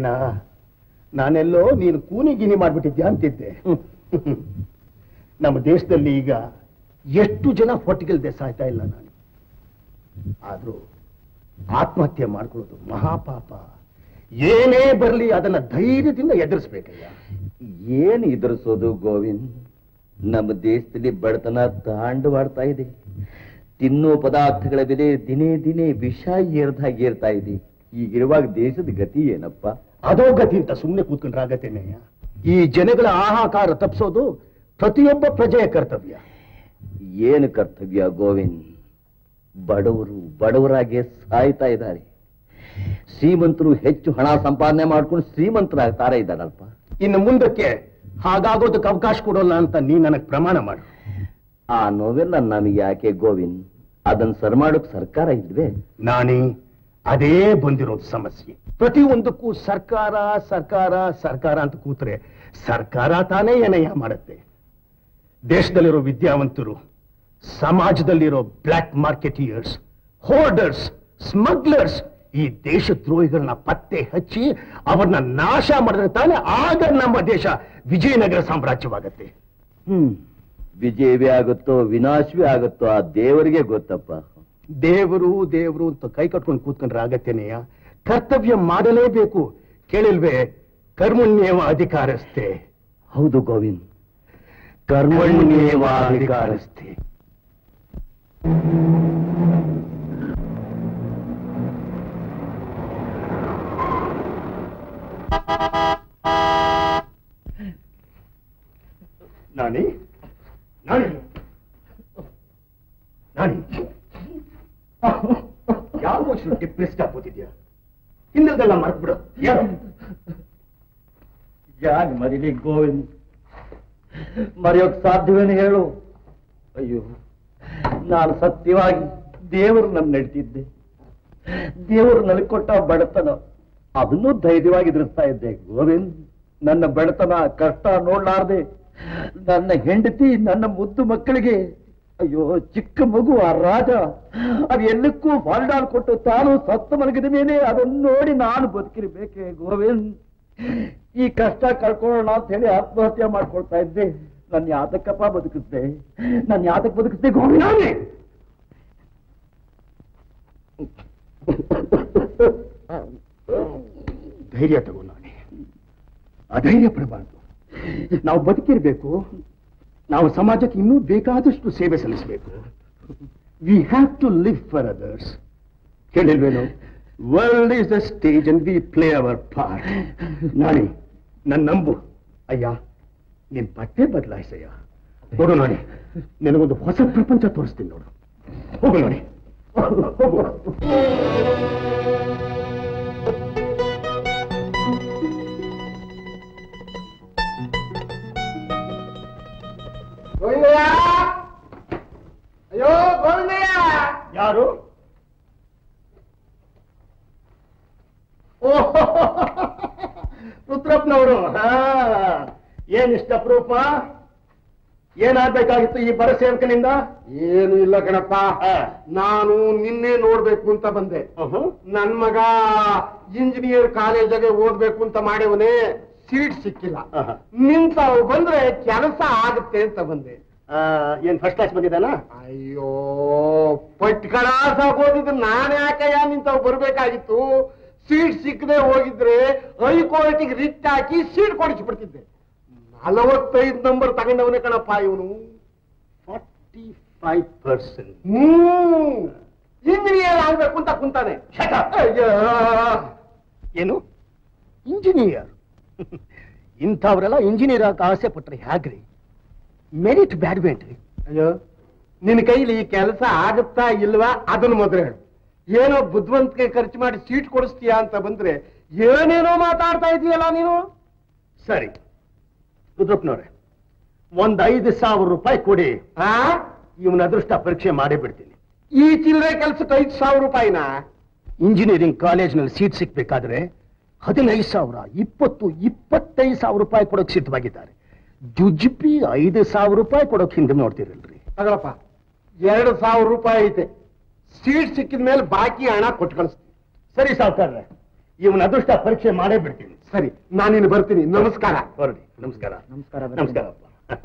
ಏನ ನಾನೆಲ್ಲೋ ನೀನು ಕೂನಿ ಗಿನಿ ಮಾಡ್ಬಿಟ್ಟಿದ್ಯಾ ಅಂತಿದ್ದೆ ನಮ್ಮ ದೇಶದಲ್ಲಿ ಈಗ ಎಷ್ಟು ಜನ ಹೊಟ್ಟಿಗೆಲ್ದೆ ಸಾಯ್ತಾ ಇಲ್ಲ ನಾನು ಆದ್ರೂ ಆತ್ಮಹತ್ಯೆ ಮಾಡ್ಕೊಳ್ಳೋದು ಮಹಾಪಾಪ ಏನೇ ಬರಲಿ ಅದನ್ನ ಧೈರ್ಯದಿಂದ ಎದುರಿಸ್ಬೇಕಯ್ಯ ಏನ್ ಎದುರಿಸೋದು ಗೋವಿಂದ್ ನಮ್ಮ ದೇಶದಲ್ಲಿ ಬಡತನ ತಾಂಡವಾಡ್ತಾ ಇದೆ ತಿನ್ನೋ ಪದಾರ್ಥಗಳ ಬೆಲೆ ದಿನೇ ದಿನೇ ವಿಷ ಏರ್ದಾಗ ಏರ್ತಾ ಇದೆ ಈಗಿರುವಾಗ ದೇಶದ ಗತಿ ಏನಪ್ಪ ಅದೋ ಗತಿ ಅಂತ ಸುಮ್ಮನೆ ಕೂತ್ಕೊಂಡ್ರಾಗತ್ತೇನೆಯ ಈ ಜನಗಳ ಆಹಾಕಾರ ತಪ್ಪಿಸೋದು ಪ್ರತಿಯೊಬ್ಬ ಪ್ರಜೆಯ ಕರ್ತವ್ಯ ಏನು ಕರ್ತವ್ಯ ಗೋವಿಂದ್ ಬಡವರು ಬಡವರಾಗೆ ಸಾಯ್ತಾ ಇದ್ದಾರೆ ಶ್ರೀಮಂತರು ಹೆಚ್ಚು ಹಣ ಸಂಪಾದನೆ ಮಾಡ್ಕೊಂಡು ಶ್ರೀಮಂತರಾಗ್ತಾರೆ ಇದ್ದಾರಲ್ಪ ಇನ್ನು ಮುಂದಕ್ಕೆ ಹಾಗಾಗೋದಕ್ಕೆ ಅವಕಾಶ ಕೊಡೋಲ್ಲ ಅಂತ ನೀ ನನಗೆ ಪ್ರಮಾಣ ಮಾಡು ಆ ನೋವೆಲ್ಲ ನಮಗೆ ಯಾಕೆ ಗೋವಿಂದ್ ಅದನ್ನ ಸರ್ ಮಾಡೋಕ್ ಸರ್ಕಾರ ಇಲ್ವೇ ನಾನೇ ಅದೇ ಬಂದಿರೋದು ಸಮಸ್ಯೆ ಪ್ರತಿಯೊಂದಕ್ಕೂ ಸರ್ಕಾರ ಸರ್ಕಾರ ಸರ್ಕಾರ ಅಂತ ಕೂತ್ರೆ ಸರ್ಕಾರ ತಾನೇ ಏನಯ್ಯ ಮಾಡುತ್ತೆ ದೇಶದಲ್ಲಿರೋ ವಿದ್ಯಾವಂತರು ಸಮಾಜದಲ್ಲಿರೋ ಬ್ಲ್ಯಾಕ್ ಮಾರ್ಕೆಟಿಯರ್ಸ್ ಹೋರ್ಡರ್ಸ್ ಸ್ಮಗ್ಲರ್ಸ್ ಈ ದೇಶದ್ರೋಹಿಗಳನ್ನ ಪತ್ತೆ ಹಚ್ಚಿ ಅವ್ರನ್ನ ನಾಶ ಮಾಡಿದ್ರೆ ತಾನೇ ಆಗ ನಮ್ಮ ದೇಶ ವಿಜಯನಗರ ಸಾಮ್ರಾಜ್ಯವಾಗತ್ತೆ ಹ್ಮ್ ವಿಜಯವೇ ಆಗುತ್ತೋ ವಿನಾಶವೇ ಆಗುತ್ತೋ ಆ ದೇವರಿಗೆ ಗೊತ್ತಪ್ಪ ದೇವರು ದೇವರು ಅಂತ ಕೈ ಕಟ್ಕೊಂಡು ಕೂತ್ಕೊಂಡ್ರೆ ಆಗತ್ತೇನೆಯ ಕರ್ತವ್ಯ ಮಾಡಲೇಬೇಕು ಕೇಳಿಲ್ವೇ ಕರ್ಮಣ್ಯೇವ ಅಧಿಕಾರಸ್ಥೆ ಹೌದು ಗೋವಿಂದ್ ಕರ್ಮಣ್ಯೇವ ಅಧಿಕಾರಸ್ಥೆ ನಾನಿ ನಾನಿ ನಾನಿ ಯಾವ ವರ್ಷ ಡಿಪ್ರೆಸ್ಡ್ ಆಗ್ಬೋದಿದ್ಯಾ ಹಿಂದೆಲ್ಲ ಮರ್ತು ಬಿಡು ಯಾರು ಯಾಕೆ ಮರಿಲಿ ಗೋವಿಂದ್ ಮರೆಯೋಕ್ ಸಾಧ್ಯವೇನು ಹೇಳು ಅಯ್ಯೋ ನಾನು ಸತ್ಯವಾಗಿ ದೇವರು ನನ್ನ ನಡ್ತಿದ್ದೆ ದೇವರು ನನಗೆ ಕೊಟ್ಟ ಬಡತನ ಅದನ್ನೂ ಧೈರ್ಯವಾಗಿ ಎದುರಿಸ್ತಾ ಇದ್ದೆ ಗೋವಿಂದ್ ನನ್ನ ಬಡತನ ಕಷ್ಟ ನೋಡ್ಲಾರ್ದೆ ನನ್ನ ಹೆಂಡತಿ ನನ್ನ ಮುದ್ದು ಮಕ್ಕಳಿಗೆ ಅಯ್ಯೋ ಚಿಕ್ಕ ಮಗು ಆ ರಾಜ ಅದು ಎಲ್ಲಕ್ಕೂ ಫಾಲ್ಡಾಲ್ ಕೊಟ್ಟು ತಾನು ಸತ್ತು ಮಲಗಿದ ಮೇಲೆ ಅದನ್ನು ನೋಡಿ ನಾನು ಬದುಕಿರ್ಬೇಕೆ ಗೋವಿಂದ್ ಈ ಕಷ್ಟ ಕಳ್ಕೊಳ್ಳೋಣ ಅಂತ ಹೇಳಿ ಆತ್ಮಹತ್ಯೆ ಮಾಡ್ಕೊಳ್ತಾ ಇದ್ದೆ ನನ್ನ ಯಾತಕ್ಕಪ್ಪ ಬದುಕಿಸ್ದೆ ನನ್ನ ಯಾತಕ್ ಬದುಕಿಸ್ದೆ ಗೋವಿಂದ್ ಧೈರ್ಯ ತಗೋ ನಾನೇ ಅಧೈರ್ಯ ಪಡಬಾರ್ದು ನಾವು ಬದುಕಿರ್ಬೇಕು ನಾವು ಸಮಾಜಕ್ಕೆ ಇನ್ನೂ ಬೇಕಾದಷ್ಟು ಸೇವೆ ಸಲ್ಲಿಸಬೇಕು we have to live for others ಕೇಳಿಲ್ವೇನು world is the stage and we play our part Nani ನನ್ನ ನಂಬು ಅಯ್ಯ ನಿನ್ ಬಟ್ಟೆ ಬದಲಾಯಿಸಯ್ಯ ನೋಡು ನೋಡಿ ನಿನಗೊಂದು ಹೊಸ ಪ್ರಪಂಚ ತೋರಿಸ್ತೀನಿ ನೋಡು ಹೋಗು ನೋಡಿ ಹೋಗು ಅಯ್ಯೋ ಗೋವಿಂದಯ್ಯ ಯಾರು ರುದ್ರಪ್ಪನವರು ಏನಿಷ್ಟ ಅಪರೂಪ ಏನಾಗ್ಬೇಕಾಗಿತ್ತು ಈ ಬರ ಸೇವಕನಿಂದ ಏನು ಇಲ್ಲ ಕಣಪ್ಪ ನಾನು ನಿನ್ನೆ ನೋಡ್ಬೇಕು ಅಂತ ಬಂದೆ ನನ್ ಮಗ ಇಂಜಿನಿಯರ್ ಕಾಲೇಜಿಗೆ ಓದ್ಬೇಕು ಅಂತ ಮಾಡವನೇ ಸೀಟ್ ಸಿಕ್ಕಿಲ್ಲ ಆಹಾ. ನಿಂತಾವು ಬಂದ್ರೆ ಕೆಲಸ ಆಗುತ್ತೆ ಅಂತ ಬಂದೆ ಆ, ಏನ್ ಫಸ್ಟ್ ಕ್ಲಾಸ್ ಬಂದಿದ್ದಾನ ಅಯ್ಯೋ ಪಟ್ಕಳಾಸ ಓದಿದ್ದು ನಾನು ಯಾಕಯ್ಯ ನಿಂತಾವ್ ಬರ್ಬೇಕಾಗಿತ್ತು ಸೀಟ್ ಸಿಕ್ಕದೆ ಹೋಗಿದ್ರೆ ಹೈಕೋರ್ಟಿಗೆ ರಿಟ್ ಹಾಕಿ ಸೀಟ್ ಕೊಡಿಸ್ಬಿಡ್ತಿದ್ದೆ ನಲವತ್ತೈದು ನಂಬರ್ ತಗೊಂಡವನೇ ಕಣಪ್ಪ ಇವನು forty five percent hmm engineer ಆಗ್ಬೇಕು ಅಂತ ಕುಂತಾನೆ ಅಯ್ಯೋ. ಏನು ಇಂಜಿನಿಯರ್ ಇಂಥವ್ರೆಲ್ಲ ಇಂಜಿನಿಯರ್ ಆಗ ಆಸೆ ಪಟ್ರೆ ಹೇಗ್ರಿ ಮೆರಿಟ್ ಬ್ಯಾಡ್ವೇನ್ರಿ ಅಯ್ಯೋ ನಿನ್ನ ಕೈಲಿ ಕೆಲಸ ಆಗುತ್ತಾ ಇಲ್ವಾ ಅದನ್ನ ಮೊದಲು ಹೇಳು ಏನೋ ಬುದ್ಧಿವಂತಿಕೆ ಖರ್ಚು ಮಾಡಿ ಸೀಟ್ ಕೊಡಿಸ್ತೀಯಾ ಅಂತ ಬಂದ್ರೆ ಏನೇನೋ ಮಾತಾಡ್ತಾ ಇದೀಯಲ್ಲ ನೀನು ಸರಿ ರುದ್ರಪ್ಪನವ್ರೆ ಒಂದ್ ಐದು ಸಾವಿರ ರೂಪಾಯಿ ಕೊಡಿ ಆ ಇವನ ಅದೃಷ್ಟ ಪರೀಕ್ಷೆ ಮಾಡೇ ಬಿಡ್ತೀನಿ ಈ ಚಿಲ್ಲರೆ ಕೆಲ್ಸಕ್ಕೆ ಐದು ಸಾವಿರ ರೂಪಾಯಿನ ಇಂಜಿನಿಯರಿಂಗ್ ಕಾಲೇಜ್ನಲ್ಲಿ ಸೀಟ್ ಸಿಕ್ಬೇಕಾದ್ರೆ ಹದಿನೈದು ಸಾವಿರ ಇಪ್ಪತ್ತು ಇಪ್ಪತ್ತೈದು ಸಾವಿರ ರೂಪಾಯಿ ಕೊಡೋಕೆ ಸಿದ್ಧವಾಗಿದ್ದಾರೆ ಜುಜ್ಪಿ ಐದು ಸಾವಿರ ರೂಪಾಯಿ ಕೊಡೋಕೆ ಹಿಂದೆ ನೋಡ್ತಿರಲ್ರಿ ತಗೊಳಪ್ಪ ಎರಡು ಸಾವಿರ ರೂಪಾಯಿ ಐತೆ ಸೀಟ್ ಸಿಕ್ಕಿದ ಮೇಲೆ ಬಾಕಿ ಹಣ ಕೊಟ್ಟು ಕಳಿಸ್ತೀನಿ ಸರಿ ಸಾವುಕಾರ್ರೆ ಇವನ ಅದೃಷ್ಟ ಪರೀಕ್ಷೆ ಮಾಡೇ ಬಿಡ್ತೀನಿ ಸರಿ ನಾನಿನ್ನು ಬರ್ತೀನಿ ನಮಸ್ಕಾರ ಹೊರಡಿ ನಮಸ್ಕಾರ ನಮಸ್ಕಾರ ನಮಸ್ಕಾರಪ್ಪ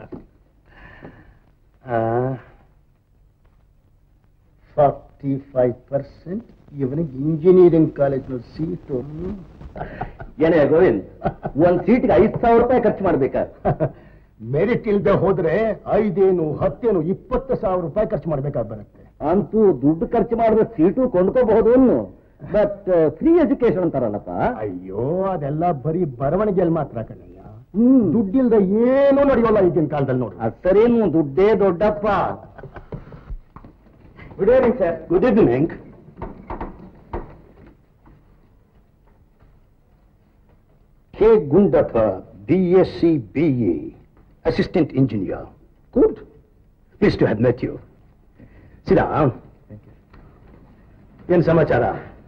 ಫಾರ್ಟಿ ಫೈವ್ ಪರ್ಸೆಂಟ್ ಇವನಿಗೆ ಇಂಜಿನಿಯರಿಂಗ್ ಕಾಲೇಜ್ನ ಸೀಟು ಏನೇ ಗೋವಿಂದ್ ಒಂದ್ ಸೀಟ್ಗೆ ಐದ್ ಸಾವಿರ ರೂಪಾಯಿ ಖರ್ಚು ಮಾಡ್ಬೇಕಾ ಮೆರಿಟ್ ಇಲ್ದೆ ಹೋದ್ರೆ ಐದೇನು ಹತ್ತೇನು ಇಪ್ಪತ್ತು ಸಾವಿರ ರೂಪಾಯಿ ಖರ್ಚು ಮಾಡ್ಬೇಕಾಗಿ ಬರುತ್ತೆ ಅಂತೂ ದುಡ್ಡು ಖರ್ಚು ಮಾಡಿದ್ರೆ ಸೀಟು ಕೊಂಡ್ಕೋಬಹುದು ಬಟ್ ಫ್ರೀ ಎಜುಕೇಶನ್ ಅಂತಾರಲ್ಲಪ್ಪ ಅಯ್ಯೋ ಅದೆಲ್ಲ ಬರೀ ಬರವಣಿಗೆಯಲ್ಲಿ ಮಾತ್ರ ಕಣಯ್ಯ ಹ್ಮ್ ದುಡ್ಡಿಲ್ದ ಏನೂ ನಡೆಯೋಲ್ಲ ಈಗಿನ ಕಾಲದಲ್ಲಿ ನೋಡಿ ಅದ್ ಸರಿನು ದುಡ್ಡೇ ದೊಡ್ಡಪ್ಪ good evening sir good evening K Gundappa B S C B A assistant engineer good pleased to have met you ಸಿರಾ ಏನ್ ಸಮಾಚಾರ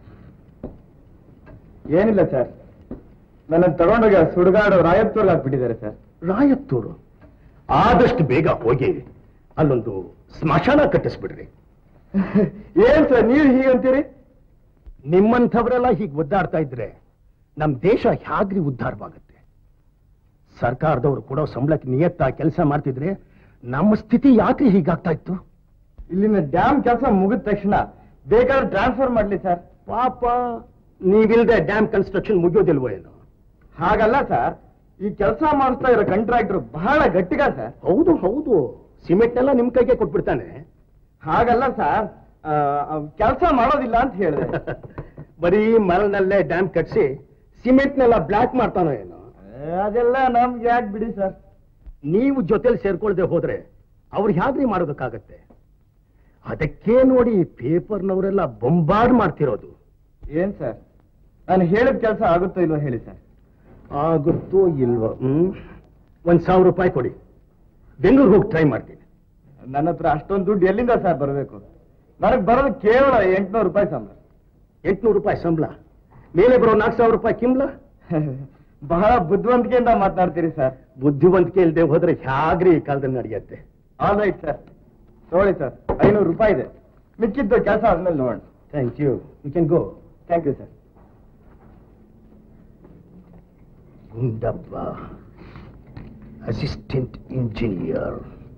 ಏನಿಲ್ಲ ಸರ್ ನನ್ನ ತಗೊಂಡೋಗಿ ಸುಡುಗಾಡು ರಾಯತ್ತೂರ್ಗೆ ಹಾಕ್ಬಿಟ್ಟಿದ್ದಾರೆ ಸರ್ ರಾಯತ್ತೂರು ಆದಷ್ಟು ಬೇಗ ಹೋಗಿ ಅಲ್ಲೊಂದು ಸ್ಮಶಾನ ಕಟ್ಟಿಸ್ಬಿಡ್ರಿ ಏನ್ ಸರ್ ನೀವು ಹೀಗಂತೀರಿ ನಿಮ್ಮಂಥವರೆಲ್ಲ ಹೀಗೆ ಒದ್ದಾಡ್ತಾ ಇದ್ರೆ ನಮ್ ದೇಶ ಹ್ಯಾಗ್ರಿ ಉದ್ಧಾರವಾಗುತ್ತೆ ಸರ್ಕಾರದವರು ಕೊಡೋ ಸಂಬಳಕ್ಕೆ ನಿಯತ್ತ ಕೆಲಸ ಮಾಡ್ತಿದ್ರೆ ನಮ್ಮ ಸ್ಥಿತಿ ಯಾಕ್ರಿ ಹೀಗಾಗ್ತಾ ಇತ್ತು ಇಲ್ಲಿನ ಡ್ಯಾಮ್ ಕೆಲಸ ಮುಗಿದ ತಕ್ಷಣ ಬೇಕಾದ್ರೆ ಟ್ರಾನ್ಸ್ಫರ್ ಮಾಡ್ಲಿ ಸರ್ ಪಾಪ ನೀವಿಲ್ದೆ ಡ್ಯಾಮ್ ಕನ್ಸ್ಟ್ರಕ್ಷನ್ ಮುಗಿಯೋದಿಲ್ವೋ ಏನು ಹಾಗಲ್ಲ ಸರ್ ಈ ಕೆಲಸ ಮಾಡಿಸ್ತಾ ಇರೋ ಕಾಂಟ್ರಾಕ್ಟರ್ ಬಹಳ ಗಟ್ಟಿಗ ಸರ್ ಹೌದು ಹೌದು ಸಿಮೆಂಟ್ನೆಲ್ಲ ನಿಮ್ ಕೈಗೆ ಕೊಟ್ಬಿಡ್ತಾನೆ ಹಾಗಲ್ಲ ಸರ್ ಕೆಲಸ ಮಾಡೋದಿಲ್ಲ ಅಂತ ಹೇಳಿದೆ ಬರೀ ಮರಳನಲ್ಲೇ ಡ್ಯಾಮ್ ಕಟ್ಸಿ ಸಿಮೆಂಟ್ನೆಲ್ಲ ಬ್ಲಾಕ್ ಮಾಡ್ತಾನೋ ಏನು ಅದೆಲ್ಲ ನಮ್ಗೆ ಯಾಕೆ ಬಿಡಿ ಸರ್ ನೀವು ಜೊತೆಲಿ ಸೇರ್ಕೊಳ್ದೆ ಹೋದ್ರೆ ಅವ್ರು ಹ್ಯಾಗ್ರಿ ಮಾಡೋದಕ್ಕಾಗತ್ತೆ ಅದಕ್ಕೆ ನೋಡಿ ಪೇಪರ್ನವರೆಲ್ಲ ಬೊಂಬಾರ್ಡ್ ಮಾಡ್ತಿರೋದು ಏನ್ ಸರ್ ನಾನು ಹೇಳಿದ ಕೆಲಸ ಆಗುತ್ತೋ ಇಲ್ವೋ ಹೇಳಿ ಸರ್ ಆಗುತ್ತೋ ಇಲ್ವೋ ಹ್ಮ್ ಒಂದ್ ಸಾವಿರ ರೂಪಾಯಿ ಕೊಡಿ ಬೆಂಗಳೂರು ಹೋಗಿ ಟ್ರೈ ಮಾಡ್ತೀನಿ ನನ್ನ ಹತ್ರ ಅಷ್ಟೊಂದು ದುಡ್ಡು ಎಲ್ಲಿಂದ ಸರ್ ಬರಬೇಕು ನನಗೆ ಬರೋದು ಕೇವಲ ಎಂಟುನೂರು ರೂಪಾಯಿ ಸಂಬಳ ಎಂಟ್ನೂರು ರೂಪಾಯಿ ಸಂಬಳ ಮೇಲೆ ಬರೋ ನಾಲ್ಕು ಸಾವಿರ ರೂಪಾಯಿ ಕಿಂಬ್ಲ ಬಹಳ ಬುದ್ಧಿವಂತಿಕೆಯಿಂದ ಮಾತನಾಡ್ತೀರಿ ಸರ್ ಬುದ್ಧಿವಂತಿಕೆ ಇಲ್ಲದೆ ಹೋದ್ರೆ ಹ್ಯಾಗ್ರಿ ಈ ಕಾಲದಲ್ಲಿ ನಡೆಯುತ್ತೆ ಆಲ್ ರೈಟ್ ಸರ್ ತಗೊಳ್ಳಿ ಸರ್ ಐನೂರು ರೂಪಾಯಿ ಇದೆ ಮಿಕ್ಕಿದ್ದು ಕೆಲಸ ಆದ್ಮೇಲೆ ನೋಡೋಣ thank you you can go thank you sir Gundappa assistant engineer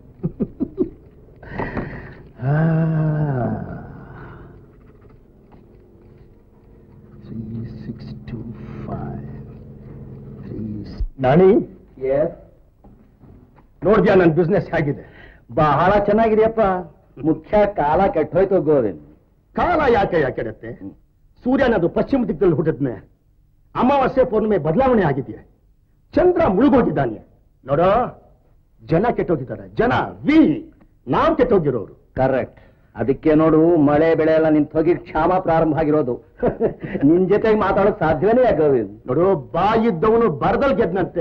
Nani yes ನೋಡ್ದ್ಯಾ ನನ್ನ ಬಿಸ್ನೆಸ್ ಹೇಗಿದೆ ಬಹಳ ಚೆನ್ನಾಗಿದೆಯಪ್ಪ ಮುಖ್ಯ ಕಾಲ ಕೆಟ್ಟೋಯ್ತು ಗೋವಿಂದ್ ಕಾಲ ಯಾಕೆ ಯಾಕೆಡತ್ತೆ ಸೂರ್ಯನದು ಪಶ್ಚಿಮ ದಿಕ್ಕಲ್ಲಿ ಹುಟ್ಟಿದ್ನೆ ಅಮಾವಾಸ್ಯೆ ಪೌರ್ಣಿಮೆ ಬದಲಾವಣೆ ಆಗಿದೆಯಾ ಚಂದ್ರ ಮುಳುಗೋಗಿದ್ದಾನೆ ನೋಡೋ ಜನ ಕೆಟ್ಟೋಗಿದ್ದಾರೆ ಜನ ವಿ ನಾವು ಕೆಟ್ಟೋಗಿರೋರು ಕರೆಕ್ಟ್ ಅದಕ್ಕೆ ನೋಡು ಮಳೆ ಬೆಳೆ ಎಲ್ಲ ನಿಂತು ಹೋಗಿ ಕ್ಷಾಮ ಪ್ರಾರಂಭ ಆಗಿರೋದು ನಿನ್ ಜೊತೆಗೆ ಮಾತಾಡೋಕ್ ಸಾಧ್ಯನೇ ಗೋವಿಂದ್ ನೋಡು ಬಾಯಿದ್ದವನು ಬರದಲ್ ಗೆದ್ನಂತೆ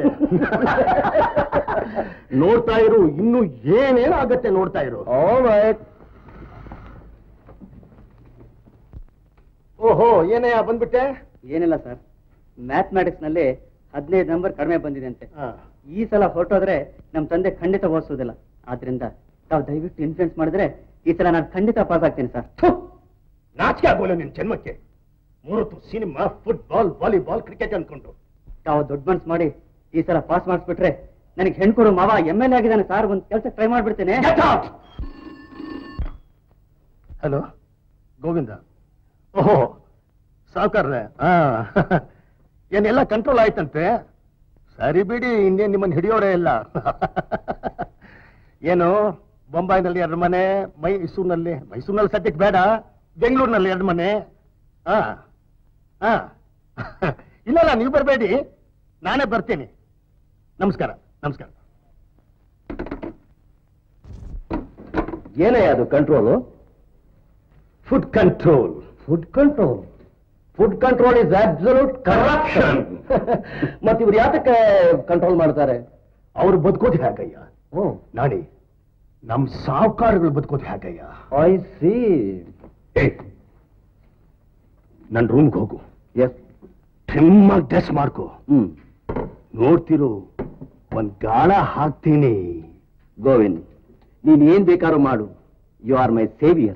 ನೋಡ್ತಾ ಇರು ಇನ್ನು ಏನೇನಾಗತ್ತೆ ನೋಡ್ತಾ ಇರು ಓಹೋ ಏನಯ್ಯ ಬಂದ್ಬಿಟ್ಟೆ ಏನಿಲ್ಲ ಸರ್ ಮ್ಯಾಥಮೆಟಿಕ್ಸ್ ನಲ್ಲಿ ಹದಿನೈದು ನಂಬರ್ ಕಡಿಮೆ ಬಂದಿದೆ ಅಂತೆ ಆ, ಈ ಸಲ ಹೊರಟೋದ್ರೆ ನಮ್ಮ ತಂದೆ ಖಂಡಿತ ಓದಿಸೋದಿಲ್ಲ ಆದ್ರಿಂದ ತಾವು ದಯವಿಟ್ಟು ಇನ್ಫ್ಲೂಯೆನ್ಸ್ ಮಾಡಿದ್ರೆ ಈ ಸಲ ನಾನು ಖಂಡಿತ ಪಾಸ್ ಆಗ್ತೀನಿ ಸರ್ ಥು, ನಾಚಿಕೆ ಆಗೋಲ್ಲ ನಿನ್ ಜನ್ಮಕ್ಕೆ ಮೂರತ್ತು ಸಿನಿಮಾ ಫುಟ್ಬಾಲ್ ವಾಲಿಬಾಲ್ ಕ್ರಿಕೆಟ್ ಅನ್ಕೊಂಡು ತಾವು ದೊಡ್ಡ ಮನ್ಸ್ ಮಾಡಿ ಈ ಸಲ ಪಾಸ್ ಮಾಡಿಸ್ಬಿಟ್ರೆ ನನಗೆ ಹೆಣ್ಕೊಡು ಮಾವ ಎಮ್ ಎಲ್ ಎ ಆಗಿದ್ದಾನೆ ಸರ್ ಒಂದು ಕೆಲಸ ಟ್ರೈ ಮಾಡ್ಬಿಡ್ತೇನೆ ಹಲೋ ಗೋವಿಂದ ಓಹೋ ಸಾವುಕಾರ್ರೆ ಆ ಏನೆಲ್ಲ ಕಂಟ್ರೋಲ್ ಆಯ್ತಂತೆ ಸರಿ ಬಿಡಿ ಇನ್ನೇನ್ ನಿಮ್ಮನ್ನ ಹಿಡಿಯೋರೇ ಇಲ್ಲ ಏನು ಬೊಂಬಾಯಿನಲ್ಲಿ ಎರಡು ಮನೆ ಮೈಸೂರಿನಲ್ಲಿ ಮೈಸೂರಿನಲ್ಲಿ ಸದ್ಯಕ್ಕೆ ಬೇಡ ಬೆಂಗಳೂರಿನಲ್ಲಿ ಎರಡು ಮನೆ ಹಾ ಹಾ ಇಲ್ಲ ಇಲ್ಲ ನೀವು ಬರಬೇಡಿ ನಾನೇ ಬರ್ತೀನಿ ನಮಸ್ಕಾರ ನಮಸ್ಕಾರ ಏನಯ್ಯ ಅದು control food control food control food control is absolute corruption ಮತ್ತೆ ಇವ್ರು ಯಾತಕ್ಕೆ ಕಂಟ್ರೋಲ್ ಮಾಡ್ತಾರೆ ಅವ್ರು ಬದುಕೋದು ಹೇಗಯ್ಯ ಓ ನಾಡಿ ನಮ್ ಸಾವುಕಾರಗಳು ಬದುಕೋದು ಹೇಗಯ್ಯ ಐ ಸಿ ಏ ನನ್ ರೂಮ್ಗೆ ಹೋಗು ಎಸ್ ಟ್ರಿಮ್ ಆಗಿ ಡ್ರೆಸ್ ಮಾಡ್ಕೋ ಹ್ಮ್ ನೋಡ್ತಿರು ಒಂದ್ ಗಾಳ ಹಾಕ್ತೀನಿ ಗೋವಿಂದ್ ನೀನ್ ಏನ್ ಬೇಕಾದ್ರೂ ಮಾಡು ಯು ಆರ್ ಮೈ ಸೇವಿಯರ್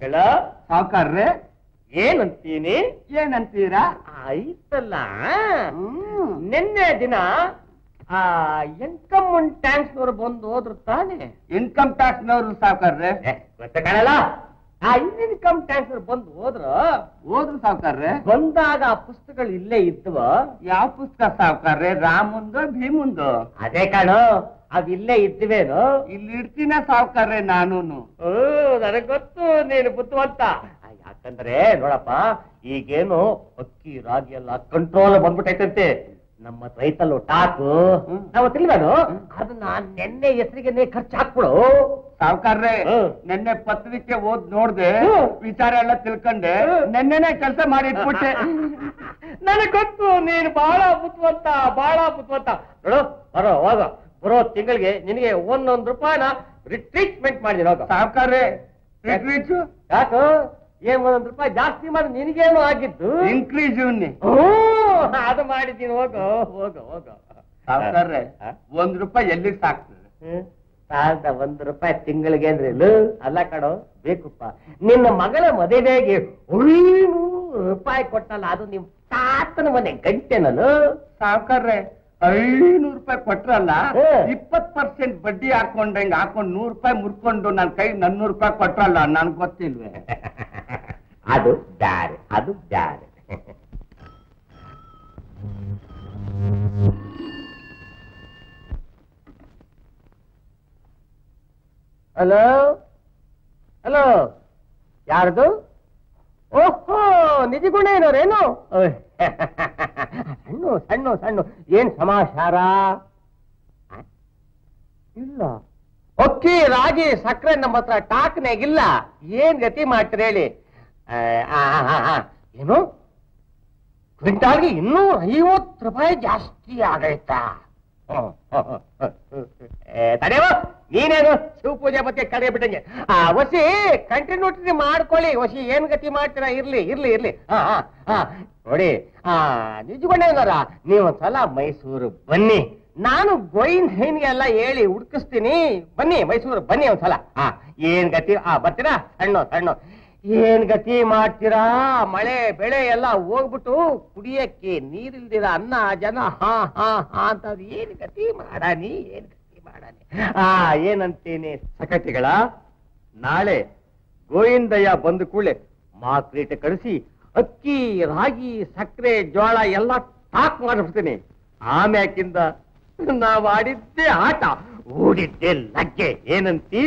ಸಕಟಿಗಳ ಸಾವುಕಾರ್ರೆ ಏನಂತೀನಿ ಏನಂತೀರಾ ಆಯ್ತಲ್ಲ ಹ್ಮ್. ನಿನ್ನೆ ದಿನ ಆ ಇನ್ಕಮ್ ಟ್ಯಾಕ್ಸ್ನವ್ರು ಬಂದು ಹೋದ್ರು ತಾನೆ ಇನ್ಕಮ್ ಟ್ಯಾಕ್ಸ್ ನವರು ಸಾವುಕಾರ್ರೆ ಗೊತ್ತ ಕಾಣಲ್ಲ ಆ ಇನ್ಕಮ್ ಟ್ಯಾಕ್ಸ್ ಬಂದು ಹೋದ್ರು ಓದ್ರು ಸಾವುಕಾರ್ರೆ ಬಂದಾಗ ಆ ಪುಸ್ತಕಗಳು ಇಲ್ಲೇ ಇದ್ವ ಯಾವ ಪುಸ್ತಕ ಸಾವುಕಾರ್ರೆ ರಾಮುಂದು ಭೀಮುಂದು ಅದೇ ಕಾಣು ಅವ್ ಇಲ್ಲೇ ಇದ್ವೇನು ಇಲ್ಲಿ ಇಡ್ತೀನ ಸಾವುಕಾರ್ರೆ ನಾನೂನು ಓ ನನಗ್ ಗೊತ್ತು ನೀನು ಬುದ್ಧಿವಂತ ಆ, ಯಾಕಂದ್ರೆ ನೋಡಪ್ಪ ಈಗೇನು ಅಕ್ಕಿ ರಾಗಿ ಎಲ್ಲ ಕಂಟ್ರೋಲ್ ಬಂದ್ಬಿಟ್ಟೈತಂತೆ ನಮ್ಮ ರೈತಲ್ಲು ಟಾಕು ಹ್ಮ್. ನಾವು ತಿಳ್ವೇನು ಅದನ್ನ ನೆನ್ನೆ ಹೆಸರಿಗೆ ಖರ್ಚು ಹಾಕ್ಬಿಡು ಸಾವುಕಾರ್ರೆ ಹ್ಮ್. ನೆನ್ನೆ ಪತ್ರಿಕೆ ಓದ್ ನೋಡ್ದೆ ಹ್ಮ್. ವಿಚಾರ ಎಲ್ಲ ತಿಳ್ಕೊಂಡೆ ನೆನ್ನೆನೆ ಕೆಲಸ ಮಾಡಿ ಇಟ್ಬಿಟ್ಟೆ ನನಗ್ ಗೊತ್ತು ನೀನು ಬಹಳ ಬುದ್ಧಿವಂತ ಬಹಳ ಬುದ್ಧಿವಂತ ನೋಡು ಬರೋ ಹೋಗ ಬರೋ ತಿಂಗಳಿಗೆ ನಿನಗೆ ಒಂದೊಂದು ರೂಪಾಯಿನ ರಿಟ್ರೀಟ್ಮೆಂಟ್ ಮಾಡಿದೀನಿ ಹೋಗ ಸಾವುಕಾರ್ರೆ ರಿಟ್ರೀಟ್ಸು ಯಾಕು ಏನ್ ಒಂದೊಂದು ರೂಪಾಯಿ ಜಾಸ್ತಿ ಮಾಡಿ ನಿನಗೇನು ಆಗಿದ್ದು ಇನ್ಕ್ರೀಸ್ ಇವನ್ನಿ ಓ, ಅದು ಮಾಡಿದ್ದೀನಿ ಹೋಗು ಹೋಗು ಹೋಗು ಸಾವುಕಾರ್ರೆ ಆ? ಒಂದ್ ರೂಪಾಯಿ ಎಲ್ಲಿಗೆ ಸಾಕ್ತದೆ ಹ್ಮ್. ಸಾಲದ ಒಂದು ರೂಪಾಯಿ ತಿಂಗಳಿಗೆ ಅಂದ್ರೆ ಇಲ್ಲ ಅಲ್ಲ ಕಣೋ ಬೇಕಪ್ಪ ನಿನ್ನ ಮಗಳ ಮದುವೆಗೆ ಐನೂರು ರೂಪಾಯಿ ಕೊಟ್ಟಲ್ಲ ಅದು ನಿಮ್ ತಾತನ ಮನೆ ಗಂಟೆ ನಾನು ಸಾವುಕಾರ್ರೆ ಐನೂರು ರೂಪಾಯಿ ಕೊಟ್ರಲ್ಲ ಹೇ. ಇಪ್ಪತ್ ಪರ್ಸೆಂಟ್ ಬಡ್ಡಿ ಹಾಕೊಂಡಂಗ್ ಹಾಕೊಂಡ್ ನೂರು ರೂಪಾಯಿ ಮುರ್ಕೊಂಡು ನನ್ ಕೈ ನನ್ನೂರು ರೂಪಾಯಿ ಕೊಟ್ರಲ್ಲ ನನ್ಗೆ ಗೊತ್ತಿಲ್ವೇ ಅದು ಬ್ಯಾರೆ ಅದು ಬ್ಯಾರೆ ಹಲೋ ಹಲೋ ಯಾರ್ದು ಓಹೋ ನಿಜಗುಣೇನೋರೇನು ಓಯ್, ಸಣ್ಣ ಸಣ್ಣ ಸಣ್ಣ ಏನ್ ಸಮಾಚಾರ ಆ? ಇಲ್ಲ ಅಕ್ಕಿ ರಾಗಿ ಸಕ್ಕರೆ ನಮ್ಮ ಹತ್ರ ಟಾಕ್ನಾಗಿಲ್ಲ ಏನ್ ಗತಿ ಮಾಡ್ತೀರಿ ಹೇಳಿ ಆ, ಆ, ಆ, ಆ, ಏನು ಕ್ವಿಂಟಾಲ್ಗೆ ಇನ್ನೂ ಐವತ್ತು ರೂಪಾಯಿ ಜಾಸ್ತಿ ಆಗೈತಾ ಹ್ಮ್, ಹ್ಮ್, ಹ್ಮ್, ಹ್ಮ್. ಏ, ತಡೆಯವ ನೀನೇನು ಶಿವಪೂಜೆ ಬಗ್ಗೆ ಕಡೆ ಬಿಟ್ಟಂಗೆ ಆ ವಸಿ ಕಂಟಿನ್ಯೂಟಿ ಮಾಡ್ಕೊಳ್ಳಿ ವಸಿ ಏನ್ ಗತಿ ಮಾಡ್ತೀರಾ ಇರ್ಲಿ ಇರ್ಲಿ ಇರ್ಲಿ ಹಾ ಹಾ ಹಾ ನೋಡಿ ಆ ನಿಜಗೊಂಡೇನಾರ ನೀವು ಒಂದ್ಸಲ ಮೈಸೂರು ಬನ್ನಿ ನಾನು ಗೋಯಿನ್ ಹೈನ್ಗೆ ಎಲ್ಲ ಹೇಳಿ ಹುಡ್ಕಿಸ್ತೀನಿ ಬನ್ನಿ ಮೈಸೂರು ಬನ್ನಿ ಒಂದ್ಸಲ ಹಾ ಏನ್ ಗತಿ ಆ ಬರ್ತೀರಾ ಸಣ್ಣ ಸಣ್ಣ ಏನ್ ಗತಿ ಮಾಡ್ತೀರಾ ಮಳೆ ಬೆಳೆ ಎಲ್ಲ ಹೋಗ್ಬಿಟ್ಟು ಕುಡಿಯಕ್ಕೆ ನೀರಿಲ್ದಿರ ಅನ್ನ ಜನ ಹಾ ಹಾ ಹಾ ಅಂತ ಅದು ಏನ್ ಗತಿ ಮಾಡಾನಿ ಏನ್ ಗತಿ ಮಾಡಾನಿ ಆ ಏನಂತೀನಿ ಸಕಟಿಗಳ ನಾಳೆ ಗೋವಿಂದಯ್ಯ ಬಂದ ಕೂಡಲೇ ಮಾಕ್ರೀಟ ಕಳಿಸಿ ಅಕ್ಕಿ ರಾಗಿ ಸಕ್ಕರೆ ಜೋಳ ಎಲ್ಲ ಟಾಕ್ ಮಾಡಿಬಿಡ್ತೀನಿ ಆಮ್ಯಾಕಿಂದ ನಾವ್ ಆಡಿದ್ದೆ ಆಟ ಓಡಿದ್ದೆ ಲಗ್ಗೆ ಏನಂತಿ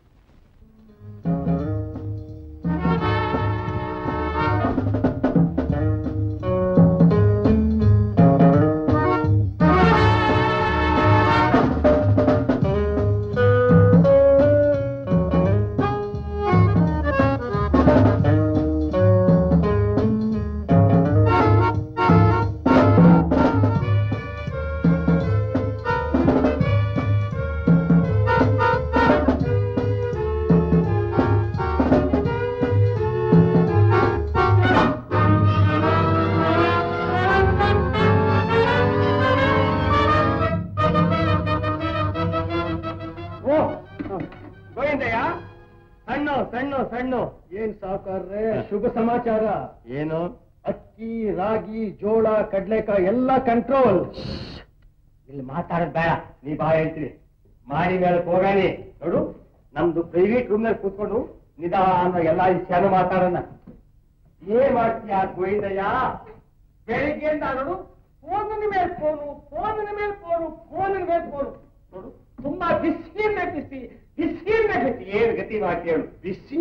ಓ ಗೋವಿಂದಯ್ಯ ಸಣ್ಣ ಸಣ್ಣ ಸಣ್ಣ ಏನ್ ಸಾವುಕಾರ್ರೆ ಶುಭ ಸಮಾಚಾರ ಏನು ಅಕ್ಕಿ ರಾಗಿ ಜೋಳ ಕಡ್ಲೆಕಾಯಿ ಎಲ್ಲ ಕಂಟ್ರೋಲ್ ಇಲ್ಲಿ ಮಾತಾಡೋದ್ ಬೇಡ ನೀ ಬಾ ಹೇಳ್ತೀನಿ ಮಾಡಿ ಮೇಲೆ ಹೋಗಾನಿ ನೋಡು ನಮ್ದು ಪ್ರೈವೇಟ್ ರೂಮ್ ನಲ್ಲಿ ಕೂತ್ಕೊಂಡು ನಿಧಾನ ಎಲ್ಲ ವಿಷಯನ ಮಾತಾಡೋಣ ಏನ್ ಮಾಡ್ತೀಯ ಗೋವಿಂದಯ್ಯ ಬೆಳಿಗ್ಗೆಯಿಂದ ನೋಡು ಫೋನಿನ ಮೇಲೆ ಫೋನು ಫೋನಿನ ಮೇಲೆ ಫೋನು ಫೋನಿನ ಮೇಲೆ ಫೋನು ನೋಡು ತುಂಬಾ ಬಿಸಿಯಿಂದ ಬಿಸಿ ಬಿಸಿಯಿಂದ ಬಿಸಿ ಏನ್ ಗತಿ ಮಾಡಿ ಹೇಳು ಬಿಸಿ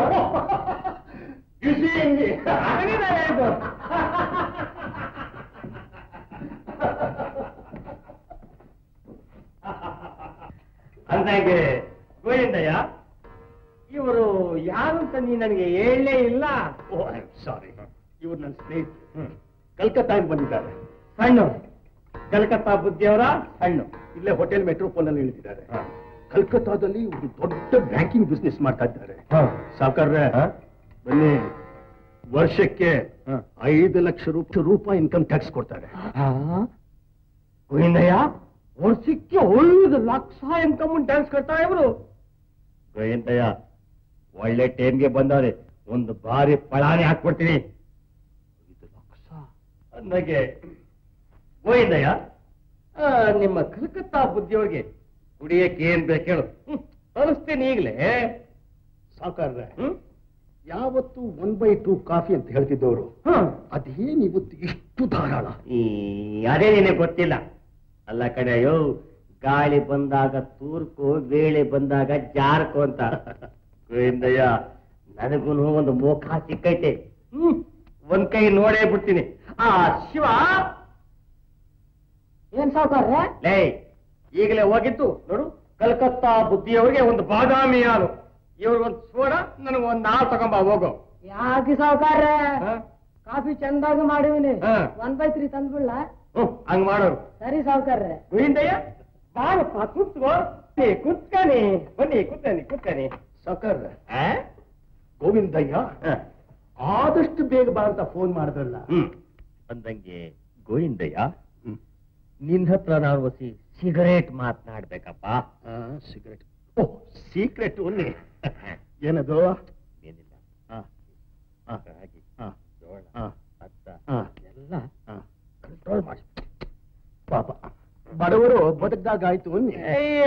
ಬಿಸಿ ಹಿಂಗೆ ಅದನ್ನೇ ನಾನು ಹೇಳಿದ್ದು. ಅಂದಾಗೆ ಗೋವಿಂದಯ್ಯ ಇವರು ಯಾರು ಅಂತ ನೀ ನನಗೆ ಹೇಳಲೇ ಇಲ್ಲ ಓ ಐ ಸಾರಿ ಇವ್ರು ನನ್ನ ಸ್ನೇಹಿತರು ಕಲ್ಕತ್ತಾಗೆ ಬಂದಿದ್ದಾರೆ ಸಣ್ಣ ಕಲ್ಕತ್ತಾ ಬುದ್ಧಿಯವರ ಸಣ್ಣ ಇಲ್ಲೇ ಹೋಟೆಲ್ ಮೆಟ್ರೋಪೋಲ್ ಅಲ್ಲಿ ಇಳಿದಿದ್ದಾರೆ ಕಲ್ಕತ್ತಾದಲ್ಲಿ ಒಂದು ದೊಡ್ಡ ಬ್ಯಾಂಕಿಂಗ್ ಬಿಸ್ನೆಸ್ ಮಾಡ್ತಾ ಇದ್ದಾರೆ ಸಾವುಕಾರ್ರೆ ಬನ್ನಿ ವರ್ಷಕ್ಕೆ ಹ. ಐದು ಲಕ್ಷ ರೂಪಾಯಿ ರೂಪಾಯಿ ಇನ್ಕಮ್ ಟ್ಯಾಕ್ಸ್ ಕೊಡ್ತಾರೆ ಗೋವಿಂದಯ್ಯ ವರ್ಷಕ್ಕೆ ಐದು ಲಕ್ಷ ಇನ್ಕಮ್ ಟ್ಯಾಕ್ಸ್ ಕಟ್ತಾ ಇವರು ಗೋವಿಂದಯ್ಯ ಒಳ್ಳೆ ಟೈಮ್ಗೆ ಬಂದವ್ರೆ ಒಂದು ಬಾರಿ ಪಳಾನೆ ಹಾಕ್ಬಿಡ್ತೀನಿ ಐದು ಲಕ್ಷ ಅಂದಾಗೆ ಗೋವಿಂದಯ್ಯ ಆ, ನಿಮ್ಮ ಕಲ್ಕತ್ತಾ ಬುದ್ಧಿಯೊಳಗೆ ಕುಡಿಯಕ್ಕೆ ಏನ್ ಬೇಕು ಹೇಳು ಹ್ಮ್, ತರಿಸ್ತೀನಿ ಈಗಲೇ ಸಾವುಕಾರ್ರೆ ಹ್ಮ್ ಯಾವತ್ತು ಒನ್ ಬೈ ಟೂ ಕಾಫಿ ಅಂತ ಹೇಳ್ತಿದ್ದವರು ಹ್ಮ್ ಅದೇನ್ ಇವತ್ತು ಇಷ್ಟು ಧಾರಾಳ ಈ ಅದೇ ನಿನಗೆ ಗೊತ್ತಿಲ್ಲ ಅಲ್ಲ ಕಡೆಯೋ ಗಾಳಿ ಬಂದಾಗ ತೂರ್ಕು ವೇಳೆ ಬಂದಾಗ ಜಾರ್ಕು ಅಂತ ಗೋವಿಂದಯ್ಯ ನನಗೂ ಒಂದು ಮೋಖ ಸಿಕ್ಕೈತೆ ಹ್ಮ್ ಒಂದ್ ಕೈ ನೋಡೇ ಬಿಡ್ತೀನಿ ಆ ಶಿವ ಏನ್ ಸಾವುಕಾರ್ರೆ ಲೇ ಈಗಲೇ ಹೋಗಿತ್ತು ನೋಡು ಕಲ್ಕತ್ತಾ ಬುದ್ಧಿಯವರಿಗೆ ಒಂದು ಬಾದಾಮಿ ಹಾಲು ಇವ್ರಿಗೊಂದು ಸೋಡಾ ನನಗೆ ಒಂದು ಹಾಲು ತಗೊಂಬ ಹೋಗು ಯಾಕೆ ಸಾವುಕಾರ್ರೆ ಹ? ಕಾಫಿ ಚಂದಾಗಿ ಮಾಡಿವಿನಿ ಹಾ. ಒನ್ ಬೈ ತ್ರೀ ತಂದ್ಬಿಡ್ಲ ಹ್ಮ್ ಹಂಗ್ ಮಾಡೋರು ಸರಿ ಸಾವುಕಾರ್ರೆ ಗೋವಿಂದಯ್ಯ ಬಾರಪ್ಪ ಕೂತ್ಕೋ ನೀ ಕೂತ್ಕನಿ ಬನ್ನಿ ಕೂತ್ಕನಿ ಕೂತ್ಕನಿ ಸಾವುಕಾರ್ರೆ ಆ? ಗೋವಿಂದಯ್ಯ ಹ. ಆದಷ್ಟು ಬೇಗ ಬಾ ಅಂತ ಫೋನ್ ಮಾಡಿದ್ರಲ್ಲ ಹ್ಮ್ ಅಂದಂಗೆ ಗೋವಿಂದಯ್ಯ ಹ್ಮ್. ನಿನ್ ಹತ್ರ ನಾನು ಒಸಿ ಸಿಗರೇಟ್ ಮಾತನಾಡ್ಬೇಕಪ್ಪ ಸಿಗರೆಟ್ ಓ ಸೀಕ್ರೆಟ್ ಒನ್ನಿ ಏನದು ಏನಿಲ್ಲ ಆ, ಆ, ರಾಗಿ ಆ, ಜೋಳ ಆ, ಭತ್ತ ಆ, ಎಲ್ಲ ಆ. ಕಂಟ್ರೋಲ್ ಮಾಡಿ ಪಾಪ ಬಡವರು ಬದುಕ್ದಾಗ ಆಯ್ತು ಅನ್ನಿ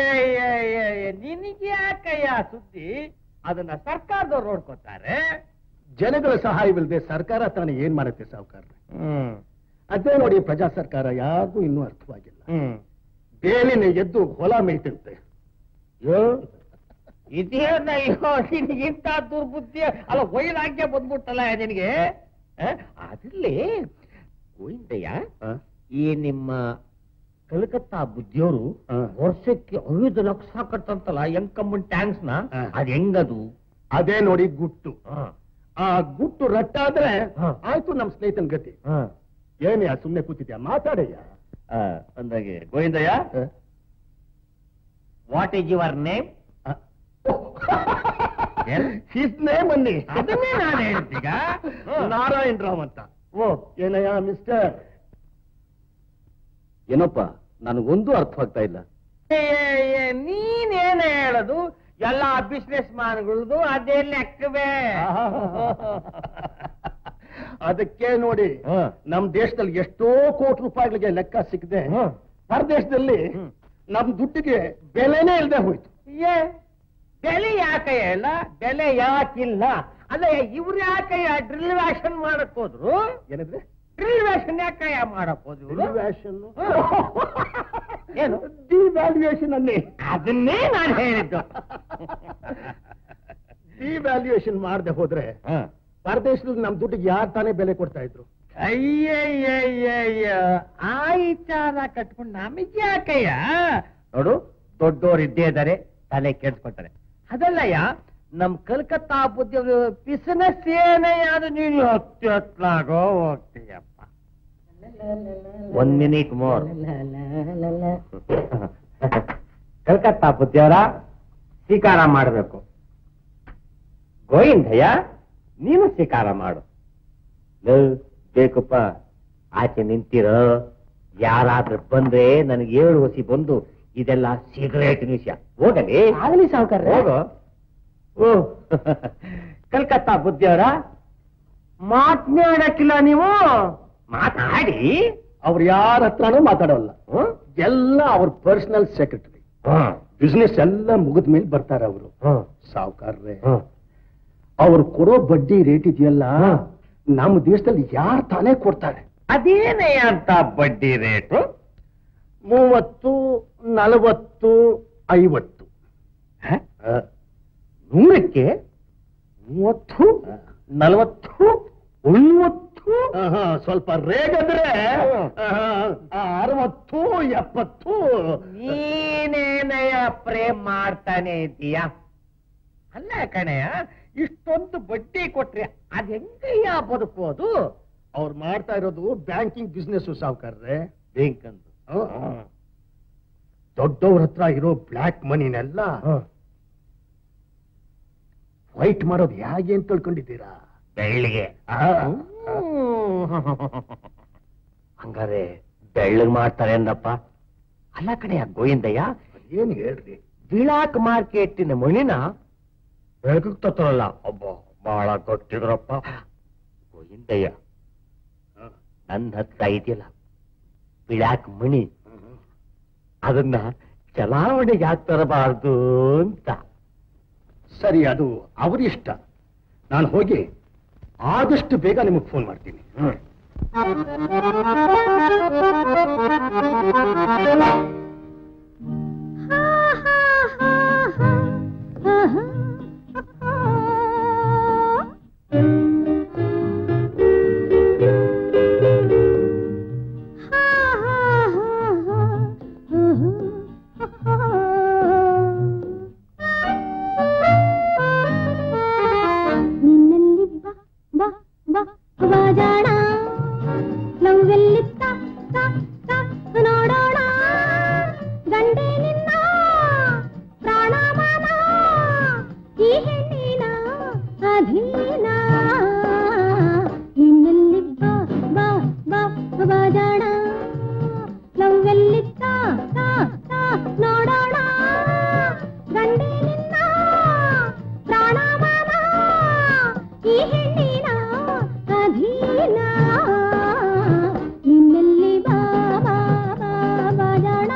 ನಿನಗೆ ಯಾಕಯ್ಯ ಸುದ್ದಿ ಅದನ್ನ ಸರ್ಕಾರದವ್ರು ನೋಡ್ಕೋತಾರೆ ಜನಗಳ ಸಹಾಯವಿಲ್ಲದೆ ಸರ್ಕಾರ ತಾನೇ ಏನ್ ಮಾಡುತ್ತೆ ಸಾವುಕಾರ ಹ್ಮ್ ಅದೇ ನೋಡಿ ಪ್ರಜಾ ಸರ್ಕಾರ ಯಾರಿಗೂ ಇನ್ನೂ ಅರ್ಥವಾಗಿಲ್ಲ ಹ್ಮ್ ಬೇಲಿನ ಎದ್ದು ಹೊಲ ಮೇಯ್ತಂತೆ ಇದೇನಯ್ಯೋ ನಿನಗಿಂತ ದುರ್ಬುದ್ಧಿ ಅಲ್ಲ ವೈರಾಗ್ಯ ಬಂದ್ಬಿಟ್ಟಲ್ಲ ನಿನಗೆ ಅದ್ರಲ್ಲಿ ಗೋವಿಂದಯ್ಯ ಆ? ಈ ನಿಮ್ಮ ಕಲ್ಕತ್ತಾ ಬುದ್ಧಿಯವರು ಆ. ವರ್ಷಕ್ಕೆ ಐದು ಲಕ್ಷ ಕಟ್ಟಂತಲ್ಲ ಎಂಕಮ್ಮನ್ ಟ್ಯಾಂಕ್ಸ್ ನ ಆ. ಅದ್ ಹೆಂಗದು ಅದೇ ನೋಡಿ ಗುಟ್ಟು ಆ, ಆ ಗುಟ್ಟು ರಟ್ಟಾದ್ರೆ ಹಾ. ಆಯ್ತು ನಮ್ ಸ್ನೇಹಿತನ ಗತಿ ಆ. ಏನೇ ಸುಮ್ನೆ ಕೂತಿದ್ಯಾ ಮಾತಾಡಯ್ಯ ಆ, ಅಂದಾಗೆ Govindayya what is your name his name ಅನ್ನಿ ಅದನ್ನೇ ನಾನು ಹೇಳ್ತೀಗ ನಾರಾಯಣ್ ರಾವ್ ಅಂತ ಓ ಏನಯ್ಯ ಮಿಸ್ಟರ್ ಏನಪ್ಪ ನನಗೊಂದು ಅರ್ಥವಾಗ್ತಾ ಇಲ್ಲ ನೀನೇನ ಹೇಳೋದು ಎಲ್ಲ ಬಿಸ್ನೆಸ್ ಮ್ಯಾನ್ಗಳದು ಅದೇ ಲೆಕ್ಕವೇ ಅದಕ್ಕೆ ನೋಡಿ ಹಾ. ನಮ್ ದೇಶದಲ್ಲಿ ಎಷ್ಟೋ ಕೋಟಿ ರೂಪಾಯಿಗಳಿಗೆ ಲೆಕ್ಕ ಸಿಕ್ಕದೆ ಹಾ. ಹೊರದೇಶದಲ್ಲಿ ಹ್ಮ್. ನಮ್ ದುಡ್ಡಿಗೆ ಬೆಲೆನೇ ಇಲ್ಲದೆ ಹೋಯ್ತು ಏ ಬೆಲೆ ಯಾಕಯ್ಯ ಇಲ್ಲ ಬೆಲೆ ಯಾಕಿಲ್ಲ ಅಲ್ಲ ಇವ್ರು ಯಾಕಯ್ಯ ಡ್ರಿಲ್ ವ್ಯಾಷನ್ ಮಾಡಕ್ ಹೋದ್ರು ಏನಂದ್ರೆ ಡ್ರಿಲ್ ವ್ಯಾಷನ್ ಯಾಕಯ್ಯ ಮಾಡಕ್ ಹೋದ್ರು ಡಿವ್ಯಾಲ್ಯೂಯೇಷನ್ ಏನು? ಡಿವ್ಯಾಲ್ಯೂಯೇಷನ್ ಅನ್ನಿ ಅದನ್ನೇ ನಾನು ಹೇಳಿದ್ದು ಡಿವ್ಯಾಲ್ಯೂಯೇಷನ್ ಮಾಡದೆ ಹೋದ್ರೆ ಹೊರದೇಶದಲ್ಲಿ ನಮ್ ದುಡ್ಡಿಗೆ ಯಾರು ತಾನೇ ಬೆಲೆ ಕೊಡ್ತಾ ಇದ್ರು ಅಯ್ಯಯ್ಯಯ್ಯಯ್ಯ ಆ ವಿಚಾರ ಕಟ್ಕೊಂಡು ನಮಗೆ ಯಾಕಯ್ಯ ನೋಡು ದೊಡ್ಡೋರು ಇದ್ದೇ ಇದ್ದಾರೆ ತಲೆ ಕೆಡ್ಸ್ಕೊಳ್ತಾರೆ ಅದಲ್ಲಯ್ಯ ನಮ್ ಕಲ್ಕತ್ತಾ ಬುದ್ಧಿ ಬಿಸಿನೆಸ್ ಏನಯ್ಯ ಅದು ನೀನು ಹತ್ತಿ ಹತ್ಲಾಗೋ ಹೋಗ್ತೀಯಪ್ಪ ಒಂದ್ ಮಿನಿಟ್ ಮೋರ್ ಕಲ್ಕತ್ತಾ ಬುದ್ಧಿಯವರ ಸ್ವೀಕಾರ ಮಾಡಬೇಕು ಗೋವಿಂದಯ್ಯ ನೀನು ಸ್ವೀಕಾರ ಮಾಡು ಲೇ, ಬೇಕಪ್ಪ ಆಚೆ ನಿಂತಿರೋ ಯಾರಾದ್ರೂ ಬಂದ್ರೆ ನನಗೆ ಏಳು ಹೊಸಿ ಬಂದು ಇದೆಲ್ಲ ಸಿಗರೇಟ್ ವಿಷಯ ಹೋಗಲಿ ಆಗಲಿ ಸಾವುಕಾರ್ರೆ ಹೋಗು ಓ ಕಲ್ಕತ್ತಾ ಬುದ್ಧಿಯವರ ಮಾತನಾಡಕ್ಕಿಲ್ಲ ನೀವು ಮಾತಾಡಿ ಅವ್ರು ಯಾರ ಹತ್ರನೂ ಮಾತಾಡೋಲ್ಲ ಹ್ಮ್? ಎಲ್ಲ ಅವ್ರ ಪರ್ಸನಲ್ ಸೆಕ್ರೆಟರಿ ಹ್ಮ್. ಬಿಸ್ನೆಸ್ ಎಲ್ಲ ಮುಗಿದ ಮೇಲೆ ಬರ್ತಾರೆ ಅವರು ಹ್ಮ್. ಸಾವುಕಾರ್ರೆ ಹ್ಮ್. ಅವ್ರು ಕೊಡೋ ಬಡ್ಡಿ ರೇಟ್ ಇದೆಯಲ್ಲ ಹ್ಮ್. ನಮ್ಮ ದೇಶದಲ್ಲಿ ಯಾರು ತಾನೇ ಕೊಡ್ತಾರೆ ಅದೇನಯ್ಯ ಅಂತ ಬಡ್ಡಿ ರೇಟು ಮೂವತ್ತು ನಲವತ್ತು ಐವತ್ತು ಹ? ನೂರಕ್ಕೆ ಮೂವತ್ತು ನಲವತ್ತು ಐವತ್ತು ಆಹಾ, ಸ್ವಲ್ಪ ರೇಗದ್ರೆ ಹ್ಮ್. ಆಹಾ, ಆ, ಅರವತ್ತು ಎಪ್ಪತ್ತು ನೀನೇನಯ್ಯ ಪ್ರೇಮ್ ಮಾಡ್ತಾನೆ ಇದೀಯ ಅಲ್ಲ ಕಣಯ್ಯ ಇಷ್ಟೊಂದು ಬಡ್ಡಿ ಕೊಟ್ರೆ ಅದ್ ಹೆಂಗಯ್ಯ ಬದುಕೋದು ಅವ್ರು ಮಾಡ್ತಾ ಇರೋದು ಬ್ಯಾಂಕಿಂಗ್ ಬಿಸ್ನೆಸ್ ಸಾವುಕಾರ್ರೆ ಬೇಕಂದು ದೊಡ್ಡವ್ರ ಹತ್ರ ಇರೋ ಬ್ಲ್ಯಾಕ್ ಮನಿನೆಲ್ಲ ವೈಟ್ ಮಾಡೋದು ಹೇಗೆ ಅಂತ ತಿಳ್ಕೊಂಡಿದ್ದೀರಾ ಬೆಳ್ಳಿಗೆ ಆ, ಹಂಗಾರೆ ಬೆಳ್ಳಗ್ ಮಾಡ್ತಾರೆ ಅಂದಪ್ಪ ಅಲ್ಲ ಕಡೆಯ ಗೋವಿಂದಯ್ಯ ಏನ್ ಹೇಳ್ರಿ ಬಿಳಾಕ್ ಮಾರ್ಕೆಟಿನ ಮಣಿನ ಬೆಳಕಕ್ಕೆ ತತ್ತರಲ್ಲ ಒಬ್ಬ ಬಹಳ ಕೊಟ್ಟಿದ್ರಪ್ಪ ಗೋವಿಂದಯ್ಯ ನನ್ನ ಹತ್ರ ಇದೆಯಲ್ಲ ಬಿಳಾಕ್ ಮಣಿ ಅದನ್ನ ಚಲಾವಣೆಗೆ ಯಾಕೆ ತರಬಾರ್ದು ಅಂತ ಸರಿ ಅದು ಅವರಿಷ್ಟ ನಾನು ಹೋಗಿ ಆದಷ್ಟು ಬೇಗ ನಿಮಗೆ ಫೋನ್ ಮಾಡ್ತೀನಿ ನಿನ್ನಲ್ಲಿ ಬಾ ಬಾ ಬಾ ಬಾಜಾಣ ಲವ್ವೆಲ್ಲಿ ತಾ ತಾ ತಾ ನೋಡೋಣ ಗಂಡೆ ನಿನ್ನ ಪ್ರಾಣಮಾನ ಈ ಹೆಣ್ಣಿನ ಅಧೀನ ನಿನ್ನಲ್ಲಿ ಬಾ ಬಾ ಬಾ ಬಾಜಾಣ ಲವ್ವೆಲ್ಲಿ ತಾ ತಾ ತಾ ನೋಡೋಣ ಗಂಡೆ ನಿನ್ನ ಪ್ರಾಣಮಾನ ಈ ಹೆಣ್ಣಿನ ಅಧೀನ ನಿನ್ನಲ್ಲಿ ಬಾ ಬಾ ಬಾ ಬಾಜಾಣ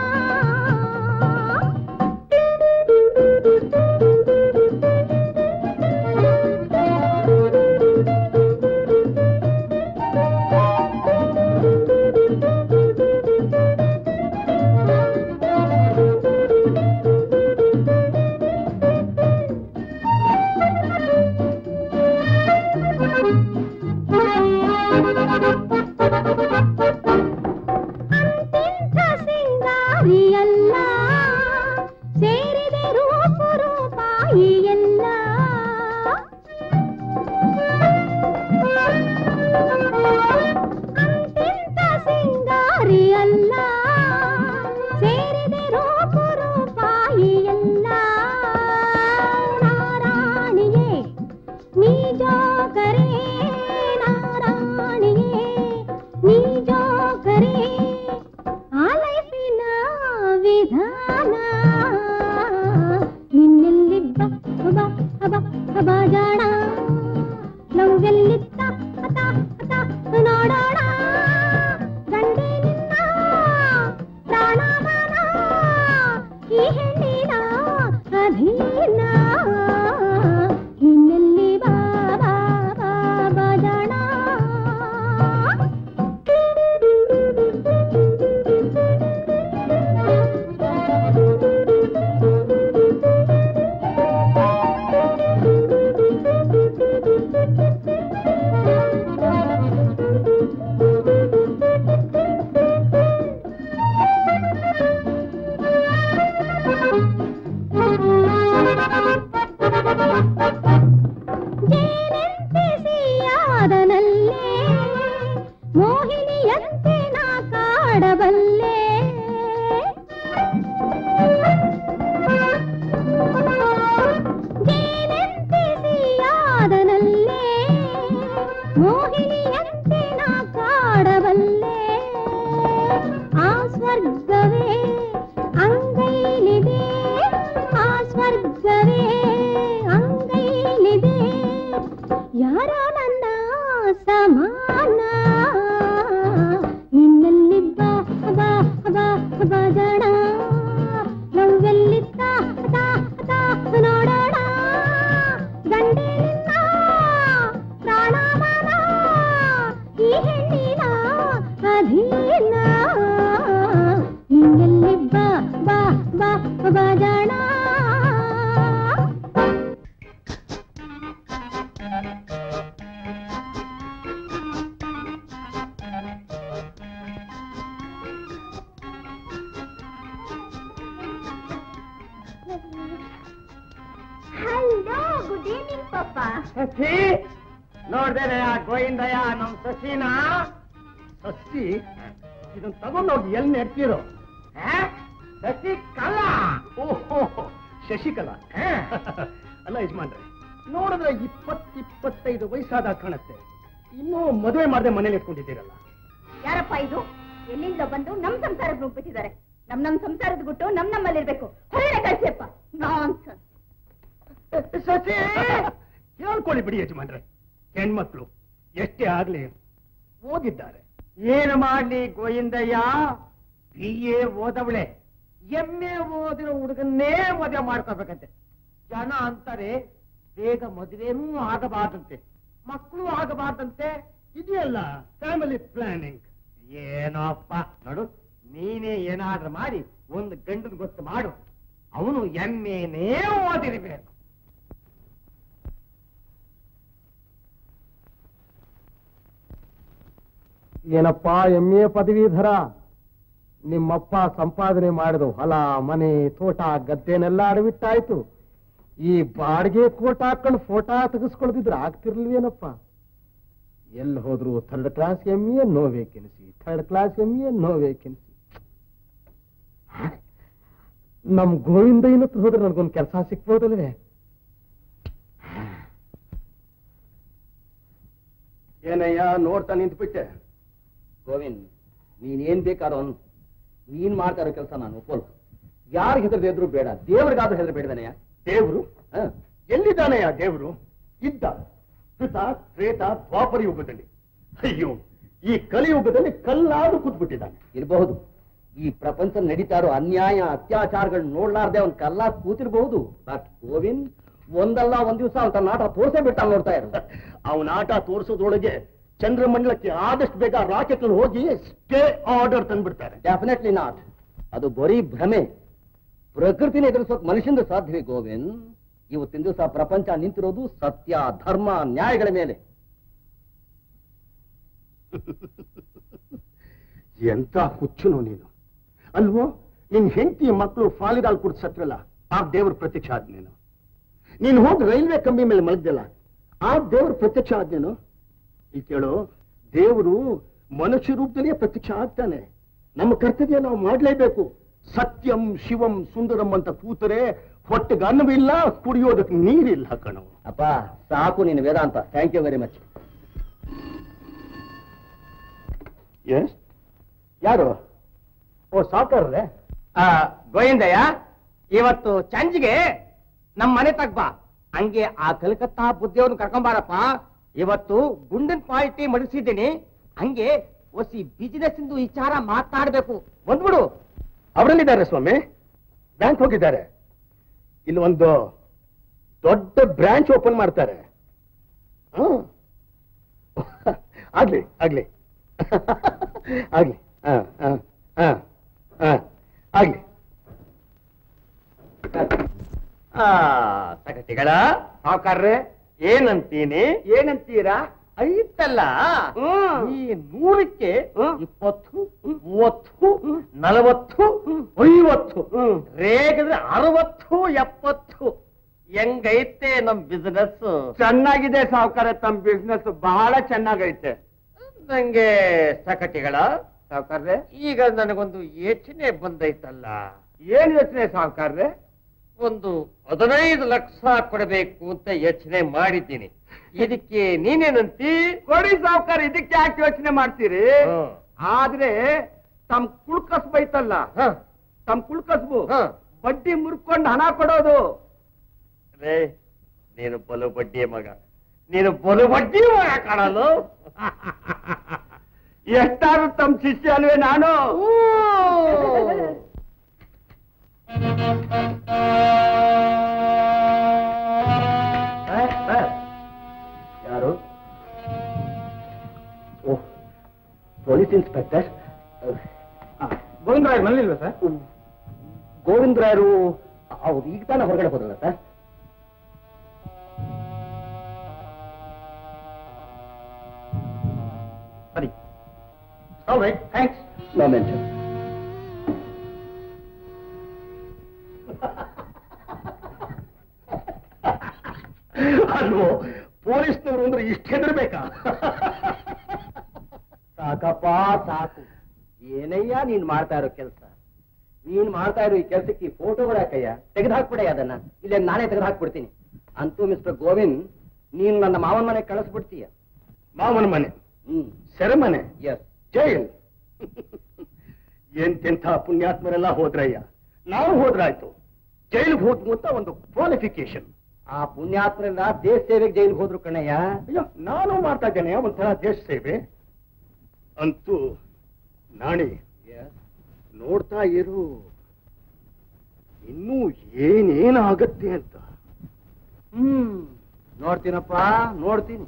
ಅಂತಿಂಥ ಸಿಂಗಾರಿಯಲ್ಲ ಸೇರಿದೆ ರೂಪ ರೂಪಾಯಿ ಎಲ್ಲ ಅಂತಿಂಥ ಸಿಂಗಾರಿಯಲ್ಲ ಸೇರಿದೆ ರೂಪ ರೂಪಾಯಿ ಎಲ್ಲ ನಾರಾಣಿಯೇ ನೀ ಜೋಕರೇ ನಾರಾಣಿಯೇ ನೀ ಜೋಕರೇ ಆ ಲೈಫಿನ ವಿಧಾನ ನಿನ್ನೆಲ್ಲಿ ಬಾ ಬಾ ಬಾ ಬಾಜಾಣ ಲವ್ವೆಲ್ಲಿ ತಾ ತಾ ತಾ ನೋಡೋಣ ಗಂಡೆ ನಿನ್ನ ಪ್ರಾಣಮಾನ ಈ ಹೆಣ್ಣಿನ ಅಧೀನ ನಿನ್ನೆಲ್ಲಿ ಬಾ ಬಾ ಬಾ ಬಾಜಾಣ ಜೇನಂತೆ ಸಿಯಾದನಲ್ಲೇ ಮೋಹಿನಿಯಂತೆ ನಾ ಕಾಡಬಲ್ಲೆ ಜೇನಂತೆ ಸಿಯಾದನಲ್ಲೇ ಮೋಹಿನಿಯಂತೆ ನಾ ಕಾಡಬಲ್ಲೆ ಆ ಸ್ವರ್ಗವೇ ಅಂಗೈಲಿದೆ ಆ ಸ್ವರ್ಗವೇ ಅಂಗೈಲಿದೆ ಯಾರೋ ನನ್ನ ಸಮಾನ ನಿನ್ನಲ್ಲಿ ಬಾ ಬಾ ಬಾ ಬಾಜಾಣ ಲವ್ವೆಲ್ಲಿ ತಾ ತಾ ತಾ ನೋಡೋಣ ಗಂಡೆ ನಿನ್ನ ಪ್ರಾಣಮಾನ ಈ ಹೆಣ್ಣಿನ ಅಧೀನ ನಿನ್ನಲ್ಲಿ ಬಾ ಬಾ ಬಾ ಬಾಜಾಣ ಹಲೋ ಗುಡ್ ಈವ್ನಿಂಗ್ ಪಾಪ ಸಸಿ ನೋಡ್ದೇನೆ ಆ ಗೋವಿಂದಯ್ಯ ನಮ್ ಸಸಿನ ಸಸಿ ಇದನ್ನ ತಗೊಂಡೋಗಿ ಎಲ್ಲಿ ನೆಡ್ತಿರೋ ಸಸಿ ಕಲ್ಲ ಓಹೋ ಶಶಿಕಲಾ ಅಲ್ಲ ಯಜಮಾನ್ರೆ ನೋಡಿದ್ರೆ ಇಪ್ಪತ್ ಇಪ್ಪತ್ತೈದು ವಯಸ್ಸಾದ ಕಾಣತ್ತೆ ಇನ್ನೂ ಮದುವೆ ಮಾಡದೆ ಮನೇಲಿ ಇಟ್ಕೊಂಡಿದ್ದೀರಲ್ಲ ಯಾರಪ್ಪ ಇದು ಎಲ್ಲಿಂದ ಬಂದು ನಮ್ ಸಂಸಾರಕ್ಕೆ ನುಗ್ಬಿಟ್ಟಿದ್ದಾರೆ ನಮ್ ನಮ್ ಸಂಸಾರದ ಗುಟ್ಟು ನಮ್ ನಮ್ಮಲ್ಲಿರ್ಬೇಕು ಹೊರಗಡೆ ಕಳ್ಸಿಯಪ್ಪ ನಾನ್ಸೆನ್ಸ್ ಸಸಿ ಹೇಳ್ಕೊಳ್ಳಿ ಬಿಡಿ ಯಜಮಾನ್ರೆ ಹೆಣ್ಮಕ್ಳು ಎಷ್ಟೇ ಆಗ್ಲಿ ಓದಿದ್ದಾರೆ ಏನು ಮಾಡ್ಲಿ ಗೋವಿಂದಯ್ಯ ಬಿ ಎ ಓದವಳೆ ಎಂ ಎ ಓದಿರೋ ಹುಡುಗನ್ನೇ ಮದುವೆ ಮಾಡ್ಕೋಬೇಕಂತೆ ಜನ ಅಂತಾರೆ ಬೇಗ ಮದುವೆನೂ ಆಗಬಾರ್ದಂತೆ ಮಕ್ಕಳು ಆಗಬಾರ್ದಂತೆ ಇದೆಯಲ್ಲ ಫ್ಯಾಮಿಲಿ ಪ್ಲಾನಿಂಗ್ ಏನೋಪ್ಪ ನೋಡು ನೀನೇ ಏನಾದ್ರೂ ಮಾಡಿ ಒಂದು ಗಂಡನ ಗೊತ್ತು ಮಾಡು ಅವನು ಎಂ ಎನೇ ಓದಿರ್ಬೇಕು ಏನಪ್ಪ ಎಂ ಎ ಪದವೀಧರ ನಿಮ್ಮಪ್ಪ ಸಂಪಾದನೆ ಮಾಡಿದ ಹೊಲ ಮನೆ ತೋಟ ಗದ್ದೆನೆಲ್ಲ ಅಡವಿಟ್ಟಾಯ್ತು ಈ ಬಾಡಿಗೆ ಕೋಟ್ ಹಾಕೊಂಡು ಫೋಟೋ ತೆಗೆಸ್ಕೊಳ್ತಿದ್ರೆ ಆಗ್ತಿರ್ಲಿಲ್ವೇನಪ್ಪ ಎಲ್ಲಿ ಹೋದ್ರು third class M A no vacancy third class M A no vacancy ನಮ್ ಗೋವಿಂದ ಇನ್ನತ್ತು ಹೋದ್ರೆ ನನ್ಗೊಂದು ಕೆಲಸ ಸಿಕ್ಬೋದಲ್ವೇ ಏನಯ್ಯ ನೋಡ್ತಾ ನಿಂತ್ಬಿಟ್ಟೆ ಗೋವಿಂದ್ ನೀನೇನ್ ಬೇಕಾದ್ರೂ ಅನ್ನು ನೀನ್ ಮಾಡ್ತಾ ಇರೋ ಕೆಲಸ ನಾನು ಒಪ್ಪಲ್ಲ ಯಾರಿಗೆ ಹೆದರದೆ ಇದ್ರು ಬೇಡ ದೇವರಿಗಾದ್ರೂ ಹೆದರ ಬೇಡದನೆಯ ದೇವ್ರು ಎಲ್ಲಿದ್ದಾನೆಯ ದೇವ್ರು ಇದ್ದ ಕೃತ ತ್ರೇತ ದ್ವಾಪರ ಯುಗದಲ್ಲಿ ಅಯ್ಯೋ ಈ ಕಲಿಯುಗದಲ್ಲಿ ಕಲ್ಲಾದು ಕೂತ್ಬಿಟ್ಟಿದ್ದಾನೆ ಇರಬಹುದು ಈ ಪ್ರಪಂಚ ನಡೀತಾ ಇರೋ ಅನ್ಯಾಯ ಅತ್ಯಾಚಾರಗಳು ನೋಡ್ಲಾರ್ದೆ ಅವ್ನ್ ಕಲ್ಲ ಕೂತಿರ್ಬಹುದು ಬಟ್ ಗೋವಿಂದ್ ಒಂದಲ್ಲ ಒಂದ್ ದಿವಸ ಅವನ ತನ್ನ ಆಟ ತೋರ್ಸೇ ಬಿಟ್ಟ ನೋಡ್ತಾ ಇರು ಅವನ ಆಟ ತೋರಿಸೋದ್ರೊಳಗೆ ಚಂದ್ರಮಂಡಲಕ್ಕೆ ಆದಷ್ಟು ಬೇಗ ರಾಕೆಟ್ ಹೋಗಿ ಸ್ಟೇ ಆರ್ಡರ್ ತಂದ್ಬಿಡ್ತಾರೆ ಡೆಫಿನೆಟ್ಲಿ ನಾಟ್ ಅದು ಬರೀ ಭ್ರಮೆ ಪ್ರಕೃತಿನ ಎದುರಿಸೋಕ್ ಮನುಷ್ಯಂದು ಸಾಧ್ಯವೇ ಗೋವಿಂದ್ ಇವತ್ತಿನ ದಿವಸ ಪ್ರಪಂಚ ನಿಂತಿರೋದು ಸತ್ಯ ಧರ್ಮ ನ್ಯಾಯಗಳ ಮೇಲೆ ಎಂತ ಹುಚ್ಚುನು ನೀನು ಅಲ್ವೋ ನಿನ್ ಹೆಂಡತಿ ಮಕ್ಕಳು ಫಾಲಿದಾಲ್ ಕುಡ್ದು ಸತ್ರಲ್ಲ ಆ ದೇವ್ರ ಪ್ರತ್ಯಕ್ಷ ಆದ್ನೇನು ನೀನ್ ಹೋಗಿ ರೈಲ್ವೆ ಕಂಬಿ ಮೇಲೆ ಮಲಗ್ದಲ್ಲ ಆ ದೇವ್ರ ಪ್ರತ್ಯಕ್ಷ ಆದ್ನೇನು ಈ ಕೇಳು ದೇವರು ಮನುಷ್ಯ ರೂಪದಲ್ಲೇ ಪ್ರತ್ಯಕ್ಷ ಆಗ್ತಾನೆ ನಮ್ಮ ಕರ್ತವ್ಯ ನಾವು ಮಾಡ್ಲೇಬೇಕು ಸತ್ಯಂ ಶಿವಂ ಸುಂದರಂ ಅಂತ ಕೂತರೆ ಹೊಟ್ಟೆಗೆ ಅನ್ನವಿಲ್ಲ ಕುಡಿಯೋದಕ್ಕೆ ನೀರಿಲ್ಲ ಕಣವು ಅಪ್ಪ ಸಾಕು ನೀನು ವೇದಾಂತ thank you very much yes ಯಾರು ಓ ಸಾವುಕಾರ್ರೆ ಗೋವಿಂದಯ್ಯ ಇವತ್ತು ಚಂಜಿಗೆ ನಮ್ಮ ಮನೆ ತಗ್ಬಾ ಹಂಗೆ ಆ ಕಲ್ಕತ್ತಾ ಬುದ್ಧಿಯವ್ರನ್ನ ಕರ್ಕೊಂಬಾರಪ್ಪ ಇವತ್ತು ಗುಂಡನ್ ಪಾರ್ಟಿ ಮಡಿಸಿದ್ದೀನಿ ಹಂಗೆ ಒಸಿ ಬಿಸಿನೆಸ್ ಇಂದು ವಿಚಾರ ಮಾತಾಡ್ಬೇಕು ಬಂದ್ಬಿಡು ಅವರಲ್ಲಿದ್ದಾರೆ ಸ್ವಾಮಿ ಬ್ಯಾಂಕ್ ಹೋಗಿದ್ದಾರೆ ಇಲ್ಲಿ ಒಂದು ದೊಡ್ಡ ಬ್ರಾಂಚ್ ಓಪನ್ ಮಾಡ್ತಾರೆ ಹ್ಮ್. ಆಗ್ಲಿ ಆಗ್ಲಿ ಆಗ್ಲಿ ಹ, ಹ, ಹ, ಹ. ಆಗ್ಲಿ ಆ ಸಗತಿಗಳ ಸಾವುಕಾರ್ರೆ ಏನಂತೀನಿ ಏನಂತೀರಾ ಐತಲ್ಲ ಈ ನೂರಕ್ಕೆ ಇಪ್ಪತ್ತು ಮೂವತ್ತು ನಲವತ್ತು ಐವತ್ತು ರೇಗಿದ್ರೆ ಅರವತ್ತು ಎಪ್ಪತ್ತು ಹೆಂಗೈತೆ ನಮ್ ಬಿಸ್ನೆಸ್ ಚೆನ್ನಾಗಿದೆ ಸಾವುಕಾರ ತಮ್ಮ ಬಿಸ್ನೆಸ್ ಬಹಳ ಚೆನ್ನಾಗೈತೆ ನಂಗೆ ಸಕಟಿಗಳ ಸಾವುಕಾರ್ರೆ ಈಗ ನನಗೊಂದು ಯೋಚನೆ ಬಂದೈತಲ್ಲ ಏನ್ ಯೋಚನೆ ಸಾವುಕಾರ್ರೆ ಒಂದು ಹದಿನೈದು ಲಕ್ಷ ಕೊಡಬೇಕು ಅಂತ ಯೋಚನೆ ಮಾಡಿದ್ದೀನಿ ಇದಕ್ಕೆ ನೀನೇನಂತಿ ಕೊಡಿ ಸಾವುಕಾರ ಇದಕ್ಕೆ ಯಾಕೆ ಯೋಚನೆ ಮಾಡ್ತೀರಿ ಆದ್ರೆ ತಮ್ ಕುಳ್ಕಸ್ಬು ಐತಲ್ಲ ತಮ್ ಕುಳ್ಕಸ್ಬು ಬಡ್ಡಿ ಮುರ್ಕೊಂಡು ಹಣ ಕೊಡೋದು ರೇ ನೀನು ಬಲು ಬಡ್ಡಿ ಮಗ ನೀನು ಬಲು ಬಡ್ಡಿ ಮಗ ಕಾಣಲು ಎಷ್ಟಾದ್ರೂ ತಮ್ಮ ಶಿಷ್ಯ ಅಲ್ವೇ ನಾನು ಯಾರು ಓಹ್ ಪೊಲೀಸ್ ಇನ್ಸ್ಪೆಕ್ಟರ್ ಗೋವಿಂದರಾಯ್ ಮನೇಲಿಲ್ವಾ ಸರ್ ಗೋವಿಂದರಾಯರು ಅವ್ರು ಈಗ ತಾನೇ ಹೊರಗಡೆ ಹೋದ್ರಲ್ಲ ಸರ್ ಸರಿ ಥ್ಯಾಂಕ್ಸ್ ನೋ ಮೆನ್ಷನ್ ಅಲ್ವೋ ಪೊಲೀಸ್ನವರು ಅಂದ್ರೆ ಇಷ್ಟ ಹೆದರ್ಬೇಕಾ ಸಾಕಪ್ಪ ಸಾಕು ಏನಯ್ಯ ನೀನ್ ಮಾಡ್ತಾ ಇರೋ ಕೆಲಸ ನೀನ್ ಮಾಡ್ತಾ ಇರೋ ಈ ಕೆಲಸಕ್ಕೆ ಈ ಫೋಟೋಗಳು ಯಾಕಯ್ಯ ತೆಗೆದು ಅದನ್ನ ಇಲ್ಲೇ ನಾನೇ ತೆಗೆದು ಹಾಕ್ಬಿಡ್ತೀನಿ ಅಂತೂ ಮಿಸ್ಟರ್ ಗೋವಿಂದ್ ನೀನ್ ನನ್ನ ಮಾವನ ಮನೆ ಕಳಿಸ್ಬಿಡ್ತೀಯ ಮಾವನ ಮನೆ ಹ್ಮ್ ಸೆರೆಮನೆ ಎಸ್ ಜೈಲ್ ಎಂತೆಂಥ ಪುಣ್ಯಾತ್ಮರೆಲ್ಲ ಹೋದ್ರಯ್ಯ ನಾವು ಹೋದ್ರಾಯ್ತು ಜೈಲಿಗೆ ಹೋದ್ವು ಅಂತ ಒಂದು ಕ್ವಾಲಿಫಿಕೇಶನ್ ಆ ಪುಣ್ಯಾತ್ಮರೆಲ್ಲ ದೇಶ ಸೇವೆಗೆ ಜೈಲಿಗೆ ಹೋದ್ರು ಕಣಯ್ಯ ಅಯ್ಯೋ ನಾನು ಮಾಡ್ತಾ ಇದ್ದೇನೆ ಒಂಥರ ದೇಶ ಸೇವೆ ಅಂತೂ ನಾಣಿ ನೋಡ್ತಾ ಇರು ಇನ್ನೂ ಏನೇನಾಗತ್ತೆ ಅಂತ ಹ್ಮ್ ನೋಡ್ತೀನಪ್ಪ ನೋಡ್ತೀನಿ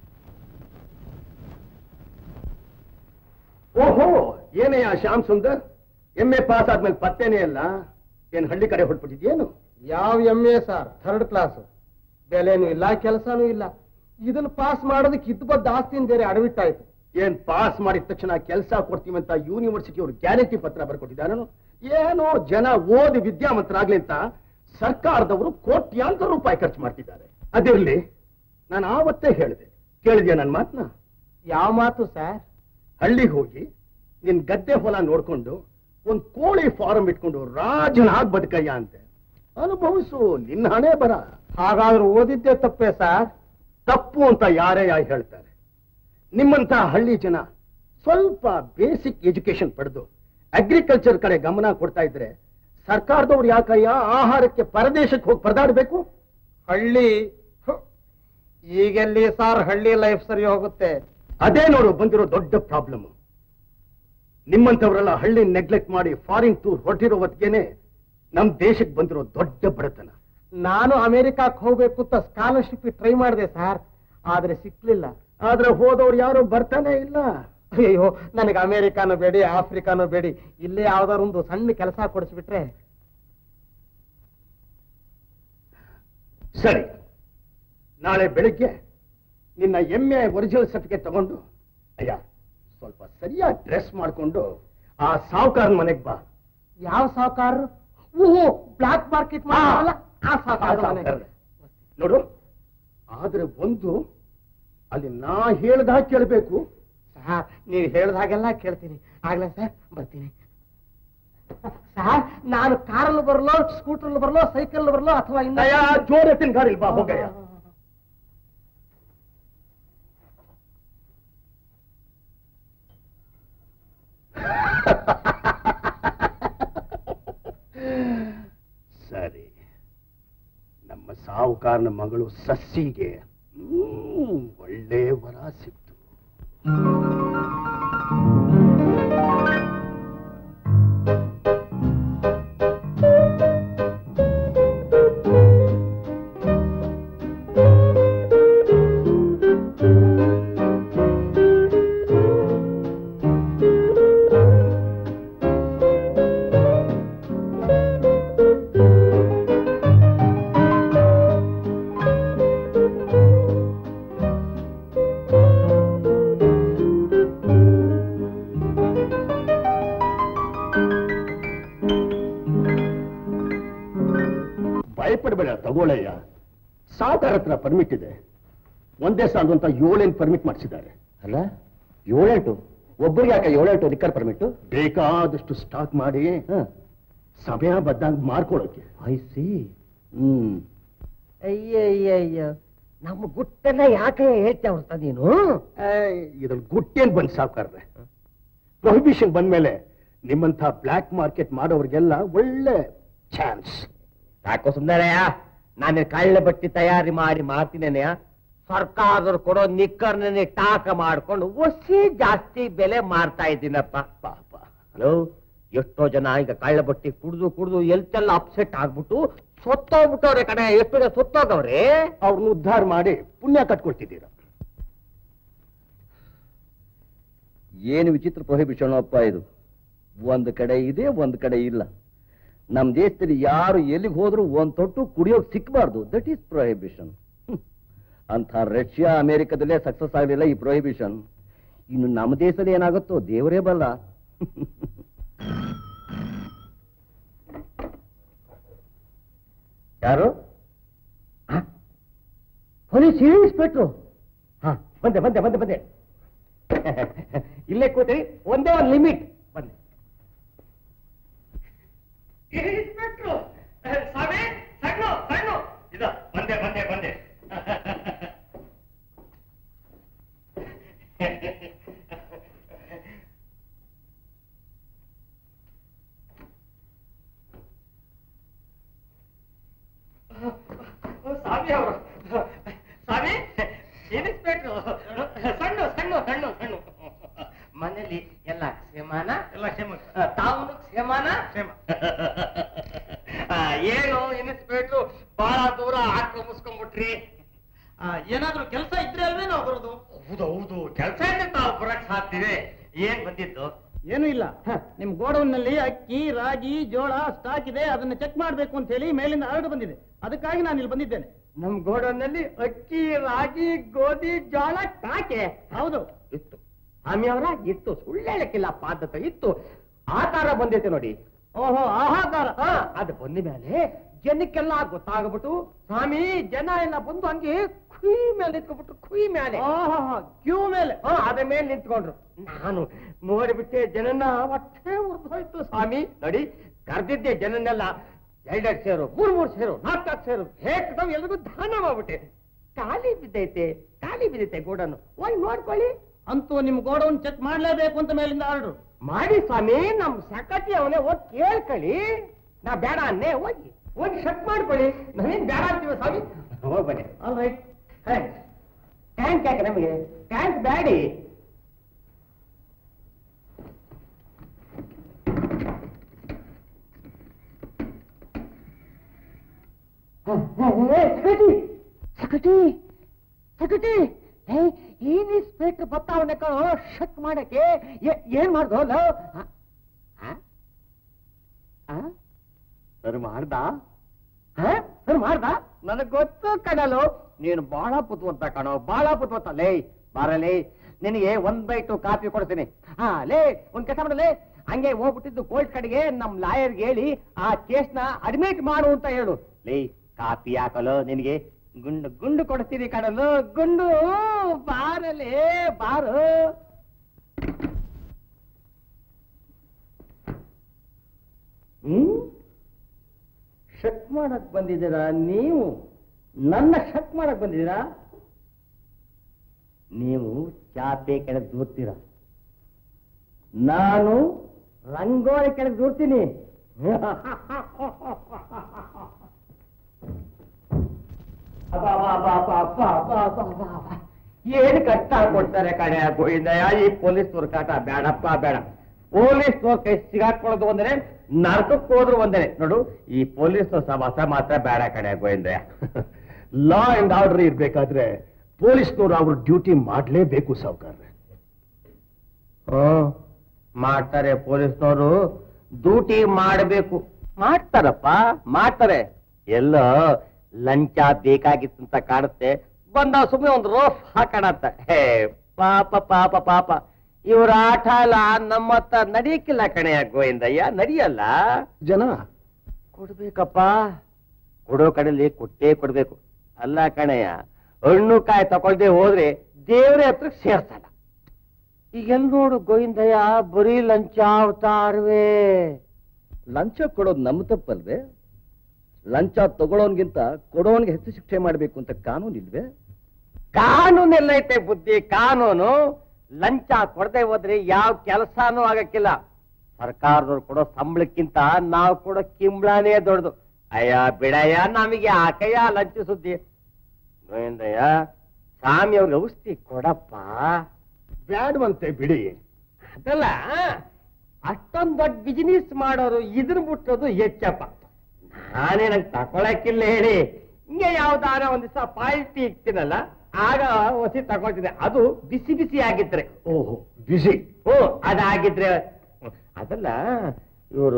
ಓಹೋ ಏನಯ್ಯ Shyam Sundar M A pass ಆದ್ಮೇಲೆ ಪತ್ತೇನೆ ಅಲ್ಲ ಏನ್ ಹಳ್ಳಿ ಕಡೆ ಹೊಟ್ಬಿಟ್ಟಿದ್ಯೇನು ಯಾವ M A sir third class ಬೆಲೆನೂ ಇಲ್ಲ ಕೆಲಸನೂ ಇಲ್ಲ ಇದನ್ನ ಪಾಸ್ ಮಾಡೋದಕ್ಕೆ ಇದ್ದು ಬದ್ದ ಆಸ್ತಿನ ಬೇರೆ ಅಡವಿಟ್ಟಾಯ್ತು ಏನ್ ಪಾಸ್ ಮಾಡಿದ ತಕ್ಷಣ ಕೆಲಸ ಕೊಡ್ತೀವಿ ಅಂತ ಯೂನಿವರ್ಸಿಟಿ ಅವ್ರು ಗ್ಯಾರಂಟಿ ಪತ್ರ ಬರ್ಕೊಟ್ಟಿದ್ದಾರೇನು ಏನೋ ಜನ ಓದಿ ವಿದ್ಯಾವಂತರಾಗ್ಲಿ ಅಂತ ಸರ್ಕಾರದವರು ಕೋಟ್ಯಾಂತರ ರೂಪಾಯಿ ಖರ್ಚು ಮಾಡ್ತಿದ್ದಾರೆ ಅದಿರ್ಲಿ ನಾನು ಆವತ್ತೇ ಹೇಳಿದೆ ಕೇಳಿದ್ಯಾ ನನ್ನ ಮಾತನ್ನ ಯಾವ ಮಾತು ಸರ್ ಹಳ್ಳಿಗೆ ಹೋಗಿ ನಿನ್ ಗದ್ದೆ ಹೊಲ ನೋಡ್ಕೊಂಡು ಒಂದ್ ಕೋಳಿ ಫಾರಂ ಇಟ್ಕೊಂಡು ರಾಜನಾಗ್ ಬದುಕಯ್ಯ ಅಂತೆ ಅನುಭವಿಸು ನಿನ್ನ ಹಣೆ ಬರ ಹಾಗಾದ್ರೆ ಓದಿದ್ದೆ ತಪ್ಪೇ ಸರ್ ತಪ್ಪು ಅಂತ ಯಾರೇ ಯಾರು ಹೇಳ್ತಾರೆ ನಿಮ್ಮಂತ ಹಳ್ಳಿ ಜನ ಸ್ವಲ್ಪ ಬೇಸಿಕ್ ಎಜುಕೇಶನ್ ಪಡೆದು ಅಗ್ರಿಕಲ್ಚರ್ ಕಡೆ ಗಮನ ಕೊಡ್ತಾ ಇದ್ರೆ ಸರ್ಕಾರದವ್ರು ಯಾಕಯ್ಯ ಆಹಾರಕ್ಕೆ ಪರದೇಶಕ್ಕೆ ಹೋಗಿ ಪರದಾಡಬೇಕು ಹಳ್ಳಿ ಹ್, ಈಗೆಲ್ಲಿ ಸರ್ ಹಳ್ಳಿ ಲೈಫ್ ಸರಿ ಹೋಗುತ್ತೆ ಅದೇ ನೋಡು ಬಂದಿರೋ ದೊಡ್ಡ ಪ್ರಾಬ್ಲಮ್ ನಿಮ್ಮಂತವರೆಲ್ಲ ಹಳ್ಳಿ ನೆಗ್ಲೆಕ್ಟ್ ಮಾಡಿ ಫಾರಿನ್ ಟೂರ್ ಹೊರಟಿರೋ ಹೊತ್ತಿಗೆನೆ ನಮ್ ದೇಶಕ್ಕೆ ಬಂದಿರೋ ದೊಡ್ಡ ಬಡತನ ನಾನು ಅಮೆರಿಕಕ್ಕೆ ಹೋಗ್ಬೇಕು ಅಂತ ಸ್ಕಾಲರ್ಶಿಪ್ ಟ್ರೈ ಮಾಡಿದೆ ಸರ್ ಆದ್ರೆ ಸಿಕ್ಲಿಲ್ಲ ಆದ್ರೆ ಹೋದವ್ರು ಯಾರು ಬರ್ತಾನೆ ಇಲ್ಲ ಅಯ್ಯೋ ನನಗೆ ಅಮೆರಿಕಾನು ಬೇಡಿ ಆಫ್ರಿಕಾನು ಬೇಡಿ ಇಲ್ಲೇ ಯಾವ್ದಾದ್ರು ಒಂದು ಸಣ್ಣ ಕೆಲಸ ಕೊಡಿಸ್ಬಿಟ್ರೆ ಸರಿ ನಾಳೆ ಬೆಳಿಗ್ಗೆ ನಿನ್ನ ಎಮ್ಮೆ ಒರಿಜಿನಲ್ ಸರ್ಟಿಫಿಕೇಟ್ ತಗೊಂಡು ಅಯ್ಯ ಸ್ವಲ್ಪ ಸರಿಯಾಗಿ ಡ್ರೆಸ್ ಮಾಡ್ಕೊಂಡು ಆ ಸಾವುಕಾರನ ಮನೆಗೆ ಬಾ ಯಾವ ಸಾವುಕಾರ ಓಹೋ ಬ್ಲಾಕ್ ಮಾರ್ಕೆಟ್ ಮಾಡಲ್ಲ ಆ ಆ ಸಾವುಕಾರ ಸಾವ್ಕಾರ್ನೇ. ನೋಡು ಆದ್ರೆ ಒಂದು ಅಲ್ಲಿ ನಾ ಹೇಳ್ದಾಗ ಕೇಳಬೇಕು ಸರ್ ನೀವು ಹೇಳ್ದ ಹಾಗೆಲ್ಲ ಕೇಳ್ತೀನಿ ಆಗ್ಲೇ ಸರ್ ಬರ್ತೀನಿ ಸರ್ ನಾನು ಕಾರಲ್ಲಿ ಬರಲೋ ಸ್ಕೂಟರ್ ಬರಲೋ ಸೈಕಲ್ ಬರಲೋ ಅಥವಾ ಇನ್ನ ಜೋರ್ ಎತ್ತಿನ ಗಾಡಿ ಬಾ ಹೋಗಯ್ಯ ಸರಿ ನಮ್ಮ ಸಾಹುಕಾರನ ಮಗಳು ಸಸ್ಸಿಗೆ ಹ್ಮ್, ಒಳ್ಳೆ ವರ ಸಿಕ್ತು ಭಯಪಡಬೇಡ ತಗೊಳ್ಳಯ್ಯ ಸಾವುಕಾರ ಹತ್ರ ಪರ್ಮಿಟ್ ಇದೆ ಒಂದೇ ಸಾಲದು ಅಂತ ಏಳೆಂಟು ಪರ್ಮಿಟ್ ಮಾಡಿಸಿದ್ದಾರೆ ಅಲ್ಲ ಏಳೆಂಟು ಒಬ್ಬರಿಗೆ ಯಾಕೆ ಏಳೆಂಟು ಲಿಕ್ಕರ್ ಪರ್ಮಿಟ್ ಬೇಕಾದಷ್ಟು ಸ್ಟಾಕ್ ಮಾಡಿ ಸಮಯ ಬದ್ದಾಗ ಮಾರ್ಕೊಳ್ಳೋಕೆ ಐ ಸಿ ಹ್ಮ್ ಅಯ್ಯಯ್ಯಯ್ಯ ನಮ್ಮ ಗುಟ್ಟೆಲ್ಲ ಯಾಕೆ ಹೇಳ್ತೇವ್ರತ ನೀನು ಇದ್ರಲ್ಲಿ ಗುಟ್ಟೇನ್ ಬಂದ್ ಸಾವುಕಾರ್ರೆ ಪ್ರೊಹಿಬಿಷನ್ ಬಂದ್ಮೇಲೆ ನಿಮ್ಮಂತ ಬ್ಲ್ಯಾಕ್ ಮಾರ್ಕೆಟ್ ಮಾಡೋರಿಗೆಲ್ಲ ಒಳ್ಳೆ ಚಾನ್ಸ್ ಯಾಕೋ ಸುಂದರಯ್ಯ ನಾನು ಕಳ್ಳ ಬಟ್ಟಿ ತಯಾರಿ ಮಾಡಿ ಮಾಡ್ತೀನೇನೆಯ ಸರ್ಕಾರದವ್ರು ಕೊಡೋ ನಿಕ್ಕರ್ನೇ ಟಾಕ ಮಾಡ್ಕೊಂಡು ಒಸಿ ಜಾಸ್ತಿ ಬೆಲೆ ಮಾರ್ತಾ ಇದ್ದೀನಪ್ಪ ಪಾಪ ಹಲೋ ಎಷ್ಟೋ ಜನ ಈಗ ಕಳ್ಳ ಬಟ್ಟಿ ಕುಡ್ದು ಕುಡ್ದು ಎಲ್ತೆಲ್ಲ ಅಪ್ಸೆಟ್ ಆಗ್ಬಿಟ್ಟು ಸೊತ್ತೋಗ್ಬಿಟ್ಟವ್ರೆ ಕಡೆ ಎಷ್ಟು ಜನ ಸೊತ್ತೋಗವ್ರೆ ಅವ್ರನ್ನ ಉದ್ಧಾರ ಮಾಡಿ ಪುಣ್ಯ ಕಟ್ಕೊಳ್ತಿದ್ದೀರ ಏನು ವಿಚಿತ್ರ ಪ್ರೊಹಿಬಿಷನ್ ಅಪ್ಪ ಇದು ಒಂದು ಕಡೆ ಇದೆ ಒಂದು ಕಡೆ ಇಲ್ಲ ನಮ್ಮ ದೇಶದಲ್ಲಿ ಯಾರು ಎಲ್ಲಿಗೆ ಹೋದ್ರು ಒಂದ್ ತೊಟ್ಟು ಕುಡಿಯೋಕ್ ಸಿಕ್ಕಬಾರ್ದು ದಟ್ ಈಸ್ ಪ್ರೊಹಿಬಿಷನ್ ಅಂತ ರಷ್ಯಾ ಅಮೆರಿಕದಲ್ಲೇ ಸಕ್ಸಸ್ ಆಗಲಿಲ್ಲ ಈ ಪ್ರೊಹಿಬಿಷನ್ ಇನ್ನು ನಮ್ಮ ದೇಶದಲ್ಲಿ ಏನಾಗುತ್ತೋ ದೇವರೇ ಬಲ್ಲ ಯಾರು ಪೊಲೀಸ್ ಇನ್ಸ್ಪೆಕ್ಟ್ರು ಹಾ ಬಂದೆ ಬಂದೆ ಬಂದೆ ಬಂದೆ ಇಲ್ಲೇ ಕೂತಿ ಒಂದೇ ಒಂದು ಲಿಮಿಟ್ ಬಂದೆ ಬಂದೆ ಬಂದೆ ಬಂದೆ ಸ್ವಾಮಿ ದೇವರು ಸ್ವಾಮಿ ಇನ್ಸ್ಪೆಕ್ಟ್ರು ಸಣ್ಣ ಸಣ್ಣ ಸಣ್ಣ ಸಣ್ಣ ಮನೇಲಿ ಎಲ್ಲ ಕ್ಷೇಮಾನ ಎಲ್ಲ ಕ್ಷೇಮ ತಾವು ಕ್ಷೇಮಾನ ಕ್ಷೇಮ ಏನು ಇನ್ಸ್ಪೆಕ್ಟ್ರು ಬಹಳ ದೂರ ಆಕ್ರಮಿಸ್ಕೊಂಡ್ಬಿಟ್ರಿ ಏನಾದ್ರೂ ಕೆಲಸ ಇದ್ರೆ ಅಲ್ವೇ ನಾವು ಬರೋದು ಹೌದು ಹೌದು ಕೆಲಸ ಇದ್ರೆ ತಾವು ಬರಕ್ ಸಾಧ್ಯವೇ ಏನ್ ಬಂದಿದ್ದು ಏನೂ ಇಲ್ಲ ನಿಮ್ ಗೋಡೌನ್ನಲ್ಲಿ ಅಕ್ಕಿ ರಾಗಿ ಜೋಳ ಸ್ಟಾಕ್ ಇದೆ ಅದನ್ನ ಚೆಕ್ ಮಾಡ್ಬೇಕು ಅಂತ ಹೇಳಿ ಮೇಲಿಂದ ಆರ್ಡರ್ ಬಂದಿದೆ ಅದಕ್ಕಾಗಿ ನಾನು ಇಲ್ಲಿ ಬಂದಿದ್ದೇನೆ ನಮ್ ಗೋಡೌನ್ನಲ್ಲಿ ಅಕ್ಕಿ ರಾಗಿ ಗೋಧಿ ಜೋಳ ಕಾಕೆ ಹೌದು ಇತ್ತು ಸ್ವಾಮಿಯವರ ಇತ್ತು ಸುಳ್ಳು ಹೇಳಕ್ಕಿಲ್ಲ ಪಾದತ ಇತ್ತು ಆಕಾರ ಬಂದೈತೆ ನೋಡಿ ಓಹೋ ಆಹಾಕಾರ ಹಾ ಅದು ಬಂದ ಮೇಲೆ ಜನಕ್ಕೆಲ್ಲ ಗೊತ್ತಾಗ್ಬಿಟ್ಟು ಸ್ವಾಮಿ ಜನ ಎಲ್ಲ ಬಂದು ಹಂಗೆ ಕುಯ್ ಮೇಲೆ ನಿಂತ್ಕೊಂಡ್ಬಿಟ್ರು ಕುಯ್ ಮೇಲೆ ಓಹೋ ಕ್ಯೂ ಮೇಲೆ ಹಾ ಅದ್ರ ಮೇಲೆ ನಿಂತ್ಕೊಂಡ್ರು ನಾನು ನೋಡಿಬಿಟ್ಟೆ ಜನನ ಹೊಟ್ಟೆ ಉರ್ದೋಯ್ತು ಸ್ವಾಮಿ ನೋಡಿ ಕರೆದಿದ್ದೆ ಜನನ್ನೆಲ್ಲ ಎರಡೆರಡು ಸೇರು ಮೂರ್ ಮೂರ್ ಸೇರು ನಾಲ್ಕು ನಾಲ್ಕು ಸೇರು ಹೇಗ್ತಾವ್ ಎಲ್ರಿಗೂ ದಾನ ಮಾಡ್ಬಿಟ್ಟೆ ಖಾಲಿ ಬಿದ್ದೈತೆ ಖಾಲಿ ಬಿದ್ದೈತೆ ಗೋಡನ್ನು ಹೋಗಿ ನೋಡ್ಕೊಳ್ಳಿ ಅಂತೂ ನಿಮ್ ಗೋಡೌನ್ ಚೆಕ್ ಮಾಡ್ಲೇಬೇಕು ಅಂತ ಮೇಲಿಂದ ಆರ್ಡರ್ ಮಾಡಿ ಸ್ವಾಮಿ ನಮ್ ಸಕತಿ ಅವನೇ ಹೋಗಿ ಕೇಳ್ಕೊಳ್ಳಿ ನಾ ಬೇಡ ಅನ್ನೇ ಹೋಗಿ ಹೋಗಿ ಶಟ್ ಮಾಡ್ಕೊಳ್ಳಿ ನಾವೇನ್ ಬೇಡ ಅಂತೀವಿ ಸ್ವಾಮಿ ಹೋಗ್ ಬನ್ನಿ ಆಲ್ ರೈಟ್ ಟ್ಯಾಂಕ್ ಯಾಕೆ ನಮಗೆ ಟ್ಯಾಂಕ್ ಬ್ಯಾಡಿ ಸಕಟಿ ಸಕಟಿ ಸಕಟಿ ಏನ್ ಇನ್ಸ್ಪೆಕ್ಟರ್ ಬರ್ತಾವನೆ ಕಣೋ ಶಕ್ ಮಾಡಕ್ಕೆ ಏ- ಏನ್ ಮಾಡ್ದು ಅಲ್ಲ ಸರ್ ಮಾಡ್ದ ಸರ್ ಮಾಡ್ದ ನನಗ್ ಗೊತ್ತು ಕಣಲು ನೀನು ಬಹಳ ಪುತ್ವಂತ ಕಣೋ ಬಹಳ ಪುತ್ವಂತ ಲೇ ಬಾರಲೇ ನಿನಗೆ ಒಂದ್ ಬೈಟು ಕಾಪಿ ಕೊಡ್ತೀನಿ ಹಾ ಲೇ ಒಂದ್ ಕೆಲಸ ಮಾಡಲೇ ಹಂಗೆ ಹೋಗ್ಬಿಟ್ಟಿದ್ದು ಕೋರ್ಟ್ ಕಡೆಗೆ ನಮ್ ಲಾಯರ್ಗೆ ಹೇಳಿ ಆ ಕೇಸ್ನ ಅಡ್ಮಿಟ್ ಮಾಡು ಅಂತ ಹೇಳು ಲೇ ಕಾಪಿ ಹಾಕಲು ನಿನಗೆ ಗುಂಡು ಗುಂಡು ಕೊಡ್ತೀನಿ ಕಣಲು ಗುಂಡು ಬಾರಲೇ ಬಾರು ಹ್ಮ್ ಶಕ್ ಮಾಡಕ್ ಬಂದಿದ್ದೀರಾ ನೀವು ನನ್ನ ಶಕ್ ಮಾಡಕ್ ಬಂದಿದ್ದೀರಾ ನೀವು ಚಾಪೆ ಕೆಳಗೆ ದೂರ್ತೀರ ನಾನು ರಂಗೋಲಿ ಕೆಳಗೆ ದೂರ್ತೀನಿ ಏನು ಕಷ್ಟ ಕೊಡ್ತಾರೆ ಕಣೆ ಗೋವಿಂದಯ್ಯ ಈ ಪೊಲೀಸ್ ಕಾಟ ಬೇಡಪ್ಪ ಬೇಡ ಪೊಲೀಸ್ ಕೈ ಸಿಗಾಕೊಳ್ಳೋದು ಒಂದರೆ ನರಕಕ್ಕೆ ಹೋದ್ರು ಒಂದೇ ನೋಡು ಈ ಪೊಲೀಸ್ ಸಮಾಸ ಮಾತ್ರ ಬೇಡ ಕಣೆ ಗೋವಿಂದಯ್ಯ ಲಾ ಅಂಡ್ ಆರ್ಡರ್ ಇರ್ಬೇಕಾದ್ರೆ ಪೊಲೀಸ್ನವರು ಅವ್ರ ಡ್ಯೂಟಿ ಮಾಡ್ಲೇಬೇಕು ಸಾವುಕಾರ್ರೆ ಹ್ಮ್ ಮಾಡ್ತಾರೆ ಪೊಲೀಸ್ನವರು ಡ್ಯೂಟಿ ಮಾಡಬೇಕು ಮಾಡ್ತಾರಪ್ಪ ಮಾಡ್ತಾರೆ ಎಲ್ಲೋ ಲಂಚ ಬೇಕಾಗಿತ್ತು ಅಂತ ಕಾಣುತ್ತೆ ಬಂದ ಸುಮ್ಮನೆ ಒಂದು ರೋಫ್ ಹಾಕೋಣಂತ ಹೇ ಪಾಪ ಪಾಪ ಪಾಪ ಇವ್ರ ಆಟ ಎಲ್ಲ ನಮ್ಮತ್ತ ನಡಿಯಕ್ಕಿಲ್ಲ ಕಣೆಯ ಗೋವಿಂದಯ್ಯ ನಡಿಯಲ್ಲ ಜನ ಕೊಡ್ಬೇಕಪ್ಪ ಕೊಡೋ ಕಡೆಯಲ್ಲಿ ಕೊಟ್ಟೇ ಕೊಡ್ಬೇಕು ಅಲ್ಲ ಕಣಯ್ಯ ಹಣ್ಣು ಕಾಯಿ ತಗೊಳ್ದೆ ಹೋದ್ರೆ ದೇವ್ರ ಹತ್ರ ಸೇರ್ಸಲ್ಲ ಈಗ ಎಲ್ ನೋಡು ಗೋವಿಂದಯ್ಯ ಬರೀ ಲಂಚ ಅವತಾರವೇ ಲಂಚ ಕೊಡೋದು ನಮ್ಮ ತಪ್ಪಲ್ವೇ ಲಂಚ ತಗೊಳ್ಳೋನ್ಗಿಂತ ಕೊಡೋನ್ಗೆ ಹೆಚ್ಚು ಶಿಕ್ಷೆ ಮಾಡಬೇಕು ಅಂತ ಕಾನೂನು ಇಲ್ವೇ ಕಾನೂನು ಎಲ್ಲೈತೆ ಬುದ್ಧಿ ಕಾನೂನು ಲಂಚ ಕೊಡದೆ ಹೋದ್ರೆ ಯಾವ ಕೆಲಸನೂ ಆಗಕ್ಕಿಲ್ಲ ಸರ್ಕಾರದವ್ರು ಕೊಡೋ ಸಂಬಳಕ್ಕಿಂತ ನಾವು ಕೊಡೋ ಕಿಂಬಳನೇ ದೊಡ್ಡದು ಅಯ್ಯ ಬಿಡಯ್ಯ ನಮಗೆ ಆಕಯ್ಯ ಲಂಚ ಸುದ್ದಿ ಗೋವಿಂದಯ್ಯ ಸ್ವಾಮಿ ಅವ್ರಿಗೆ ಔಷಧಿ ಕೊಡಪ್ಪ ಬ್ಯಾಡ್ವಂತೆ ಬಿಡಿ ಅದಲ್ಲ ಅಷ್ಟೊಂದ್ ದೊಡ್ಡ ಬಿಸಿನೆಸ್ ಮಾಡೋರು ಇದ್ರ ಬಿಟ್ಟೋದು ಹೆಚ್ಚಪ್ಪ ನಾನೇ ನಂಗೆ ತಕೊಳಕ್ಕಿಲ್ಲ ಹೇಳಿ ಹಿಂಗೆ ಯಾವ್ದಾರ ಒಂದ್ ದಿವಸ ಪಾಲ್ಟಿ ಇಕ್ತೀನಲ್ಲ ಆಗ ಹೊಸಿ ತಗೊಳ್ತಿದ್ದೆ ಅದು ಬಿಸಿ ಬಿಸಿ ಆಗಿದ್ರೆ ಓಹೋ ಬಿಸಿ ಓ ಅದಾಗಿದ್ರೆ ಅದಲ್ಲ ಇವರು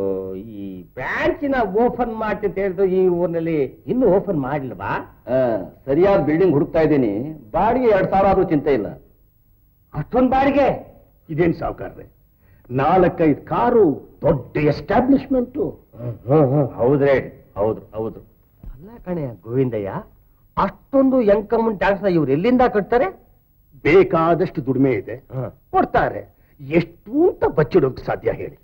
ಈ ಬ್ರಾಂಚಿನ ಓಪನ್ ಮಾಡ್ತಿ ಅಂತ ಹೇಳಿದ್ರು ಈ ಊರಿನಲ್ಲಿ ಇನ್ನೂ ಓಪನ್ ಮಾಡಿಲ್ವಾ ಸರಿಯಾದ ಬಿಲ್ಡಿಂಗ್ ಹುಡುಕ್ತಾ ಇದ್ದೀನಿ ಬಾಡಿಗೆ ಎರಡ್ ಸಾವಿರ ಆದ್ರೂ ಚಿಂತೆ ಇಲ್ಲ ಅಷ್ಟೊಂದ್ ಬಾಡಿಗೆ ಇದೇನ್ ಸಾವುಕಾರ್ರೆ ನಾಲ್ಕೈದು ಕಾರು ದೊಡ್ಡ ಎಸ್ಟಾಬ್ಲಿಷ್ಮೆಂಟು ಹೌದ್ರೇ ಹೌದು ಹೌದು ಅಲ್ಲ ಕಣೆ ಗೋವಿಂದಯ್ಯ ಅಷ್ಟೊಂದು ಎಂಕಮನ್ ಟ್ಯಾಕ್ಸ್ ಇವ್ರು ಎಲ್ಲಿಂದ ಕಟ್ತಾರೆ ಬೇಕಾದಷ್ಟು ದುಡಿಮೆ ಇದೆ ಕೊಡ್ತಾರೆ ಎಷ್ಟು ಅಂತ ಬಚ್ಚಿಡೋಕ್ ಸಾಧ್ಯ ಹೇಳಿ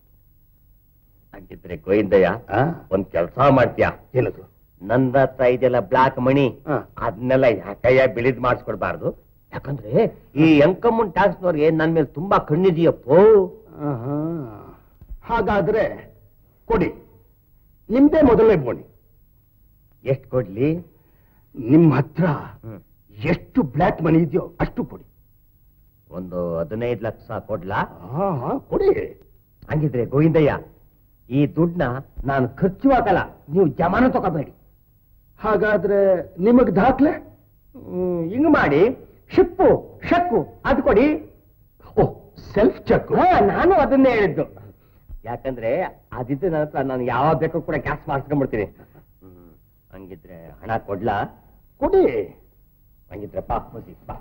ಹಾಗಿದ್ರೆ ಗೋವಿಂದಯ್ಯ ಆ? ಒಂದ್ ಕೆಲಸ ಮಾಡ್ತೀಯಾ ಏನದು ನಂದ ಹತ್ರ ಇದೆಲ್ಲ ಬ್ಲಾಕ್ ಮಣಿ ಆ. ಅದನ್ನೆಲ್ಲ ಯಾಕಯ್ಯ ಬಿಳಿದ್ ಮಾಡಿಸ್ಕೊಡ್ಬಾರ್ದು ಯಾಕಂದ್ರೆ ಈ ಎಂಕಮನ್ ಟ್ಯಾಕ್ಸ್ನವ್ರಿಗೆ ನನ್ ಮೇಲೆ ತುಂಬಾ ಕಣ್ಣಿದೆಯಪ್ಪೋ ಆಹಾ. ಹಾಗಾದ್ರೆ ಕೊಡಿ ನಿಮ್ದೇ ಮೊದಲನೇ ಬೋಣಿ ಎಷ್ಟ್ ಕೊಡ್ಲಿ ನಿಮ್ಮ ಹತ್ರ ಎಷ್ಟು ಬ್ಲ್ಯಾಕ್ ಮನಿ ಇದೆಯೋ ಅಷ್ಟು ಕೊಡಿ ಒಂದು ಹದಿನೈದು ಲಕ್ಷ ಕೊಡ್ಲಾ ಹಾ ಹಾ ಕೊಡಿ ಹಂಗಿದ್ರೆ ಗೋವಿಂದಯ್ಯ ಈ ದುಡ್ಡನ್ನ ನಾನು ಖರ್ಚು ಹಾಕಲ್ಲ ನೀವು ಜಮಾನು ತಗೋಬೇಡಿ ಹಾಗಾದ್ರೆ ನಿಮಗ್ ದಾಖಲೆ ಹ್ಮ್, ಹಿಂಗ್ ಮಾಡಿ ಶಿಪ್ಪು ಶಕ್ಕು ಅದು ಕೊಡಿ ಓ ಸೆಲ್ಫ್ ಚೆಕ್ ಹಾ ನಾನು ಅದನ್ನೇ ಹೇಳಿದ್ದು ಯಾಕಂದ್ರೆ ಅದಿದ್ದು ನನ್ನ ಹತ್ರ ನಾನು ಯಾವಾಗ ಬೇಕು ಕೂಡ ಕ್ಯಾಶ್ ಮಾಡಿಸ್ಕೊಂಡ್ಬಿಡ್ತೀನಿ ಹ್ಮ್, ಹಂಗಿದ್ರೆ ಹಣ ಕೊಡ್ಲಾ ಕೊಡಿ ಹಂಗಿದ್ರೆ ಬಾ ಮಸಿ ಬಾ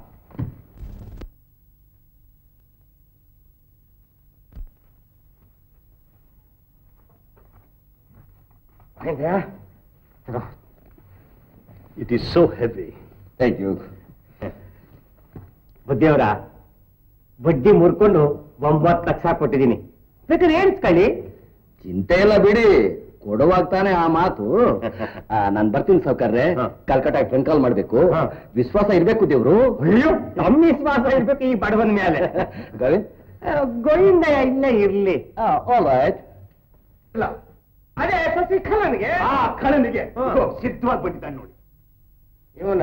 it is so heavy thank you ಬುದ್ಧಿಯವರ ಬಡ್ಡಿ ಮುರ್ಕೊಂಡು ಒಂಬತ್ತು ಲಕ್ಷ ಕೊಟ್ಟಿದ್ದೀನಿ ಬೇಕಾದ್ರೆ ಏನ್ಸ್ಕೊಳ್ಳಿ ಚಿಂತೆ ಇಲ್ಲ ಬಿಡಿ ಕೊಡುವಾಗ ತಾನೇ ಆ ಮಾತು ನಾನು ಬರ್ತೀನಿ ಸಾವ್ಕಾರ್ರೆ ಹಾ. ಕಲ್ಕಟ್ಟಾಗ ಫೋನ್ ಕಾಲ್ ಮಾಡ್ಬೇಕು ಹಾ. ವಿಶ್ವಾಸ ಇರ್ಬೇಕು ದೇವ್ರು ಅಯ್ಯೋ ನಮ್ಮ ವಿಶ್ವಾಸ ಇರ್ಬೇಕು ಈ ಬಡವನ ಮೇಲೆ ಗಾವಿ ಗೋವಿಂದ ಇಲ್ಲೇ ಇರ್ಲಿ ಆಲ್ ರೈಟ್ ಇಲ್ಲ ಅದೇ ಸಸಿ ಖಲನ್ಗೆ ಆ ಖಳನಿಗೆ ಹಾ. ಸಿದ್ಧವಾಗಿ ಬಂದಿದ್ದಾನೆ ನೋಡಿ ಇವನ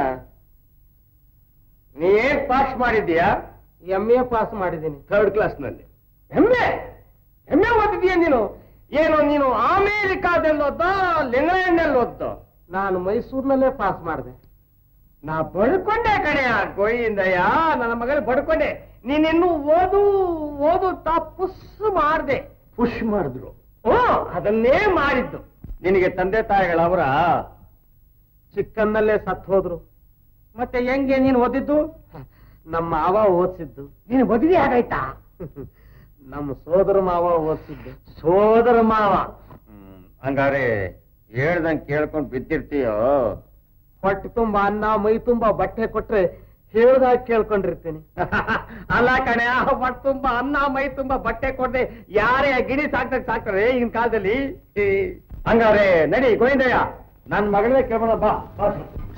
ನೀ ಏನ್ ಪಾಸ್ ಮಾಡಿದ್ಯಾ ಎಂ ಎ ಪಾಸ್ ಮಾಡಿದ್ದೀನಿ ಥರ್ಡ್ ಕ್ಲಾಸ್ ನಲ್ಲಿ ಎಮ್ಮೆ ಎಮ್ಮೆ ಓದಿದ್ಯಾ ನೀನು ಏನು ನೀನು ಅಮೇರಿಕಾದಲ್ಲಿ ಓದ್ದೋ ಲಿಂಗ್ಲೆಂಡಲ್ಲಿ ಓದ್ದೋ ನಾನು ಮೈಸೂರಿನಲ್ಲೇ ಪಾಸ್ ಮಾಡಿದೆ ನಾ ಬಡ್ಕೊಂಡೆ ಕಣೆಯ ಗೋವಿಂದಯ್ಯ ನನ್ನ ಮಗನ ಬಡ್ಕೊಂಡೆ ನೀನಿನ್ನು ಓದು ಓದು ಪುಸ್ ಮಾಡ್ದೆ ಪುಷ್ ಮಾಡಿದ್ರು ಓ ಅದನ್ನೇ ಮಾಡಿದ್ದು ನಿನಗೆ ತಂದೆ ತಾಯಿಗಳವರ ಚಿಕ್ಕನ್ನಲ್ಲೇ ಸತ್ ಹೋದ್ರು ಮತ್ತೆ ಹೆಂಗೆ ನೀನು ಓದಿದ್ದು ನಮ್ಮ ಮಾವ ಓದಿಸಿದ್ದು ನೀನು ಮದುವೆ ಆಗೈತಾ ನಮ್ಮ ಸೋದರ ಮಾವ ಓದಿಸಿದ್ದು ಸೋದರ ಮಾವ ಹಂಗಾರೆ ಹೇಳ್ದಂಗ್ ಕೇಳ್ಕೊಂಡ್ ಬಿದ್ದಿರ್ತೀಯೋ ಹೊಟ್ಟೆ ತುಂಬಾ ಅನ್ನ ಮೈ ತುಂಬಾ ಬಟ್ಟೆ ಕೊಟ್ರೆ ಹೇಳ್ದಾಗ ಕೇಳ್ಕೊಂಡಿರ್ತೀನಿ ಅಲ್ಲ ಕಣೆ ಹೊಟ್ಟೆ ತುಂಬಾ ಅನ್ನ ಮೈ ತುಂಬಾ ಬಟ್ಟೆ ಕೊಡದೆ ಯಾರೇ ಗಿಣಿ ಸಾಕ್ತಾರೆ ಸಾಕ್ತಾರೆ ಈಗಿನ ಕಾಲದಲ್ಲಿ ಏ, ಹಂಗಾರೆ ನಡಿ ಗೋವಿಂದಯ್ಯ ನನ್ ಮಗಳೇ ಕೇಳೋಣ ಬಾ ಬಾ.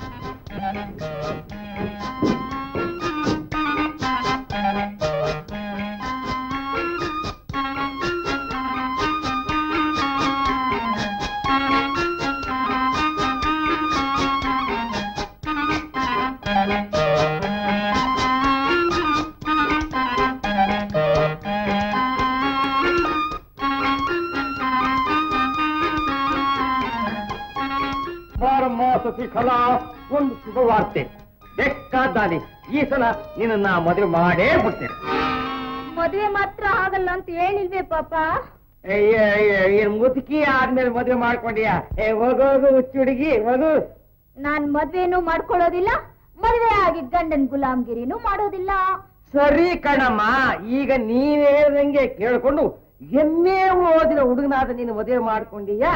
ಬಾರಮ್ಮ ಸತಿ ಕಲಾ ಒಂದು ಶುಭವಾರ್ತೆ ಬೇಕಾದಾನಿ ಈ ಸಲ ನಿನ್ನ ಮದುವೆ ಮಾಡೇ ಬಿಡ್ತೇನೆ ಮದುವೆ ಮಾತ್ರ ಆಗಲ್ಲ ಅಂತ ಹೇಳಿಲ್ವೇ ಪಾಪ ಅಯ್ಯ ಅಯ್ಯ ಏನ್ ಮುದುಕಿ ಆದ್ಮೇಲೆ ಮದುವೆ ಮಾಡ್ಕೊಂಡಿಯಾ ಏ ಹೋಗೋದು ಹುಚ್ಚು ಹುಡುಗಿ ಹೋಗು ನಾನ್ ಮದ್ವೆನೂ ಮಾಡ್ಕೊಳ್ಳೋದಿಲ್ಲ ಮದುವೆ ಆಗಿ ಗಂಡನ್ ಗುಲಾಮ್ಗಿರಿನೂ ಮಾಡೋದಿಲ್ಲ ಸರಿ ಕಣಮ್ಮ ಈಗ ನೀನ್ ಹೇಳ್ದಂಗೆ ಕೇಳ್ಕೊಂಡು ಎಮ್ಮೆ ಓದಿನ ಹುಡುಗನಾದ ನೀನು ಮದುವೆ ಮಾಡ್ಕೊಂಡಿಯಾ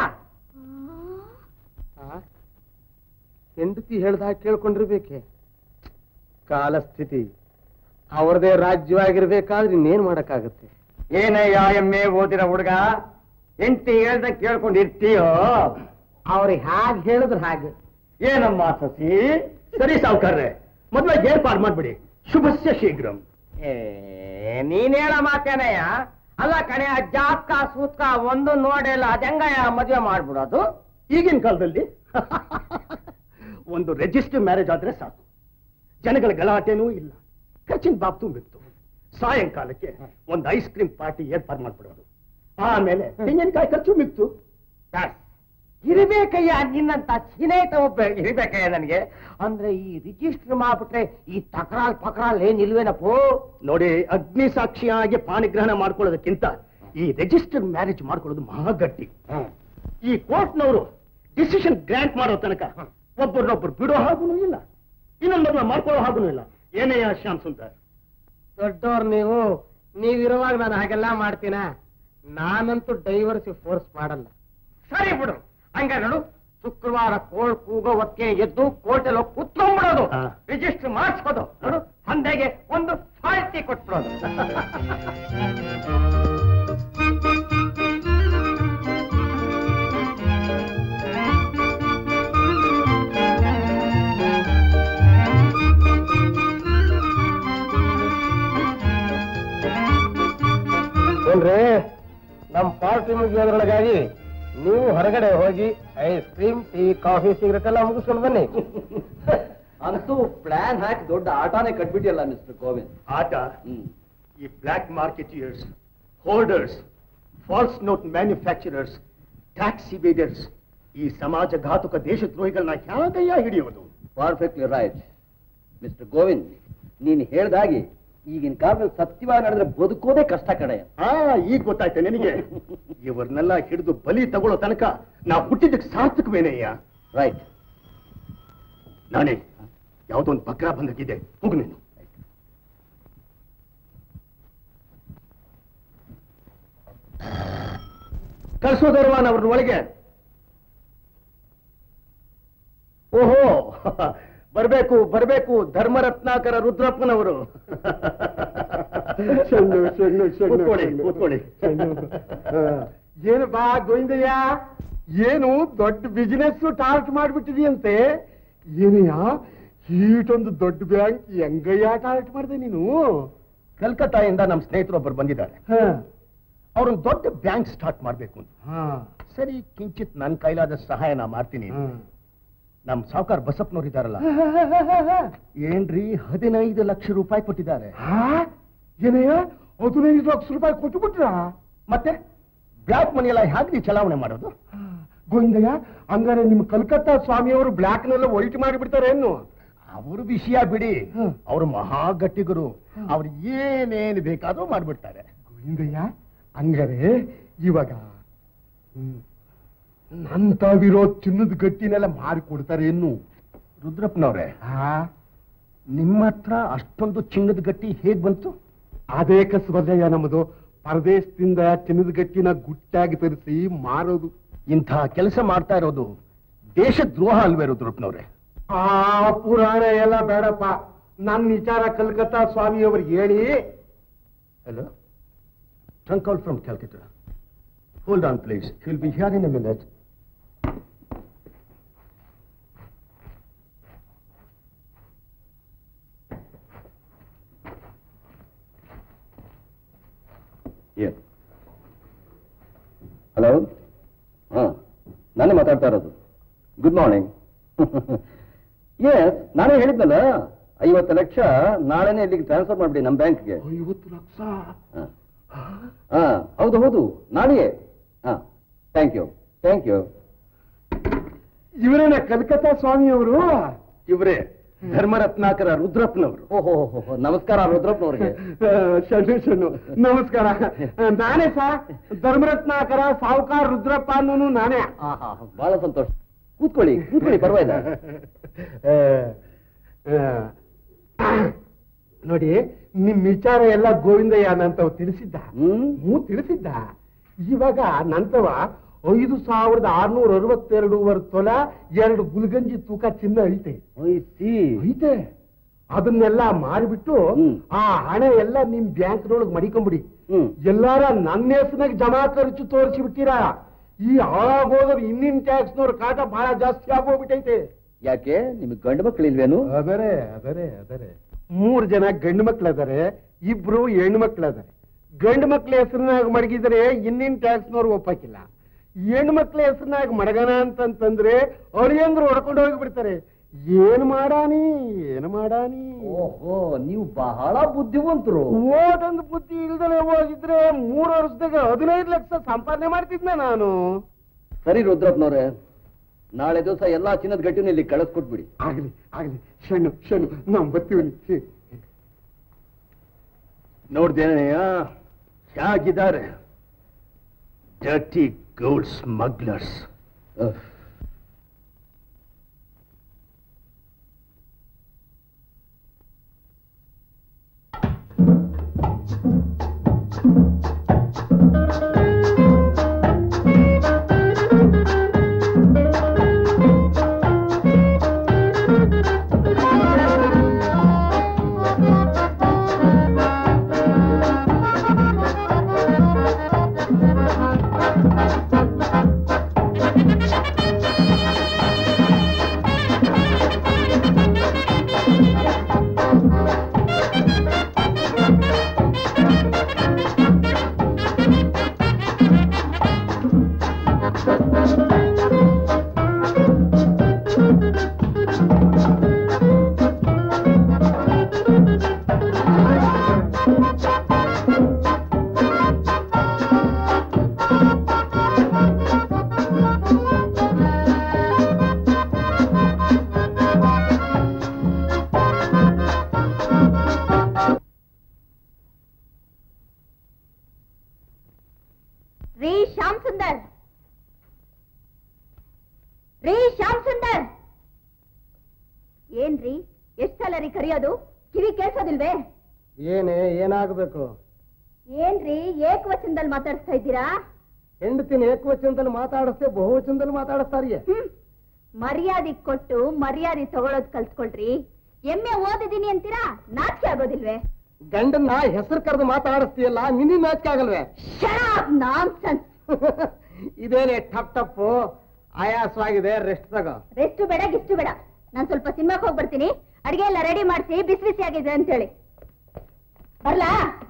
ಹೆಂಡತಿ ಹೇಳ್ದಾಗ ಕೇಳ್ಕೊಂಡಿರ್ಬೇಕೆ ಕಾಲಸ್ಥಿತಿ ಅವ್ರದೇ ರಾಜ್ಯವಾಗಿರ್ಬೇಕಾದ್ರೆ ಇನ್ನೇನ್ ಮಾಡಕ್ಕಾಗತ್ತೆ ಏನಯ್ಯ ಎಮ್ಮೆ ಓದಿನ ಹುಡುಗ ಎಂಟಿ ಹೇಳ್ದಂಗೆ ಕೇಳ್ಕೊಂಡು ಇರ್ತೀಯೋ ಅವ್ರಿಗೆ ಹಾಗೆ ಹೇಳಿದ್ರು ಹಾಗೆ ಏನಮ್ಮ ಸಸಿ ಸರಿ ಸಾವುಕಾರ್ರೆ ಮದ್ವೆ ಏರ್ಪಾಡು ಮಾಡ್ಬಿಡಿ ಶುಭಸ್ಯ ಶೀಘ್ರಂ ಏ, ನೀನ್ ಹೇಳ ಮಾತೇನಯ್ಯ ಅಲ್ಲ ಕಣೆ ಜಾತ್ಕ ಸೂತ್ಕ ಒಂದು ನೋಡಿಲ್ಲ ಅದಂಗಯ್ಯ ಮದುವೆ ಮಾಡ್ಬಿಡೋದು ಈಗಿನ ಕಾಲದಲ್ಲಿ ಒಂದು ರಿಜಿಸ್ಟರ್ ಮ್ಯಾರೇಜ್ ಆದ್ರೆ ಸಾಕು ಜನಗಳ ಗಲಾಟೆನೂ ಇಲ್ಲ ಖರ್ಚಿನ ಬಾಬ್ ತುಂಬಿತ್ತು ಸಾಯಂಕಾಲಕ್ಕೆ ಒಂದು ಐಸ್ ಕ್ರೀಮ್ ಪಾರ್ಟಿ ಏರ್ಪಾಡು ಮಾಡ್ಬಿಡೋದು ಆಮೇಲೆ ತೆಂಗಿನಕಾಯಿ ಖರ್ಚು ಮಿಕ್ತು ಬಸ್. ಇರ್ಬೇಕಯ್ಯ ನಿನ್ನಂತ ಚಿನೇಟ ಒಬ್ಬ ಇರ್ಬೇಕಯ್ಯ ನನಗೆ ಅಂದ್ರೆ ಈ ರಿಜಿಸ್ಟರ್ ಮಾಡ್ಬಿಟ್ರೆ ಈ ತಕರಾಲ್ ಪಕರಾಲ್ ಏನ್ ಇಲ್ವೇನಪ್ಪೋ ನೋಡಿ ಅಗ್ನಿ ಸಾಕ್ಷಿಯಾಗಿ ಪಾಣಿಗ್ರಹಣ ಮಾಡ್ಕೊಳ್ಳೋದಕ್ಕಿಂತ ಈ ರಿಜಿಸ್ಟರ್ ಮ್ಯಾರೇಜ್ ಮಾಡ್ಕೊಳ್ಳೋದು ಮಹಾಗಟ್ಟಿ ಈ ಕೋರ್ಟ್ನವರು ಡಿಸಿಷನ್ ಗ್ರಾಂಟ್ ಮಾಡೋ ತನಕ ಒಬ್ಬರನ್ನೊಬ್ಬರು ಬಿಡೋ ಹಾಗೂ ಇಲ್ಲ ಇನ್ನೊಂದೊಬ್ಬರ ಮಾಡ್ಕೊಳ್ಳೋ ಹಾಗೂ ಇಲ್ಲ ಏನಯ್ಯ ಶ್ಯಾಮ್ ಸುಂದರ್ ದೊಡ್ಡವ್ರು ನೀವು ನೀವಿರುವಾಗ ನಾನು ಹಾಗೆಲ್ಲ ಮಾಡ್ತೀನ ನಾನಂತೂ ಡೈವರ್ಸ್ ಫೋರ್ಸ್ ಮಾಡಲ್ಲ ಸರಿ ಬಿಡು ಹಂಗ ನೋಡು ಶುಕ್ರವಾರ ಕೋರ್ಟ್ ಕೂಗೋ ಹೊತ್ತಿಗೆ ಎದ್ದು ಕೋರ್ಟಲ್ಲಿ ಹೋಗಿ ಕುತ್ಕೊಂಡ್ಬಿಡೋದು ಹಾ. ರಿಜಿಸ್ಟರ್ ಮಾಡಿಸ್ಕೋದು ನೋಡು ಹಂದೆಗೆ ಒಂದು ಫಾಲ್ಟಿ ಕೊಟ್ಬಿಡೋದು ಏನ್ರಿ ನಮ್ ಪಾರ್ಟಿ ಮುಗಿಯೋದ್ರೊಳಗಾಗಿ ನೀವು ಹೊರಗಡೆ ಹೋಗಿ ice cream tea coffee cigarette ಎಲ್ಲ ಮುಗಿಸ್ಕೊಂಡು ಬನ್ನಿ ಅಂತೂ ಪ್ಲಾನ್ ಹಾಕಿ ದೊಡ್ಡ ಆಟನೇ ಕಟ್ಬಿಟ್ಟಿಯಲ್ಲ ಮಿಸ್ಟರ್ ಗೋವಿಂದ್ ಆಟ ಹ್ಮ್ ಈ black marketeers hoarders false note manufacturers tax evaders ಈ ಸಮಾಜ ಘಾತುಕ ದೇಶದ್ರೋಹಿಗಳನ್ನ ಹ್ಯಾಂಗಯ್ಯ ಹಿಡಿಯೋದು ಪರ್ಫೆಕ್ಟ್ಲಿ ರೈಟ್ ಮಿಸ್ಟರ್ ಗೋವಿಂದ್ ನೀನು ಹೇಳ್ದಾಗಿ ಈಗಿನ ಕಾಲದಲ್ಲಿ ಸತ್ಯವಾಗಿ ನಡೆದ್ರೆ ಬದುಕೋದೇ ಕಷ್ಟ ಕಡೆ ಆ ಈಗ ಗೊತ್ತಾಯ್ತು ನಿನಗೆ ಇವರನ್ನೆಲ್ಲ ಹಿಡಿದು ಬಲಿ ತಗೊಳ್ಳೋ ತನಕ ನಾ ಹುಟ್ಟಿದ್ದಕ್ಕೆ ಸಾರ್ಥಕವೇನಯ್ಯ ರೈಟ್ ನಾನೇ ಯಾವುದೋ ಒಂದು ಬಕ್ರ ಬಂದಕ್ಕಿದೆ ಹೋಗು ನೀನು ಕಳ್ಸೋದರ್ವಾನ್ ಅವ್ರನ್ನ ಒಳಗೆ ಓಹೋ ಬರ್ಬೇಕು ಬರ್ಬೇಕು ಧರ್ಮರತ್ನಾಕರ ರುದ್ರಪ್ಪನವರು ಚೆಂಡು, ಚೆಂಡು, ಚೆಂಡು, ಕೂತ್ಕೊಳ್ಳಿ ಚೆಂಡು. ಕೂತ್ಕೊಳ್ಳಿ ಏನು ಬಾ ಗೋವಿಂದಯ್ಯ ಏನು ದೊಡ್ಡ ಬಿಸಿನೆಸ್ ಟಾರ್ಟ್ ಮಾಡ್ಬಿಟ್ಟಿದೀಯಂತೆ ಏನಯ್ಯ ಈಟೊಂದು ದೊಡ್ಡ ಬ್ಯಾಂಕ್ ಹೆಂಗಯ್ಯ ಟಾರ್ಟ್ ಮಾಡಿದೆ ನೀನು ಕಲ್ಕತ್ತಾಯಿಂದ ನಮ್ಮ ಸ್ನೇಹಿತರೊಬ್ಬರು ಬಂದಿದ್ದಾರೆ ಹ, ಅವ್ರೊಂದು ದೊಡ್ಡ ಬ್ಯಾಂಕ್ ಸ್ಟಾರ್ಟ್ ಮಾಡ್ಬೇಕು ಅಂತ ಹ, ಸರಿ ಕಿಂಚಿತ್ ನನ್ನ ಕೈಲಾದ ಸಹಾಯ ನಾ ಮಾಡ್ತೀನಿ ಹ. ನಮ್ ಸಾವುಕಾರ ಬಸಪ್ಪನವ್ರು ಇದಾರಲ್ಲ ಏನ್ರಿ ಹದಿನೈದು ಲಕ್ಷ ರೂಪಾಯಿ ಕೊಟ್ಟಿದ್ದಾರೆ ಹಾ? ಏನಯ್ಯ ಹದಿನೈದು ಲಕ್ಷ ರೂಪಾಯಿ ಕೊಟ್ಟು ಬಿಟ್ರ ಮತ್ತೆ ಬ್ಲಾಕ್ ಮನಿ ಎಲ್ಲ ಹೇಗೆ ಚಲಾವಣೆ ಮಾಡೋದು ಗೋವಿಂದಯ್ಯ ಹಂಗಾರೆ ನಿಮ್ ಕಲ್ಕತ್ತಾ ಸ್ವಾಮಿಯವರು ಬ್ಲಾಕ್ನೆಲ್ಲ ವೈಟ್ ಮಾಡಿಬಿಡ್ತಾರೆ ಏನು ಅವ್ರ ವಿಷಯ ಬಿಡಿ ಹ್ಮ್. ಅವ್ರು ಮಹಾ ಗಟ್ಟಿಗರು ಅವ್ರು ಏನೇನು ಬೇಕಾದ್ರೂ ಮಾಡ್ಬಿಡ್ತಾರೆ ಗೋವಿಂದಯ್ಯ ಹಂಗಾರೆ ಇವಾಗ ಹ್ಮ್, ನಂತವಿರೋ ಚಿನ್ನದ ಗಟ್ಟಿನೆಲ್ಲ ಮಾರಿ ಕೊಡ್ತಾರೆ ಏನು ರುದ್ರಪ್ಪನವ್ರೆ ಹಾ ನಿಮ್ಮ ಹತ್ರ ಅಷ್ಟೊಂದು ಚಿನ್ನದ ಗಟ್ಟಿ ಹೇಗ್ ಬಂತು ಅದೇ ಕಸಬಲ್ಲಯ್ಯ ನಮ್ಮದು ಪರದೇಶದಿಂದ ಚಿನ್ನದ ಗಟ್ಟಿನ ಗುಟ್ಟಾಗಿ ತರಿಸಿ ಮಾರೋದು ಇಂಥ ಕೆಲಸ ಮಾಡ್ತಾ ಇರೋದು ದೇಶದ್ರೋಹ ಅಲ್ವೇ ರುದ್ರಪ್ಪನವ್ರೆ ಆ ಪುರಾಣ ಎಲ್ಲ ಬೇಡಪ್ಪ ನನ್ನ ವಿಚಾರ ಕಲ್ಕತ್ತಾ ಸ್ವಾಮಿಯವ್ರಿಗೆ ಹೇಳಿ hello trunk call from Calcutta hold on please will be here in a minute hello ಹಾ ನಾನೇ ಮಾತಾಡ್ತಾ ಇರೋದು ಗುಡ್ ಮಾರ್ನಿಂಗ್ ಎಸ್ ನಾನೇ ಹೇಳಿದ್ನಲ್ಲ ಐವತ್ತು ಲಕ್ಷ ನಾಳೆನೇ ಇಲ್ಲಿಗೆ ಟ್ರಾನ್ಸ್ಫರ್ ಮಾಡ್ಬಿಡಿ ನಮ್ಮ ಬ್ಯಾಂಕ್ಗೆ ಐವತ್ತು ಲಕ್ಷ ಹಾ ಹೌದು ಹೌದು ನಾಳೆಯೇ ಹಾ ಥ್ಯಾಂಕ್ ಯು ಥ್ಯಾಂಕ್ ಯು ಇವರೇನ ಕಲ್ಕತ್ತಾ ಸ್ವಾಮಿಯವರು ಇವರೇ ಧರ್ಮರತ್ನಾಕರ ರುದ್ರಪ್ಪನವರು ಓಹೋ ನಮಸ್ಕಾರ ರುದ್ರಪ್ಪನವ್ರಿಗೆ ಶನು ಶನು ನಮಸ್ಕಾರ ನಾನೇ ಸಾ ಧರ್ಮರತ್ನಾಕರ ಸಾವುಕಾರ ರುದ್ರಪ್ಪ ಅನ್ನೋನು ನಾನೇ ಆಹಾ ಬಹಳ ಸಂತೋಷ ಕೂತ್ಕೊಳ್ಳಿ ಕೂತ್ಕೊಳ್ಳಿ ಪರವಾಗಿಲ್ಲ ಆ, ಆ, ನೋಡಿ ನಿಮ್ ವಿಚಾರ ಎಲ್ಲ ಗೋವಿಂದಯ್ಯ ನಂತವ್ ತಿಳಿಸಿದ್ದ ಹ್ಮ್ ಹ್ಞೂ ತಿಳಿಸಿದ್ದ ಇವಾಗ ನಂತವ ಐದು ಸಾವಿರದ ಆರ್ನೂರ ಅರವತ್ತೆರಡೂವರೆ ತೊಲ ಎರಡು ಗುಲ್ಗಂಜಿ ತೂಕ ಚಿನ್ನ ಐತೆ ಐ ಸಿ ಐತೆ ಅದನ್ನೆಲ್ಲ ಮಾರಿಬಿಟ್ಟು ಹ್ಮ್. ಆ ಹಣ ಎಲ್ಲ ನಿಮ್ ಬ್ಯಾಂಕ್ನೊಳಗ್ ಮಡಿಕೊಂಬಿಡಿ ಹ್ಮ್ ಎಲ್ಲಾರ ನನ್ನ ಹೆಸನಾಗ ಜಮಾ ಖರ್ಚು ತೋರಿಸಿ ಬಿಟ್ಟಿರಾ ಈ ಹಾಳಾಗೋದ್ರ ಇನ್ನಿನ ಟ್ಯಾಕ್ಸ್ನವ್ರ ಕಾಟ ಬಹಳ ಜಾಸ್ತಿ ಆಗೋಗ್ಬಿಟ್ಟೈತೆ ಯಾಕೆ ನಿಮಗೆ ಗಂಡು ಮಕ್ಕಳಿಲ್ವೇನು ಅದರೇ ಅದರೇ ಅದರೇ ಮೂರ್ ಜನ ಗಂಡು ಮಕ್ಳು ಅದಾರೆ ಇಬ್ರು ಹೆಣ್ಣು ಮಕ್ಳು ಅದಾರೆ ಗಂಡು ಮಕ್ಳ ಹೆಸರಿನಾಗ ಮಡಗಿದ್ರೆ ಇನ್ನಿನ ಟ್ಯಾಕ್ಸ್ನವ್ರು ಒಪ್ಪಾಕಿಲ್ಲ ಹೆಣ್ಣು ಮಕ್ಳ ಹೆಸರಿನಾಗ ಮಡಗನ ಅಂತಂತಂದ್ರೆ ಅಳಿಯಂದ್ರು ಹೊಡ್ಕೊಂಡು ಹೋಗಿಬಿಡ್ತಾರೆ ಏನ್ ಮಾಡಾನಿ ಏನ್ ಮಾಡಾನಿ ಓಹೋ ನೀವು ಬಹಳ ಬುದ್ಧಿವಂತರು ಓಟೊಂದು ಬುದ್ಧಿ ಇಲ್ದಲೆ ಹೋಗಿದ್ರೆ ಮೂರು ವರ್ಷದಾಗ ಹದಿನೈದು ಲಕ್ಷ ಸಂಪಾದನೆ ಮಾಡ್ತಿದ್ನ ನಾನು ಸರಿ ರುದ್ರಪ್ಪನವ್ರೆ ನಾಳೆ ದಿವಸ ಎಲ್ಲಾ ಚಿನ್ನದ ಗಟ್ಟಿನ ಇಲ್ಲಿ ಕಳಿಸ್ಕೊಟ್ಬಿಡಿ ಆಗ್ಲಿ ಆಗ್ಲಿ ಶಣ್ಣು ಶಣ್ಣು ನಾವ್ ಬರ್ತೀವಿ ನೋಡ್ದೇನಯ್ಯ ಹೇಗಿದ್ದಾರೆ ಡರ್ಟಿ ಗೋಲ್ಡ್ ಸ್ಮಗ್ಲರ್ಸ್ ಅಹ್. ನೀವಲ್ಲ ರೀ ಕರೆಯೋದು ಕಿವಿ ಕೇಳ್ಸೋದಿಲ್ವೇ ಏನೇ ಏನಾಗಬೇಕು ಏನ್ರಿ ಏಕವಚನದಲ್ಲಿ ಮಾತಾಡ್ಸ್ತಾ ಇದ್ದೀರಾ ಹೆಂಡತಿನ ಏಕವಚನದಲ್ಲಿ ಮಾತಾಡಿಸ್ತೆ ಬಹುವಚನದಲ್ಲಿ ಮಾತಾಡಿಸ್ತಾರಿಯೇ ಹ್ಮ್ ಮರ್ಯಾದೆ ಕೊಟ್ಟು ಮರ್ಯಾದೆ ತಗೊಳೋದ್ ಕಲ್ತ್ಕೊಳ್ರಿ ಎಮ್ಮೆ ಓದಿದೀನಿ ಅಂತೀರಾ ನಾಚಿಕೆ ಆಗೋದಿಲ್ವೇ ಗಂಡನ್ನ ಹೆಸರು ಕರೆದು ಮಾತಾಡಿಸ್ತೀಯಲ್ಲ ನಿನ್ನ ನಾಚಿಕೆ ಆಗಲ್ವೇ ನಾನ್ಸೆನ್ಸ್ ಇದೇನೆ ಟಪ್ ಟಪ್ಪು ಆಯಾಸವಾಗಿದೆ ರೆಸ್ಟ್ ತಗೋ ರೆಸ್ಟ್ ಬೇಡ ಗಿಷ್ಟು ಬೇಡ ನಾನ್ ಸ್ವಲ್ಪ ಸಿನಿಮಾಕ್ ಹೋಗಿ ಬರ್ತೀನಿ ಅಡಿಗೆ ಎಲ್ಲ ರೆಡಿ ಮಾಡಿಸಿ ಬಿಸಿ ಬಿಸಿ ಆಗಿದೆ ಅಂತೇಳಿ ಬರ್ಲಾ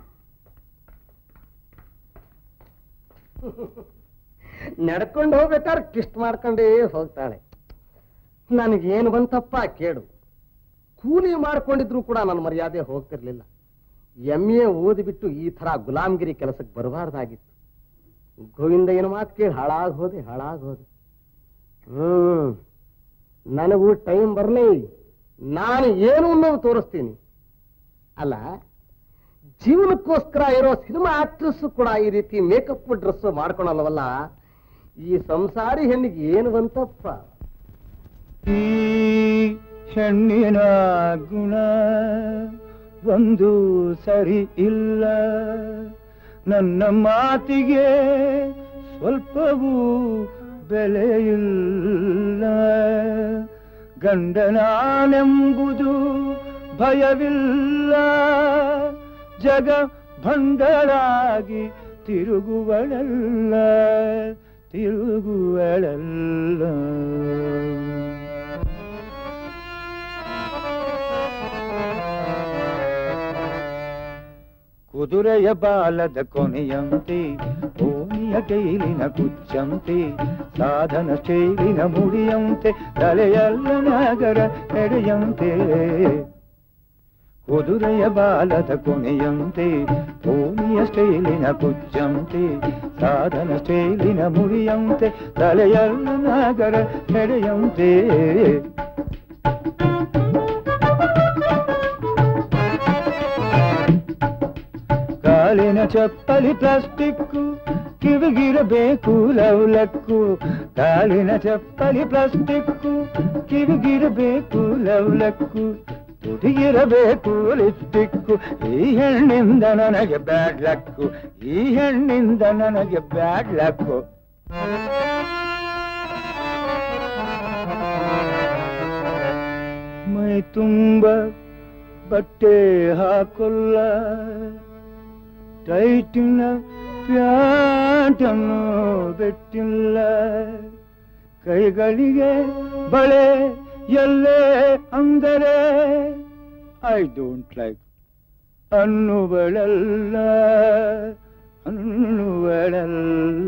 ನಡ್ಕೊಂಡು ಹೋಗ್ಬೇಕಾದ್ರೆ ಕಿಸ್ಟ್ ಮಾಡ್ಕೊಂಡೇ ಹೋಗ್ತಾಳೆ ನನಗೇನು ಬಂತಪ್ಪ ಕೇಳು ಕೂಲಿ ಮಾಡ್ಕೊಂಡಿದ್ರು ಕೂಡ ನನ್ನ ಮರ್ಯಾದೆ ಹೋಗ್ತಿರ್ಲಿಲ್ಲ ಎಂ ಎ ಓದಿಬಿಟ್ಟು ಈ ತರ ಗುಲಾಮ್ಗಿರಿ ಕೆಲಸಕ್ಕೆ ಬರಬಾರ್ದಾಗಿತ್ತು ಗೋವಿಂದ ಏನು ಮಾತು ಕೇಳಿ ಹಾಳಾಗ್ ಹೋದೆ ಹಾಳಾಗ್ ಹೋದೆ ಹ್ಮ್ ನನಗೂ ಟೈಮ್ ಬರಲಿ ನಾನು ಏನು ಅನ್ನೋದು ತೋರಿಸ್ತೀನಿ ಅಲ್ಲ ಜೀವನಕ್ಕೋಸ್ಕರ ಇರೋ ಸಿನಿಮಾ ಆಕ್ಟ್ರೆಸ್ ಕೂಡ ಈ ರೀತಿ ಮೇಕಪ್ ಡ್ರೆಸ್ ಮಾಡ್ಕೊಳಲ್ವಲ್ಲ ಈ ಸಂಸಾರಿ ಹೆಣ್ಣಿಗೆ ಏನು ಬಂತಪ್ಪ ಈ ಹೆಣ್ಣಿನ ಗುಣ ಒಂದು ಸರಿ ಇಲ್ಲ ನನ್ನ ಮಾತಿಗೆ ಸ್ವಲ್ಪವೂ ಬೆಲೆ ಇಲ್ಲ ಗಂಡನಾನೆಂಬುದು ಭಯವಿಲ್ಲ ಜಗ ಭಂಡರಾಗಿ ತಿರುಗುವಳಲ್ಲ ತಿರುಗುವಳಲ್ಲ ಕುದುರೆಯ ಬಾಲದ ಕೊನೆಯಂತೆ ಓಣಿಯ ಕೈಲಿನ ಕುಚ್ಚಂತೆ ಸಾಧನ ಚೈಲಿನ ಮುಡಿಯಂತೆ ತಲೆಯಲ್ಲ ನಗರ ಎಡೆಯಂತೆ ಕುದುರೆಯ ಬಾಲದ ಕೊನೆಯಂತೆ ಓಣಿಯ ಸ್ಟೈಲಿನ ಕುಚ್ಚಂತೆ ಸಾಧನ ಸ್ಟೈಲಿನ ಮುಡಿಯಂತೆ ತಲೆಯಲ್ಲ ನಗರ ಎಡೆಯಂತೆ ಕಾಲಿನ ಚಪ್ಪಲಿ ಪ್ಲಾಸ್ಟಿಕ್ಕು ಕಿವಿಗಿರಬೇಕು ಲವ್ಲಕ್ಕು ಕಾಲಿನ ಚಪ್ಪಲಿ ಪ್ಲಾಸ್ಟಿಕ್ಕು ಕಿವಿಗಿರಬೇಕು ಲವ್ಲಕ್ಕು ತುಟಿಗಿರಬೇಕು ಲಿಪ್ಸ್ಟಿಕ್ಕು ಈ ಹೆಣ್ಣಿಂದ ನನಗೆ ಬ್ಯಾಡ್ ಲಕ್ಕು ಈ ಹೆಣ್ಣಿಂದ ನನಗೆ ಬ್ಯಾಡ್ ಲಕ್ಕು ಮೈ ತುಂಬ ಬಟ್ಟೆ ಹಾಕೊಲ್ಲ ಟೈಟಿನ ಪ್ಯಾಂಟನ್ನು ಬೆಟ್ಟಿಲ್ಲ ಕೈಗಳಿಗೆ ಬಳೆ ಎಲ್ಲೇ ಅಂದರೆ ಐ ಡೋಂಟ್ ಲೈಕ್ ಅನ್ನುವಳಲ್ಲ ಅನ್ನುವಳಲ್ಲ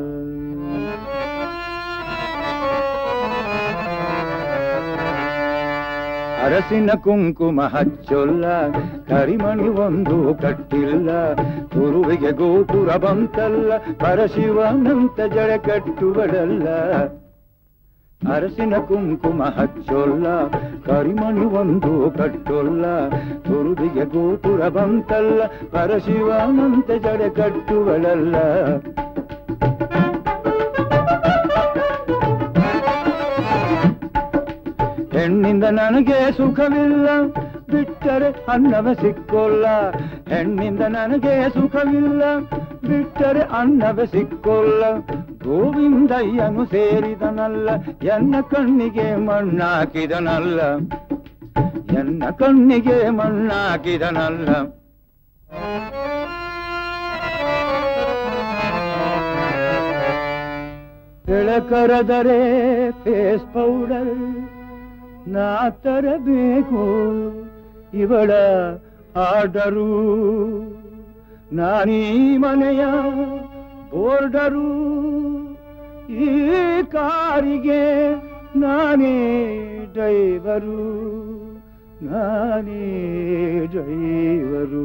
ಅರಸಿನ ಕುಂಕುಮ ಹಚ್ಚೊಲ್ಲ ಕರಿಮಣಿ ಒಂದು ಕಟ್ಟಿಲ್ಲ ಗುರುವಿಗೆ ಗೋಪುರ ಬಂತಲ್ಲ ಪರಶಿವನಂತ ಜಡ ಕಟ್ಟುವಳಲ್ಲ ಅರಸಿನ ಕುಂಕುಮ ಹಚ್ಚೊಲ್ಲ ಕರಿಮಣಿ ಒಂದು ಕಟ್ಟೊಲ್ಲ ಗುರುವಿಗೆ ಗೋಪುರ ಬಂತಲ್ಲ ಪರಶಿವನಂತ ಜಡ ಕಟ್ಟುವಳಲ್ಲ ಹೆಣ್ಣಿಂದ ನನಗೆ ಸುಖವಿಲ್ಲ ಬಿಟ್ಟರೆ ಅನ್ನವ ಸಿಕ್ಕೋಲ್ಲ ಹೆಣ್ಣಿಂದ ನನಗೆ ಸುಖವಿಲ್ಲ ಬಿಟ್ಟರೆ ಅನ್ನವ ಸಿಕ್ಕೋಲ್ಲ ಗೋವಿಂದಯ್ಯನು ಸೇರಿದನಲ್ಲ ಎನ್ನ ಕಣ್ಣಿಗೆ ಮಣ್ಣಾಕಿದನಲ್ಲ ಎನ್ನ ಕಣ್ಣಿಗೆ ಮಣ್ಣಾಕಿದನಲ್ಲ ಬೆಳಕರದರೆ ಫೇಸ್ ಪೌಡರ್ ನಾ ತರಬೇಕು ಇವಳ ಆರ್ಡರು ನಾನೀ ಮನೆಯ ಬೋರ್ಡರು ಈ ಕಾರಿಗೆ ನಾನೇ ಡ್ರೈವರು ನಾನೇ ಡ್ರೈವರು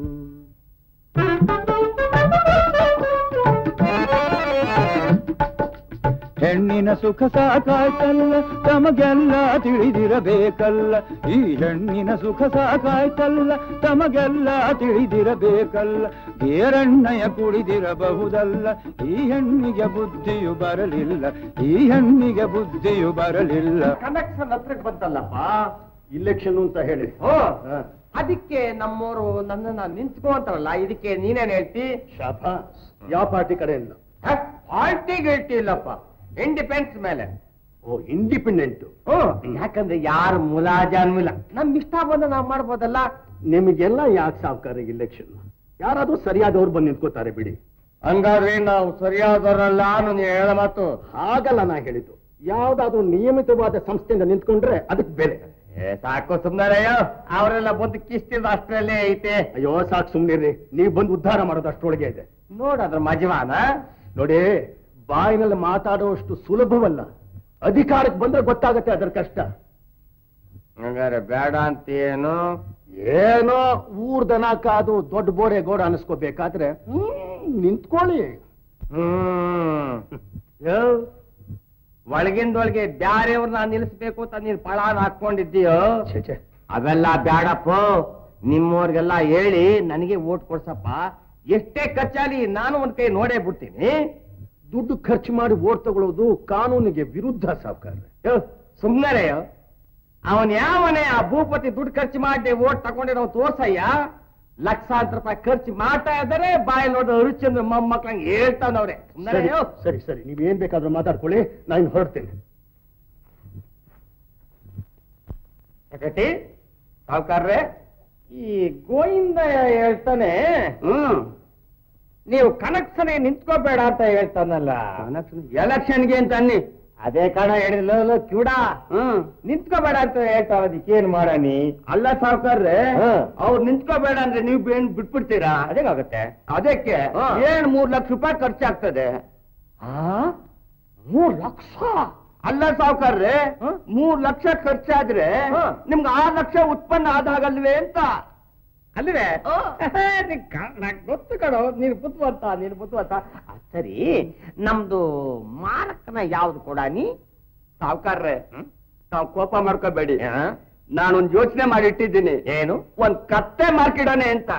ಹೆಣ್ಣಿನ ಸುಖ ಸಾಕಾಯ್ತಲ್ಲ ತಮಗೆಲ್ಲ ತಿಳಿದಿರಬೇಕಲ್ಲ ಈ ಹೆಣ್ಣಿನ ಸುಖ ಸಾಕಾಯ್ತಲ್ಲ ತಮಗೆಲ್ಲ ತಿಳಿದಿರಬೇಕಲ್ಲ ಗೇರಣ್ಣಯ ಕುಡಿದಿರಬಹುದಲ್ಲ ಈ ಹೆಣ್ಣಿಗೆ ಬುದ್ಧಿಯು ಬರಲಿಲ್ಲ ಈ ಹೆಣ್ಣಿಗೆ ಬುದ್ಧಿಯು ಬರಲಿಲ್ಲ ಕನೆಕ್ಷನ್ ಹತ್ರಕ್ಕೆ ಬಂತಲ್ಲಪ್ಪ ಇಲೆಕ್ಷನ್ ಅಂತ ಹೇಳಿ ಓ ಹಾ. ಅದಕ್ಕೆ ನಮ್ಮವರು ನನ್ನನ್ನ ನಿಂತ್ಕೊಂತಾರಲ್ಲ ಇದಕ್ಕೆ ನೀನೇನ್ ಹೇಳ್ತಿ ಶಾಬಾಸ್ ಯಾವ ಪಾರ್ಟಿ ಕಡೆಯಿಂದ ಪಾರ್ಟಿ ಗಿಲ್ಟಿ ಇಲ್ಲಪ್ಪ ಇಂಡಿಪೆಂಡೆನ್ಸ್ ಮೇಲೆ ಓ ಇಂಡಿಪೆಂಡೆಂಟ್ ಹ್ಮ್ ಯಾಕಂದ್ರೆ ಯಾರು ಮುಲಾಜಾನು ಇಲ್ಲ ನಮ್ ಇಷ್ಟ ಬಂದ ನಾವ್ ಮಾಡ್ಬೋದಲ್ಲ ನಿಮಗೆಲ್ಲ ಯಾಕೆ ಸಾವುಕಾರ ಇಲೆಕ್ಷನ್ ಯಾರಾದ್ರೂ ಸರಿಯಾದವ್ರು ಬಂದು ನಿಂತ್ಕೋತಾರೆ ಬಿಡಿ ಹಂಗಾದ್ರೆ ನಾವು ಸರಿಯಾದವರಲ್ಲ ನೀನು ಹೇಳ ಮಾತು ಹಾಗಲ್ಲ ನಾ ಹೇಳಿದ್ದು ಯಾವ್ದಾದ್ರೂ ನಿಯಮಿತವಾದ ಸಂಸ್ಥೆಯಿಂದ ನಿಂತ್ಕೊಂಡ್ರೆ ಅದಕ್ಕೆ ಬೆಲೆ ಏ ಸಾಕು ಸುಮ್ನಾರಯ್ಯ ಅವರೆಲ್ಲ ಬಂದು ಕಿಸ್ತಿದ ಅಷ್ಟರಲ್ಲೇ ಐತೆ ಅಯ್ಯೋ ಸಾಕು ಸುಮ್ನಿರ್ರಿ ನೀವು ಬಂದು ಉದ್ಧಾರ ಮಾಡೋದು ಅಷ್ಟರೊಳಗೆ ಇದೆ ನೋಡದ್ರ ಮಜವಾನ ನೋಡಿ ಬಾಯಿನಲ್ಲಿ ಮಾತಾಡುವಷ್ಟು ಸುಲಭವಲ್ಲ ಅಧಿಕಾರಕ್ಕೆ ಬಂದ್ರೆ ಗೊತ್ತಾಗತ್ತೆ ಅದರ ಕಷ್ಟ ಹಂಗಾರೆ ಬೇಡ ಅಂತ ಏನು ಏನೋ ಊರ್ ದನ ಕಾದು ದೊಡ್ಡ ಬೋರೆ ಗೋಡ ಅನಿಸ್ಕೋಬೇಕಾದ್ರೆ ಹ್ಮ್, ನಿಂತ್ಕೊಳ್ಳಿ ಹ್ಮ್ ಯೋ, ಒಳಗಿಂದೊಳಗೆ ಬ್ಯಾರೆಯವ್ರನ್ನ ನಿಲ್ಲಿಸ್ಬೇಕು ಅಂತ ನೀನ್ ಪಳಾನ್ ಹಾಕೊಂಡಿದ್ದೀಯೋ ಛೆ, ಛೆ. ಅವೆಲ್ಲ ಬ್ಯಾಡಪ್ಪ ನಿಮ್ಮವ್ರಿಗೆಲ್ಲ ಹೇಳಿ ನನಗೆ ಓಟ್ ಕೊಡ್ಸಪ್ಪ ಎಷ್ಟೇ ಖರ್ಚಾಲಿ ನಾನು ಒಂದ್ ಕೈ ನೋಡೇ ಬಿಡ್ತೀನಿ ದುಡ್ಡು ಖರ್ಚು ಮಾಡಿ ಓಟ್ ತಗೊಳ್ಳೋದು ಕಾನೂನಿಗೆ ವಿರುದ್ಧ ಸಾವುಕಾರ ಯೋ, ಸುಮ್ನರೇ ಅವನ್ ಯಾವನೇ ಆ ಭೂಪತಿ ದುಡ್ಡು ಖರ್ಚು ಮಾಡಿ ಓಟ್ ತಗೊಂಡಿರೋ ತೋರ್ಸಯ್ಯ ಲಕ್ಷಾಂತರ ರೂಪಾಯಿ ಖರ್ಚು ಮಾಡ್ತಾ ಇದ್ದಾರೆ ಬಾಯಿ ನೋಡಿ ಹರಿಚಂದ್ರ ಮೊಮ್ಮಕ್ಳಂಗೆ ಹೇಳ್ತಾನವ್ರೆ ಸುಮ್ನರೇ ಸರಿ ಯೋ. ಸರಿ ಸರಿ ನೀವೇನ್ ಬೇಕಾದ್ರೂ ಮಾತಾಡ್ಕೊಳ್ಳಿ ನಾನು ಹೊರಡ್ತೇನೆ ಯಾಕಟಿ ಸಾವುಕಾರ್ರೆ ಈ ಗೋಯಿಂದ ಹೇಳ್ತಾನೆ ಹ್ಮ್ ನೀವು ಕನೆಕ್ಷನ್ ನಿಂತ್ಕೋಬೇಡ ಅಂತ ಹೇಳ್ತಾನಲ್ಲ ಎಲೆಕ್ಷನ್ಗೆ ಅಂತ ಅನ್ನಿ ಅದೇ ಕಾರಣ ಹೇಳಿದ್ಲ ಕಿವುಡ ಹ್ಮ್ ನಿಂತ್ಕೋಬೇಡ ಅಂತ ಹೇಳ್ತಾರ ಅದಕ್ಕೆ ಏನ್ ಮಾಡಣಿ ಅಲ್ಲ ಸಾವುಕಾರ್ರೆ ಹ್ಮ್. ಅವ್ರು ನಿಂತ್ಕೋಬೇಡ ಅಂದ್ರೆ ನೀವು ಏನ್ ಬಿಟ್ಬಿಡ್ತೀರಾ ಅದೇಗಾಗುತ್ತೆ ಅದಕ್ಕೆ ಹಾ. ಏನ್ ಮೂರ್ ಲಕ್ಷ ರೂಪಾಯಿ ಖರ್ಚಾಗ್ತದೆ ಮೂರ್ ಲಕ್ಷ ಅಲ್ಲ ಸಾವುಕಾರ್ರೆ ಹ್ಮ್. ಮೂರ್ ಲಕ್ಷ ಖರ್ಚಾದ್ರೆ ಹ್ಮ್. ನಿಮ್ಗೆ ಆರ್ ಲಕ್ಷ ಉತ್ಪನ್ನ ಆದಾಗಲ್ವೇ ಅಂತ ಅಲ್ವೇ ಆ. ನಿನ್ ಕ- ನಂಗ್ ಗೊತ್ತು ಕಣೋ ನೀನು ಬುದ್ಧಿವಂತ ನೀನು ಬುದ್ಧಿವಂತ ಆ, ಸರಿ ನಮ್ದು ಮಾರಕನ ಯಾವ್ದು ಕೊಡ ನೀ ಸಾವುಕಾರ್ರೆ ತಾವ್ ಕೋಪ ಮಾಡ್ಕೋಬೇಡಿ ನಾನೊಂದ್ ಯೋಚನೆ ಮಾಡಿ ಇಟ್ಟಿದ್ದೀನಿ ಏನು ಒಂದ್ ಕತ್ತೆ ಮಾರ್ಕಿಡೋಣ ಅಂತ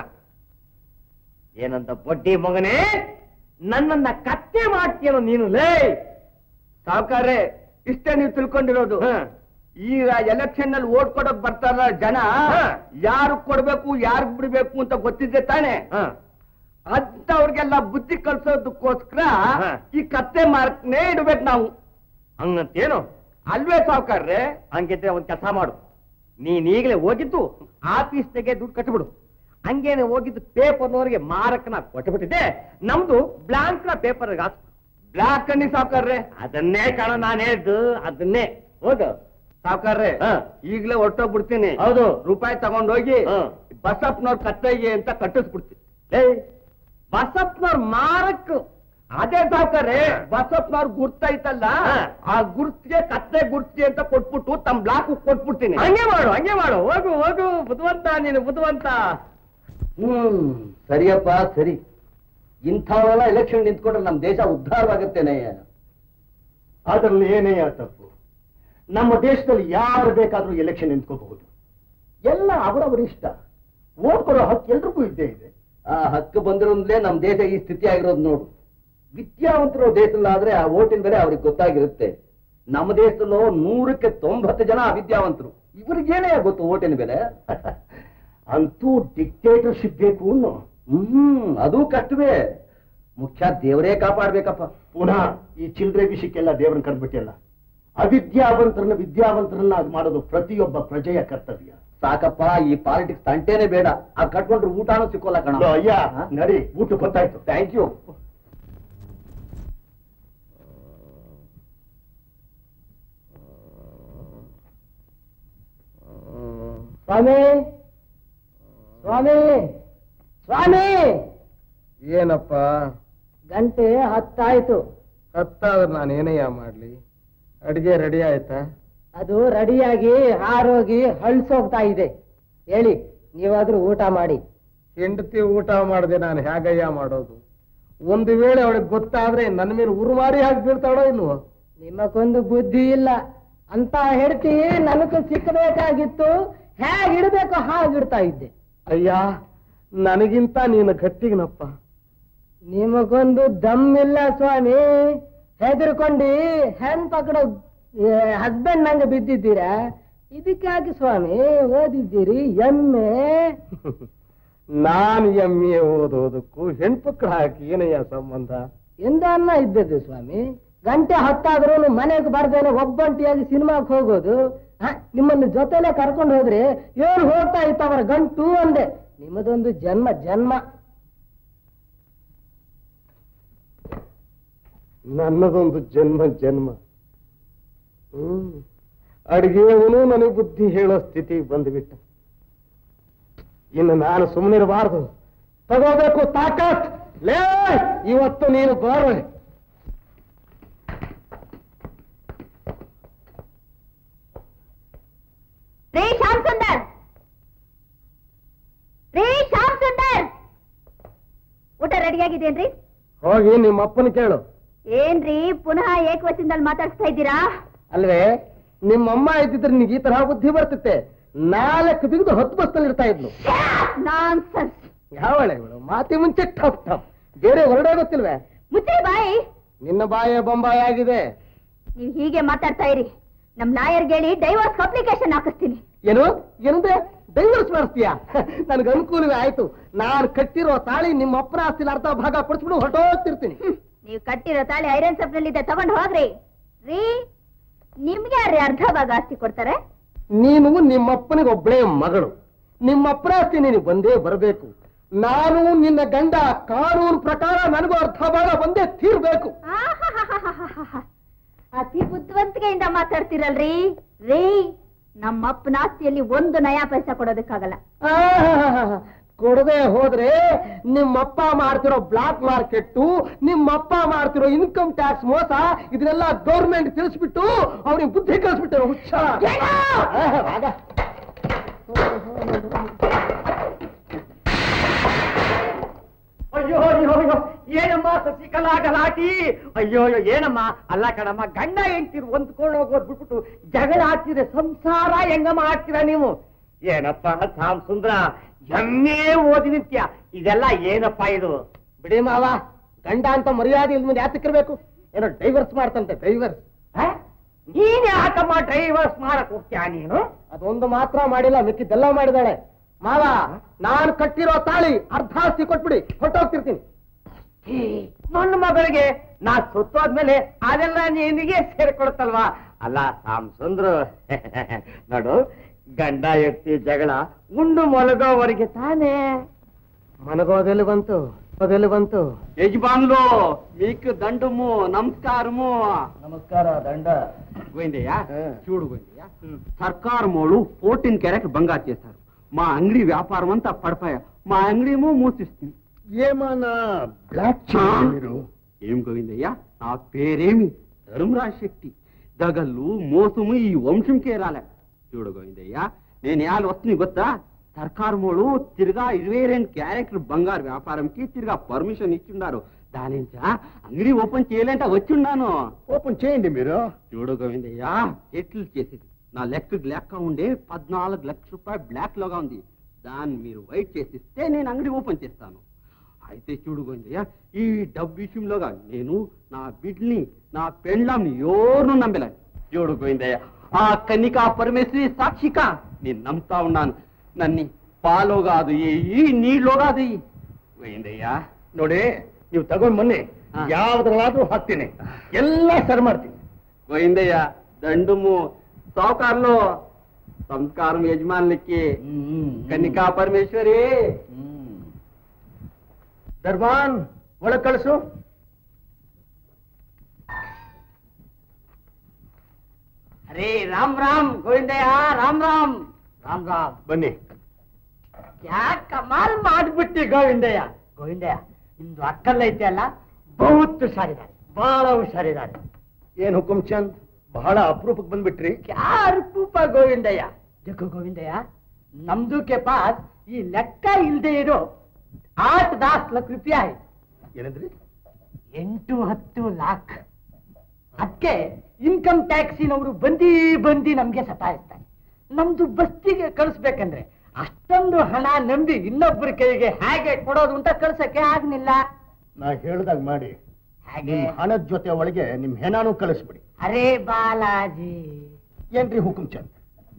ಏನಂತ ಬಡ್ಡಿ ಮಗನೇ ನನ್ನನ್ನ ಕತ್ತೆ ಮಾಡ್ತೀಯೋ ನೀನು ಲೇ ಸಾವುಕಾರ್ರೆ ಇಷ್ಟೇ ನೀವು ತಿಳ್ಕೊಂಡಿರೋದು ಹ್ಮ್. ಈಗ ಎಲೆಕ್ಷನ್ ನಲ್ಲಿ ಓಟ್ ಕೊಡಕ್ ಬರ್ತಾರ ಜನ ಹಾ. ಯಾರು ಕೊಡ್ಬೇಕು ಯಾರು ಬಿಡ್ಬೇಕು ಅಂತ ಗೊತ್ತಿದೆ ತಾನೆ ಹ. ಅಂತವ್ರಿಗೆಲ್ಲ ಬುದ್ಧಿ ಕಲ್ಸೋದಕ್ಕೋಸ್ಕರ ಹಾ. ಈ ಕತ್ತೆ ಮಾರ್ಕ್ನೇ ಇಡ್ಬೇಕು ನಾವು ಹಂಗಂತೇನು ಅಲ್ವೇ ಸಾವುಕಾರ್ರೆ ಹಂಗಿದ್ರೆ ಒಂದ್ ಕೆಲಸ ಮಾಡು ನೀನ್ ಈಗಲೇ ಹೋಗಿದ್ದು ಆಫೀಸ್ನಾಗೆ ದುಡ್ಡು ಕಟ್ಬಿಡು ಹಂಗೇನೆ ಹೋಗಿದ್ದು ಪೇಪರ್ನವ್ರಿಗೆ ಮಾರಕನ ಕೊಟ್ಬಿಟ್ಟಿದ್ದೆ ನಮ್ದು ಬ್ಲಾಂಕ್ ನ ಪೇಪರ್ ಹಾಕ್ ಬ್ಲಾಕ್ ಅನ್ನಿ ಸಾವುಕಾರ್ರೆ ಅದನ್ನೇ ಕಣ ನಾನ್ ಹೇಳ್ದು ಅದನ್ನೇ ಹೋಗು ಸಾವುಕಾರ್ರೆ ಹಾ. ಈಗ್ಲೇ ಹೊರಟೋಗ್ಬಿಡ್ತೀನಿ ಹೌದು ರೂಪಾಯಿ ತಗೊಂಡೋಗಿ ಹಾ. ಬಸಪ್ಪನವ್ರ ಕತ್ತೆಗೆ ಅಂತ ಕಟ್ಟಿಸ್ಬಿಡ್ತೀನಿ ಏಯ್ ಬಸಪ್ಪನವ್ರ ಮಾರಕ್ ಅದೇ ಸಾವುಕಾರ್ರೆ ಹಾ. ಬಸಪ್ಪನವ್ರ ಗುರ್ತೈತಲ್ಲ ಹಾ. ಆ ಗುರ್ತಿಗೆ ಕತ್ತೆ ಗುರ್ತಿ ಅಂತ ಕೊಟ್ಬಿಟ್ಟು ತಮ್ಮ ಬ್ಲಾಕ್ ಕೊಟ್ಬಿಡ್ತೀನಿ ಹಂಗೆ ಮಾಡು ಹಂಗೆ ಮಾಡು ಹೋಗು ಹೋಗು ಬುದ್ಧಿವಂತ ನೀನು ಬುದ್ಧಿವಂತ ಹ್ಮ್ ಸರಿಯಪ್ಪ ಸರಿ ಇಂಥವರೆಲ್ಲ ಎಲೆಕ್ಷನ್ ನಿಂತ್ಕೊಂಡ್ರೆ ನಮ್ಮ ದೇಶ ಉದ್ಧಾರವಾಗುತ್ತೇನೆ ಅದ್ರಲ್ಲಿ ಏನೇ ತಪ್ಪು ನಮ್ಮ ದೇಶದಲ್ಲಿ ಯಾರು ಬೇಕಾದ್ರೂ ಎಲೆಕ್ಷನ್ ನಿಂತ್ಕೋಬಹುದು ಎಲ್ಲ ಅವರವರ ಇಷ್ಟ ಓಟ್ ಕೊಡೋ ಹಕ್ಕು ಎಲ್ರಿಗೂ ಇದ್ದೇ ಇದೆ ಆ ಹಕ್ಕು ಬಂದಿರೋದ್ಲೇ ನಮ್ಮ ದೇಶ ಈ ಸ್ಥಿತಿ ಆಗಿರೋದು ನೋಡು ವಿದ್ಯಾವಂತರು ದೇಶದಲ್ಲಾದ್ರೆ ಆ ಓಟಿನ ಬೆಲೆ ಅವ್ರಿಗೆ ಗೊತ್ತಾಗಿರುತ್ತೆ ನಮ್ಮ ದೇಶದಲ್ಲೂ ನೂರಕ್ಕೆ ತೊಂಬತ್ತು ಜನ ಅವಿದ್ಯಾವಂತರು ಇವ್ರಿಗೇನೇ ಗೊತ್ತು ಓಟಿನ ಬೆಲೆ ಅಂತೂ ಡಿಕ್ಟೇಟರ್ಶಿಪ್ ಬೇಕು ಅನ್ನೋ ಹ್ಮ್ ಅದು ಕಷ್ಟವೇ ಮುಖ್ಯ ದೇವರೇ ಕಾಪಾಡ್ಬೇಕಪ್ಪ ಪುನಃ ಈ ಚಿಲ್ಲರೆ ವಿಷಯಕ್ಕೆಲ್ಲ ದೇವರನ್ನ ಕರ್ಬಿಟ್ಟಿಲ್ಲ ಅವಿದ್ಯಾವಂತರನ್ನ ವಿದ್ಯಾವಂತರನ್ನ ಮಾಡೋದು ಪ್ರತಿಯೊಬ್ಬ ಪ್ರಜೆಯ ಕರ್ತವ್ಯ ಸಾಕಪ್ಪ ಈ ಪಾಲಿಟಿಕ್ಸ್ ತಂಟೇನೆ ಬೇಡ ಅದ್ ಕಟ್ಕೊಂಡ್ರೆ ಊಟನೂ ಸಿಕ್ಕೋಲ್ಲ ಕಣ ಲೋ, ಅಯ್ಯ ನಡಿ ಊಟ ಗೊತ್ತಾಯ್ತು ಥ್ಯಾಂಕ್ ಯು ಸ್ವಾಮಿ ಸ್ವಾಮಿ ಸ್ವಾಮಿ ಏನಪ್ಪ ಗಂಟೆ ಹತ್ತಾಯ್ತು ಹತ್ತಾದ್ರೆ ನಾನು ಏನಯ್ಯ ಮಾಡ್ಲಿ ಅಡಿಗೆ ರೆಡಿ ಆಯ್ತಾ ಅದು ರೆಡಿಯಾಗಿ ಹಾರೋಗಿ ಹಳ್ಸೋಗ್ತಾ ಇದೆ ಹೇಳಿ ನೀವಾದ್ರೂ ಊಟ ಮಾಡಿ ಹೆಂಡತಿ ಊಟ ಮಾಡದೆ ನಾನು ಹೇಗಯ್ಯ ಮಾಡೋದು ಒಂದು ವೇಳೆ ಅವಳಿಗೆ ಗೊತ್ತಾದ್ರೆ ನನ್ನ ಮೇಲೆ ಉರುಮಾರಿ ಹಾಕಿ ಬೀಳ್ತಾಳೋ ಇಲ್ವೋ ನಿಮಗೊಂದು ಬುದ್ಧಿ ಇಲ್ಲ ಅಂತ ಹೆಡ್ತಿ ನನಗೂ ಸಿಕ್ಕಬೇಕಾಗಿತ್ತು ಹೇಗ್ ಇಡ್ಬೇಕು ಹಾಗೆ ಇಡ್ತಾ ಇದ್ದೆ ಅಯ್ಯ ನನಗಿಂತ ನೀನು ಗಟ್ಟಿಗನಪ್ಪ ನಿಮಗೊಂದು ದಮ್ ಇಲ್ಲ ಸ್ವಾಮಿ ಹೆದರ್ಕೊಂಡು ಹೆಣ್ ಪಕಡ ಹಸ್ಬೆಂಡ್ ನಂಗೆ ಬಿದ್ದಿದ್ದೀರಾ ಇದಕ್ಕಾಗಿ ಸ್ವಾಮಿ ಓದಿದ್ದೀರಿ ಎಮ್ಮೆ ನಾನು ಎಂ ಎ ಓದೋದಕ್ಕೂ ಹೆಣ್ಮಕ್ಳು ಹಾಕಿ ಏನಯ್ಯ ಸಂಬಂಧ ಎಂದನ್ನ ಇದ್ದದ್ದು ಸ್ವಾಮಿ ಗಂಟೆ ಹತ್ತಾದ್ರೂ ಮನೆಗೆ ಬರ್ದೇನೆ ಒಬ್ಬಂಟಿಯಾಗಿ ಸಿನಿಮಾಕ್ಕೆ ಹೋಗೋದು ಹ, ನಿಮ್ಮನ್ನು ಜೊತೆಲೆ ಕರ್ಕೊಂಡು ಹೋದ್ರೆ ಏನು ಹೋಗ್ತಾ ಇತ್ತು ಅವರ ಗಂಟು ಅಂದೆ ನಿಮ್ಮದೊಂದು ಜನ್ಮ ಜನ್ಮ ನನ್ನದೊಂದು ಜನ್ಮ ಜನ್ಮ ಹ್ಮ್ ಅಡಿಗೆಯವನು ನನಗೆ ಬುದ್ಧಿ ಹೇಳೋ ಸ್ಥಿತಿ ಬಂದ್ಬಿಟ್ಟ ಇನ್ನು ನಾನು ಸುಮ್ಮನಿರಬಾರದು ತಗೋಬೇಕು ತಾಕತ್ ಲೇ ಇವತ್ತು ನೀನು ಬಾರೆ ರೀ ಶ್ಯಾಮ್ ಸುಂದರ್ ರೀ ಶ್ಯಾಮ್ ಸುಂದರ್ ಊಟ ರೆಡಿಯಾಗಿದೇನ್ರಿ ಹೋಗಿ ನಿಮ್ಮ ಅಪ್ಪನ ಕೇಳು ಏನ್ರಿ ಪುನಃ ಏಕವಚನದಲ್ಲಿ ಮಾತಾಡ್ಸ್ತಾ ಇದ್ದೀರಾ ಅಲ್ವೇ ನಿಮ್ಮಮ್ಮ ಇದ್ದಿದ್ರೆ ನಿನಗೆ ಈ ತರಹ ಬುದ್ಧಿ ಬರ್ತಿತ್ತೆ ನಾಲ್ಕು ಬಿಗಿದು ಹತ್ತು ಬಸ್ತಲ್ಲಿ ಇರ್ತಾ ಇದ್ಲು ನಾನ್ಸೆನ್ಸ್ ಯಾವಳೆ ಇವಳು ಮಾತಿ ಮುಂಚೆ ಟಫ್ ಟಫ್ ಬೇರೆ ಹೊರಡೇ ಗೊತ್ತಿಲ್ವೇ ಮುಚ್ಚಿ ಬಾಯಿ ನಿನ್ನ ಬಾಯೇ ಬೊಂಬಾಯಿ ಆಗಿದೆ ನೀವ್ ಹೀಗೆ ಮಾತಾಡ್ತಾ ಇರಿ ನಮ್ ಲಾಯರ್ಗೆ ಹೇಳಿ ಡೈವರ್ಸ್ ಅಪ್ಲಿಕೇಶನ್ ಹಾಕಿಸ್ತೀನಿ ಏನು ಏನಂದ್ರೆ ಡೈವರ್ಸ್ ಮಾಡಿಸ್ತೀಯಾ ನನಗೆ ಅನುಕೂಲವೇ ಆಯ್ತು ನಾನು ಕಟ್ಟಿರೋ ತಾಳಿ ನಿಮ್ಮ ಅಪ್ಪನ ಆಸ್ತಿಲಿ ಅರ್ಧ ಭಾಗ ಕೊಡಿಸ್ಬಿಡು ಹೊರಟೋಗ್ತಿರ್ತೀನಿ ಹ್ಮ್. ನೀವ್ ಕಟ್ಟಿರೋ ತಾಳಿ ಐರನ್ ಸಪ್ನಲ್ಲಿದೆ ತಗೊಂಡ್ ಹೋಗ್ರಿ ರೀ ನಿಮ್ಗೆ ಯಾರ್ರಿ ಅರ್ಧ ಭಾಗ ಆಸ್ತಿ ಕೊಡ್ತಾರೆ ನೀನು ನಿಮ್ಮಪ್ಪನಿಗೆ ಒಬ್ಬಳೇ ಮಗಳು ನಿಮ್ಮಪ್ಪನ ಆಸ್ತಿ ನೀನು ಬಂದೇ ಬರಬೇಕು ನಾನು ನಿನ್ನ ಗಂಡ ಕಾನೂನು ಪ್ರಕಾರ ನನಗೂ ಅರ್ಧ ಭಾಗ ಬಂದೇ ತೀರ್ಬೇಕು ಆಹಾಹಾಹಾಹಾಹಾ. ಅತಿ ಬುದ್ಧಿವಂತಿಕೆಯಿಂದ ಮಾತಾಡ್ತಿರಲ್ರಿ ರೀ ನಮ್ಮ ಅಪ್ಪನ ಆಸ್ತಿಯಲ್ಲಿ ಒಂದು ನಯಾ ಪೈಸಾ ಕೊಡೋದಕ್ಕಾಗಲ್ಲ ಆಹಾಹಾಹಾ. ಕೊಡದೆ ಹೋದ್ರೆ ನಿಮ್ಮಪ್ಪ ಮಾಡ್ತಿರೋ ಬ್ಲಾಕ್ ಮಾರ್ಕೆಟ್ ನಿಮ್ಮಪ್ಪ ಮಾಡ್ತಿರೋ ಇನ್ಕಮ್ ಟ್ಯಾಕ್ಸ್ ಮೋಸ ಇದನ್ನೆಲ್ಲ ಗೌರ್ಮೆಂಟ್ ತಿಳಿಸ್ಬಿಟ್ಟು ಅವ್ರಿಗೆ ಬುದ್ಧಿ ಕಲಿಸ್ಬಿಟ್ಟು ಹುಚ್ಚ ಆಹಾ, ಆಗ. ಅಯ್ಯೋ ಅಯ್ಯೋ ಅಯ್ಯೋ ಏನಮ್ಮ ಸಸಿಕಲಾ ಗಲಾಟಿ ಅಯ್ಯೋ ಅಯ್ಯೋ ಏನಮ್ಮ ಅಲ್ಲ ಕಣಮ್ಮ ಗಂಡ ಹೆಂಡ್ತಿರು ಹೊಂದ್ಕೊಂಡು ಹೋಗೋದು ಬಿಟ್ಬಿಟ್ಟು ಜಗಳ ಆಡ್ತಿದೆ ಸಂಸಾರ ಹೆಂಗಮ್ಮ ಆಡ್ತೀರಾ ನೀವು ಏನಪ್ಪ ಸಾಮ್ ಸುಂದ್ರ ಎಮ್ಮೆ ಓದಿ ನಿತ್ಯ ಇದೆಲ್ಲ ಏನಪ್ಪ ಇದು ಬಿಡಿ ಮಾವ ಗಂಡ ಅಂತ ಮರ್ಯಾದೆ ಇಲ್ದ ಮುಂದೆ ಯಾತಕ್ಕಿರ್ಬೇಕು ಏನೋ ಡೈವರ್ಸ್ ಮಾಡ್ತಂತೆ ಡೈವರ್ಸ್ ಹ? ನೀನ್ ಯಾಕಮ್ಮ ಡ್ರೈವರ್ಸ್ ಮಾಡಕ್ ಹೋಗ್ತೀಯ ನೀನು ಅದೊಂದು ಮಾತ್ರ ಮಾಡಿಲ್ಲ ಮಿಕ್ಕಿದ್ದೆಲ್ಲ ಮಾಡಿದಾಳೆ ಮಾವ ನಾನು ಕಟ್ಟಿರೋ ತಾಳಿ ಅರ್ಧ ಆಸ್ತಿ ಕೊಟ್ಬಿಡಿ ಹೊರಟೋಗ್ತಿರ್ತೀನಿ ಹೇ, ನನ್ನ ಮಗಳಿಗೆ ನಾ ಸುತ್ತೋದ್ಮೇಲೆ ಅದೆಲ್ಲ ನಿನಗೆ ಸೇರ್ಕೊಡುತ್ತಲ್ವಾ ಅಲ್ಲ ಸಾಮ್ ಸುಂದ್ರ ನೋಡು ಗಂಡ ಎತ್ತಿ ಜಗಳ ಉಂಡು ಮಲಗೋವರೆಗೆ ತಾನೇ ಮನಗೋದೆಲ್ಲಿ ಬಂತು ಅದೆಲ್ಲಿ ಬಂತು యజమానులు మీకు దండము నమస్కారము ನಮಸ್ಕಾರ ದಂಡ గోయిందయ్యా ఆ. చూడు గోయిందయ్యా సర్కారు మోళ్ళు ఫోర్టీన్ క్యారెట్ బంగారు చేశారు మా అంగడి వ్యాపారం అంతా పడిపోయా మా అంగడి ఏమో మూసిస్తుంది ఏమన్నా బ్లాక్ మీరు ఏం గోవిందయ్యా నా పేరేమి ధర్మరాజ్ శెట్టి దగల్లు మోసము ఈ వంశంకే రాలే చూడు గోవిందయ్యా నేను యాలు వస్తుంది గొత్తా సర్కారు మోడు తిరిగా ఇరవై రెండు క్యారెక్టర్ బంగారు వ్యాపారంకి తిరిగా పర్మిషన్ ఇచ్చిండారు దాని నుంచి అంగడి ఓపెన్ చేయాలంటే వచ్చిండాను ఓపెన్ చేయండి మీరు చూడు గోవిందయ్యా ఎట్లు చేసేది నా లెక్కకు లెక్క ఉండే పద్నాలుగు లక్షల రూపాయలు బ్లాక్ లోగా ఉంది దాన్ని మీరు వైట్ చేసిస్తే నేను అంగడి ఓపెన్ చేస్తాను అయితే చూడు గోవిందయ్య ఈ డబ్బు విషయంలోగా నేను నా బిడ్ని నా పెండ్లాంని ఎవరు నమ్మలే చూడు గోవిందయ్య ఆ కన్నికా పరమేశ్వరి సాక్షిగా నేను నమ్ముతా ఉన్నాను నన్ను పాలో కాదు ఈ నీళ్ళో కాదు ఈ గోవిందయ్య ನೋಡಿ ನೀವು ತಗೊಂಡ್ ಬನ್ನಿ ಹಾ. ಯಾವ್ದ್ರಲ್ಲಾದ್ರೂ ಹಾಕ್ತೀನಿ ಎಲ್ಲ ಸರಿ ಮಾಡ್ತೀನಿ గోవిందయ్య దండుము సౌకార్లో సంస్కారం యజమానులకి కన్నికా పరమేశ్వరి ದರ್ಬಾನ್ ಒಳಗ್ ಕಳಿಸು ಅರೇ ರಾಮ್ ರಾಮ್ ಗೋವಿಂದಯ್ಯ ರಾಮ್ ರಾಮ್ ರಾಮ್ ರಾಮ್ ಬನ್ನಿ ಯಾಕೆ ಕಮಾಲ್ ಮಾಡ್ಬಿಟ್ಟಿ ಗೋವಿಂದಯ್ಯ ಗೋವಿಂದಯ್ಯ ನಿಮ್ದು ಅಕ್ಕಲ್ಲೈತೆ ಅಲ್ಲ ಬಹುತ್ ಹುಷಾರಿದ್ದಾರೆ ಬಹಳ ಹುಷಾರಿದ್ದಾರೆ ಏನ್ ಹುಕುಂ ಚಂದ್ ಬಹಳ ಅಪರೂಪಕ್ಕೆ ಬಂದ್ಬಿಟ್ರಿ ಯಾರು ಕೂಪ ಗೋವಿಂದಯ್ಯ ಜಗ್ಗು ಗೋವಿಂದಯ್ಯ ನಮ್ದು ಕೆ ಪಾಸ್ ಈ ಲೆಕ್ಕ ಇಲ್ದೇ ಇರೋ ಆಟ್ ದಾಸ್ ಲಕ್ಷ ರೂಪಾಯಿ ಆಯ್ತು ಏನಂದ್ರಿ ಎಂಟು ಹತ್ತು ಲಾಕ್ ಅದಕ್ಕೆ ಇನ್ಕಮ್ ಟ್ಯಾಕ್ಸಿನವರು ಬಂದಿ ಬಂದಿ ನಮ್ಗೆ ಸತಾಯಿಸ್ತಾರೆ ನಮ್ದು ಬಸ್ತಿಗೆ ಕಳಿಸ್ಬೇಕಂದ್ರೆ ಅಷ್ಟೊಂದು ಹಣ ನಂಬಿ ಇನ್ನೊಬ್ಬರ ಕೈಗೆ ಹೇಗೆ ಕೊಡೋದು ಅಂತ ಕಳ್ಸಕ್ಕೆ ಆಗ್ನಿಲ್ಲ ನಾ ಹೇಳ್ದಾಗ ಮಾಡಿ ಹಾಗೆ ನಿಮ್ ಹಣದ ಜೊತೆ ಒಳಗೆ ನಿಮ್ ಹೆಣಾನು ಕಳಿಸ್ಬಿಡಿ ಅರೇ ಬಾಲಾಜಿ ಏನ್ರಿ ಹುಕುಂ ಚಂದ್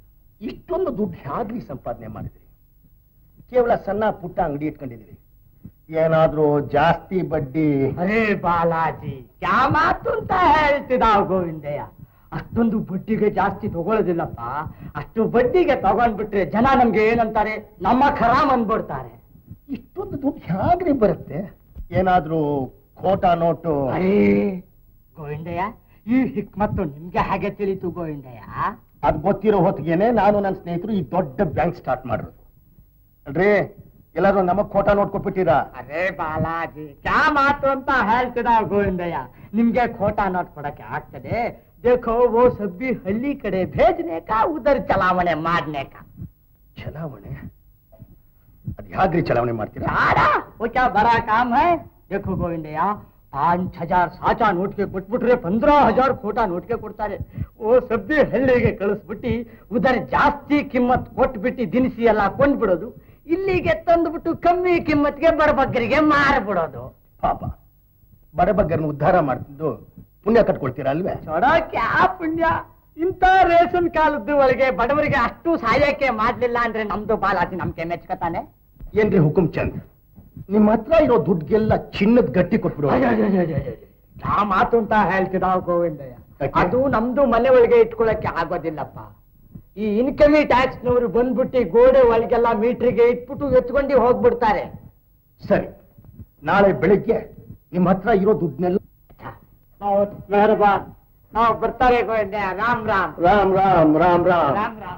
ಇಷ್ಟೊಂದು ದುಡ್ಡು ಹೇಗ್ರಿ ಸಂಪಾದನೆ ಮಾಡಿದ್ರಿ ಕೇವಲ ಸಣ್ಣ ಪುಟ್ಟ ಅಂಗಡಿ ಇಟ್ಕೊಂಡಿದ್ದೀರಿ ಏನಾದ್ರೂ ಜಾಸ್ತಿ ಬಡ್ಡಿ ಅರೇ ಬಾಲಾಜಿ ಕ್ಯಾ ಮಾತು ಅಂತ ಹೇಳ್ತಿದ ಗೋವಿಂದಯ್ಯ ಅಷ್ಟೊಂದು ಬಡ್ಡಿಗೆ ಜಾಸ್ತಿ ತಗೊಳ್ಳೋದಿಲ್ಲಪ್ಪ ಅಷ್ಟು ಬಡ್ಡಿಗೆ ತಗೊಂಡ್ಬಿಟ್ರೆ ಜನ ನಮ್ಗೆ ಏನಂತಾರೆ ನಮ್ಮ ಖರಾಮ್ ಅಂದ್ಬಿಡ್ತಾರೆ ಇಷ್ಟೊಂದು ದುಡ್ಡು ಹೇಗ್ರಿ ಬರುತ್ತೆ ಏನಾದ್ರೂ ಖೋಟಾ ನೋಟು ಅರೇ ಗೋವಿಂದಯ್ಯ ಈ ಹಿಕ್ಮತ್ತು ನಿಮ್ಗೆ ಹಾಗೆ ತಿಳಿತು ಗೋವಿಂದಯ್ಯ ಅದ್ ಗೊತ್ತಿರೋ ಹೊತ್ತಿಗೆನೆ ನಾನು ನನ್ನ ಸ್ನೇಹಿತರು ಈ ದೊಡ್ಡ ಬ್ಯಾಂಕ್ ಸ್ಟಾರ್ಟ್ ಮಾಡಿರೋದು ಅಲ್ರಿ ಎಲ್ಲಾದ್ರೂ ನಮಗ್ ಖೋಟಾ ನೋಟ್ ಕೊಟ್ಬಿಟ್ಟಿರಾ ಅರೇ ಬಾಲಾಜಿ ಕ್ಯಾ ಮಾತು ಅಂತ ಹೇಳ್ತಿದ ಗೋವಿಂದಯ್ಯ ನಿಮ್ಗೆ ಖೋಟಾ ನೋಟ್ ಕೊಡಕ್ಕೆ ಆಗ್ತದೆ देखो वो सब भी हल्ली कड़े भेजने का उधर चलावणे मारने का ಚಲಾವಣೆ ಅದ್ ಹೇಗ್ರಿ ಚಲಾವಣೆ ಮಾಡ್ತೀರಾ सारा वो क्या बड़ा काम है देखो गोविंदಯ್ಯ पांच हजार ಸಾಚಾ ನೋಟ್ಗೆ ಕೊಟ್ಬಿಟ್ರೆ ಪಂದ್ರ ಹಜಾರ್ ಖೋಟಾ ನೋಟ್ಗೆ ಕೊಡ್ತಾರೆ ಓ ಸಬ್ಬಿ ಹಳ್ಳಿಗೆ ಕಳಿಸ್ಬಿಟ್ಟು ಉದರ್ ಜಾಸ್ತಿ ಕಿಮ್ಮತ್ ಕೊಟ್ಬಿಟ್ಟು ದಿನಸಿ ಎಲ್ಲ ಕೊಂಡ್ಬಿಡೋದು ಇಲ್ಲಿಗೆ ತಂದ್ಬಿಟ್ಟು ಕಮ್ಮಿ ಕಿಮ್ಮತ್ಗೆ ಬಡಬಗ್ಗರಿಗೆ ಮಾರ್ಬಿಡೋದು ಪಾಪ ಬಡಬಗ್ಗರನ್ನ ಉದ್ಧಾರ ಮಾಡ್ತಿದ್ದು ಪುಣ್ಯ ಕಟ್ಕೊಳ್ತೀರಾ ಅಲ್ವೇ ನೋಡೋ ಕ್ಯಾ ಪುಣ್ಯ ಇಂಥ ರೇಷನ್ ಕಾಲದ್ದು ಒಳಗೆ ಬಡವರಿಗೆ ಅಷ್ಟು ಸಹಾಯಕ್ಕೆ ಮಾಡ್ಲಿಲ್ಲ ಅಂದ್ರೆ ನಮ್ದು ಬಾಲಾಜಿ ನಮ್ಗೆ ಮೆಚ್ಕತಾನೆ ಏನ್ರಿ ಹುಕುಂ ಚಂದ್ ನಿಮ್ ಹತ್ರ ಇರೋ ದುಡ್ಗೆಲ್ಲ ಚಿನ್ನದ ಗಟ್ಟಿ ಕೊಟ್ಬಿಡು ಆ ಮಾತು ಅಂತ ಹೇಳ್ತಿದ ಗೋವಿಂದಯ್ಯ ಯಾಕೆ? ಅದು ನಮ್ದು ಮನೆ ಒಳಗೆ ಇಟ್ಕೊಳಕ್ಕೆ ಆಗೋದಿಲ್ಲಪ್ಪ ಈ ಇನ್ಕಮಿ ಟ್ಯಾಕ್ಸ್ ನವರು ಬಂದ್ಬಿಟ್ಟು ಗೋಡೆ ಒಳಗೆಲ್ಲ ಮೀಟ್ರಿಗೆ ಇಟ್ಬಿಟ್ಟು ಎತ್ಕೊಂಡು ಹೋಗ್ಬಿಡ್ತಾರೆ ಸರಿ ನಾಳೆ ಬೆಳಿಗ್ಗೆ ನಿಮ್ ಹತ್ರ ಇರೋ ದುಡ್ಡನ್ನೆಲ್ಲ ನಾವು ಮೆಹರ್ಬಾನ್ ನಾವು ಬರ್ತಾರೆ ಗೋವಿಂದಯ್ಯ ರಾಮ್ ರಾಮ್ ರಾಮ್ ರಾಮ್ ರಾಮ್ ರಾಮ್ ರಾಮ್ ರಾಮ್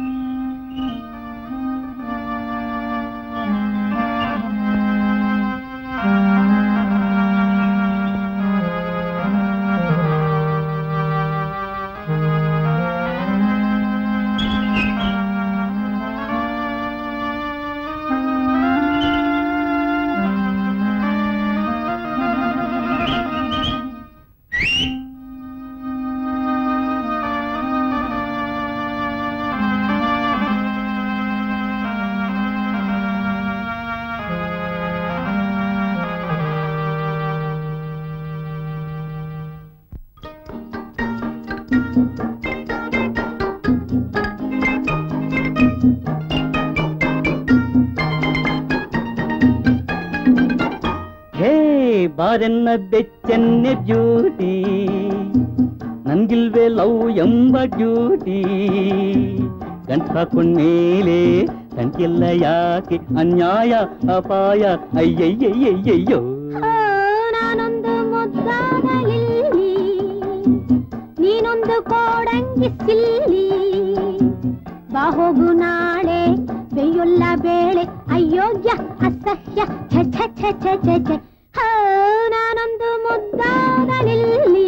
ಹೇ ಬಾರೆನ್ನ ಬೆಚ್ಚನ್ನೆ ಡ್ಯೂಟಿ ನನ್ಗಿಲ್ವೇ ಲವ್ ಎಂಬ ಡ್ಯೂಟಿ ಗಂಟ್ ಹಾಕೊಂಡ್ಮೇಲೆ ಗಂಟೆಲ್ಲ ಯಾಕೆ ಅನ್ಯಾಯ ಅಪಾಯ ಅಯ್ಯಯ್ಯಯ್ಯಯ್ಯಯ್ಯೋ ನಾನೊಂದು ಮುದ್ದಾದ ಲಿಲ್ಲಿ ನೀನೊಂದು ಕೋಡಂಗಿ ಸಿಲ್ಲಿ ಬಾ ಹೋಗು ನಾಳೆ ಬೆಯ್ಯೊಲ್ಲ ಬೇಳೆ ಅಯೋಗ್ಯ ಅಸಹ್ಯ ಛ ಛ ಛ ಛ ಛ ಛ ಹೋ, ನಾನೊಂದು ಮುದ್ದಾದ ಲಿಲ್ಲಿ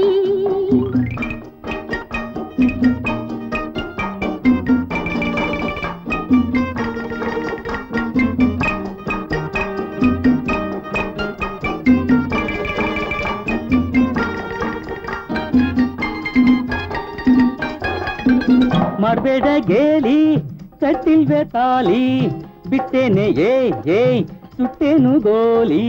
ಮಾಡ್ಬೇಡ ಗೇಲಿ ಕಟ್ಟಿಲ್ವೇ ತಾಲಿ ಬಿಟ್ಟೇನೆ ಏಯ್ ಏಯ್ ಸುಟ್ಟೇನು ಗೋಲಿ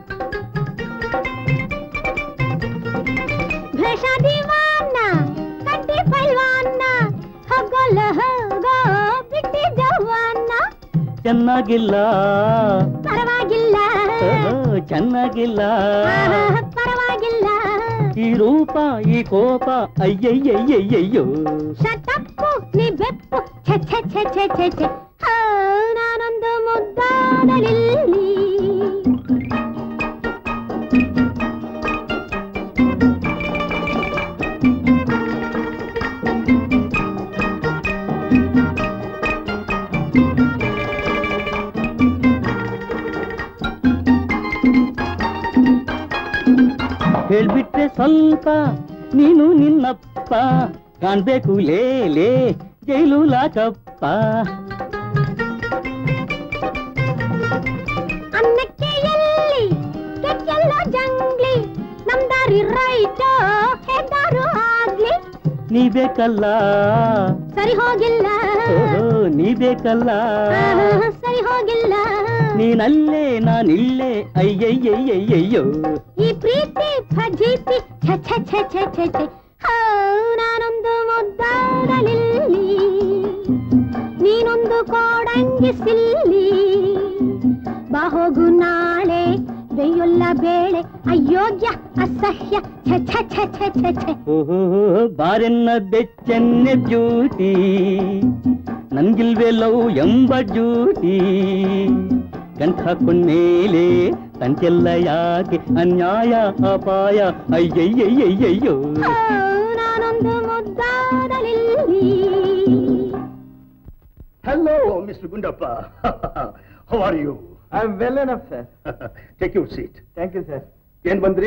ಭ್ರಷ ದಿವಾನ ಕಟ್ಟಿ ಪೈಲ್ವಾನ ಹೋಗೋಲ್ಲ ಹೋಗೋ ಬಿಟ್ಟಿ ಜವಾನ ಚೆನ್ನಾಗಿಲ್ಲ ಪರವಾಗಿಲ್ಲ ಓಹೋ, ಚೆನ್ನಾಗಿಲ್ಲ ಆಹಾ, ಪರವಾಗಿಲ್ಲ ಈ ರೂಪ ಈ ಕೋಪ ಅಯ್ಯಯ್ಯಯ್ಯಯ್ಯಯ್ಯೋ ಶಟಪ್ಪು ನೀ ಬೆಪ್ಪು ಛೆ ಛೆ ಛೆ ಛೆ ಛೆ ಛೆ ಹೋ, ನಾನೊಂದು ಮುದ್ದಾದ ಲಿಲ್ಲಿ ಹೇಳ್ಬಿಟ್ರೆ ಸ್ವಲ್ಪ ನೀನು ನಿನ್ನಪ್ಪ ಕಾಣ್ಬೇಕು ಲೇ ಲೇ ಜೈಲು ಲಾಕಪ್ಪ ಅನ್ನಕ್ಕೆ ಎಲ್ಲಿ ಕೆಟ್ಟೆಲ್ಲ ಜಂಗ್ಲಿ ನಮ್ದಾರಿ ರೈಟ್ ಹೆದ್ದಾರು ಆಗ್ಲಿ ನೀ ಬೇಕಲ್ಲ ಸರಿ ಹೋಗಿಲ್ಲ ಓಹೋ ನೀ ಬೇಕಲ್ಲ ಆಹಾ, ಸರಿ ಹೋಗಿಲ್ಲ ನೀನಲ್ಲೇ ನಾನಿಲ್ಲೇ ಅಯ್ಯಯ್ಯಯ್ಯಯ್ಯಯ್ಯೋ ಈ ಪ್ರೀತಿ ಫಜೀತಿ ಛ ಛ ಛ ಛ ಛ ಛ ಹೋ, ನಾನೊಂದು ಮುದ್ದಾದ ಲಿಲ್ಲಿ ಇಸಿಲ್ಲಿ ಬಾ ಹೋಗು ನಾಳೆ ಬೆಯ್ಯೊಲ್ಲ ಬೇಳೆ ಅಯೋಗ್ಯ ಅಸಹ್ಯ ಛ ಛ ಛ ಛ ಛ ಛ ಓಹೋ ಬಾರೆನ್ನ ಬೆಚ್ಚನ್ನೆ ಬ್ಯೂಟಿ ನನ್ಗಿಲ್ವೇ ಲವ್ ಎಂಬ ಡ್ಯೂಟಿ ಗಂಟ ಹಾಕೊಂಡ್ಮೇಲೆ ತಂಟೆಲ್ಲ ಯಾಕೆ ಅನ್ಯಾಯ ಅಪಾಯ ಅಯ್ಯಯ್ಯಯ್ಯಯ್ಯೋ ಆ, ನಾನೊಂದು ಮುದ್ದಾಡಲಿಲ್ಲಿ hello mister Gundappa how are you I am well enough sir take you seat thank you sir ಏನ್ ಬಂದ್ರಿ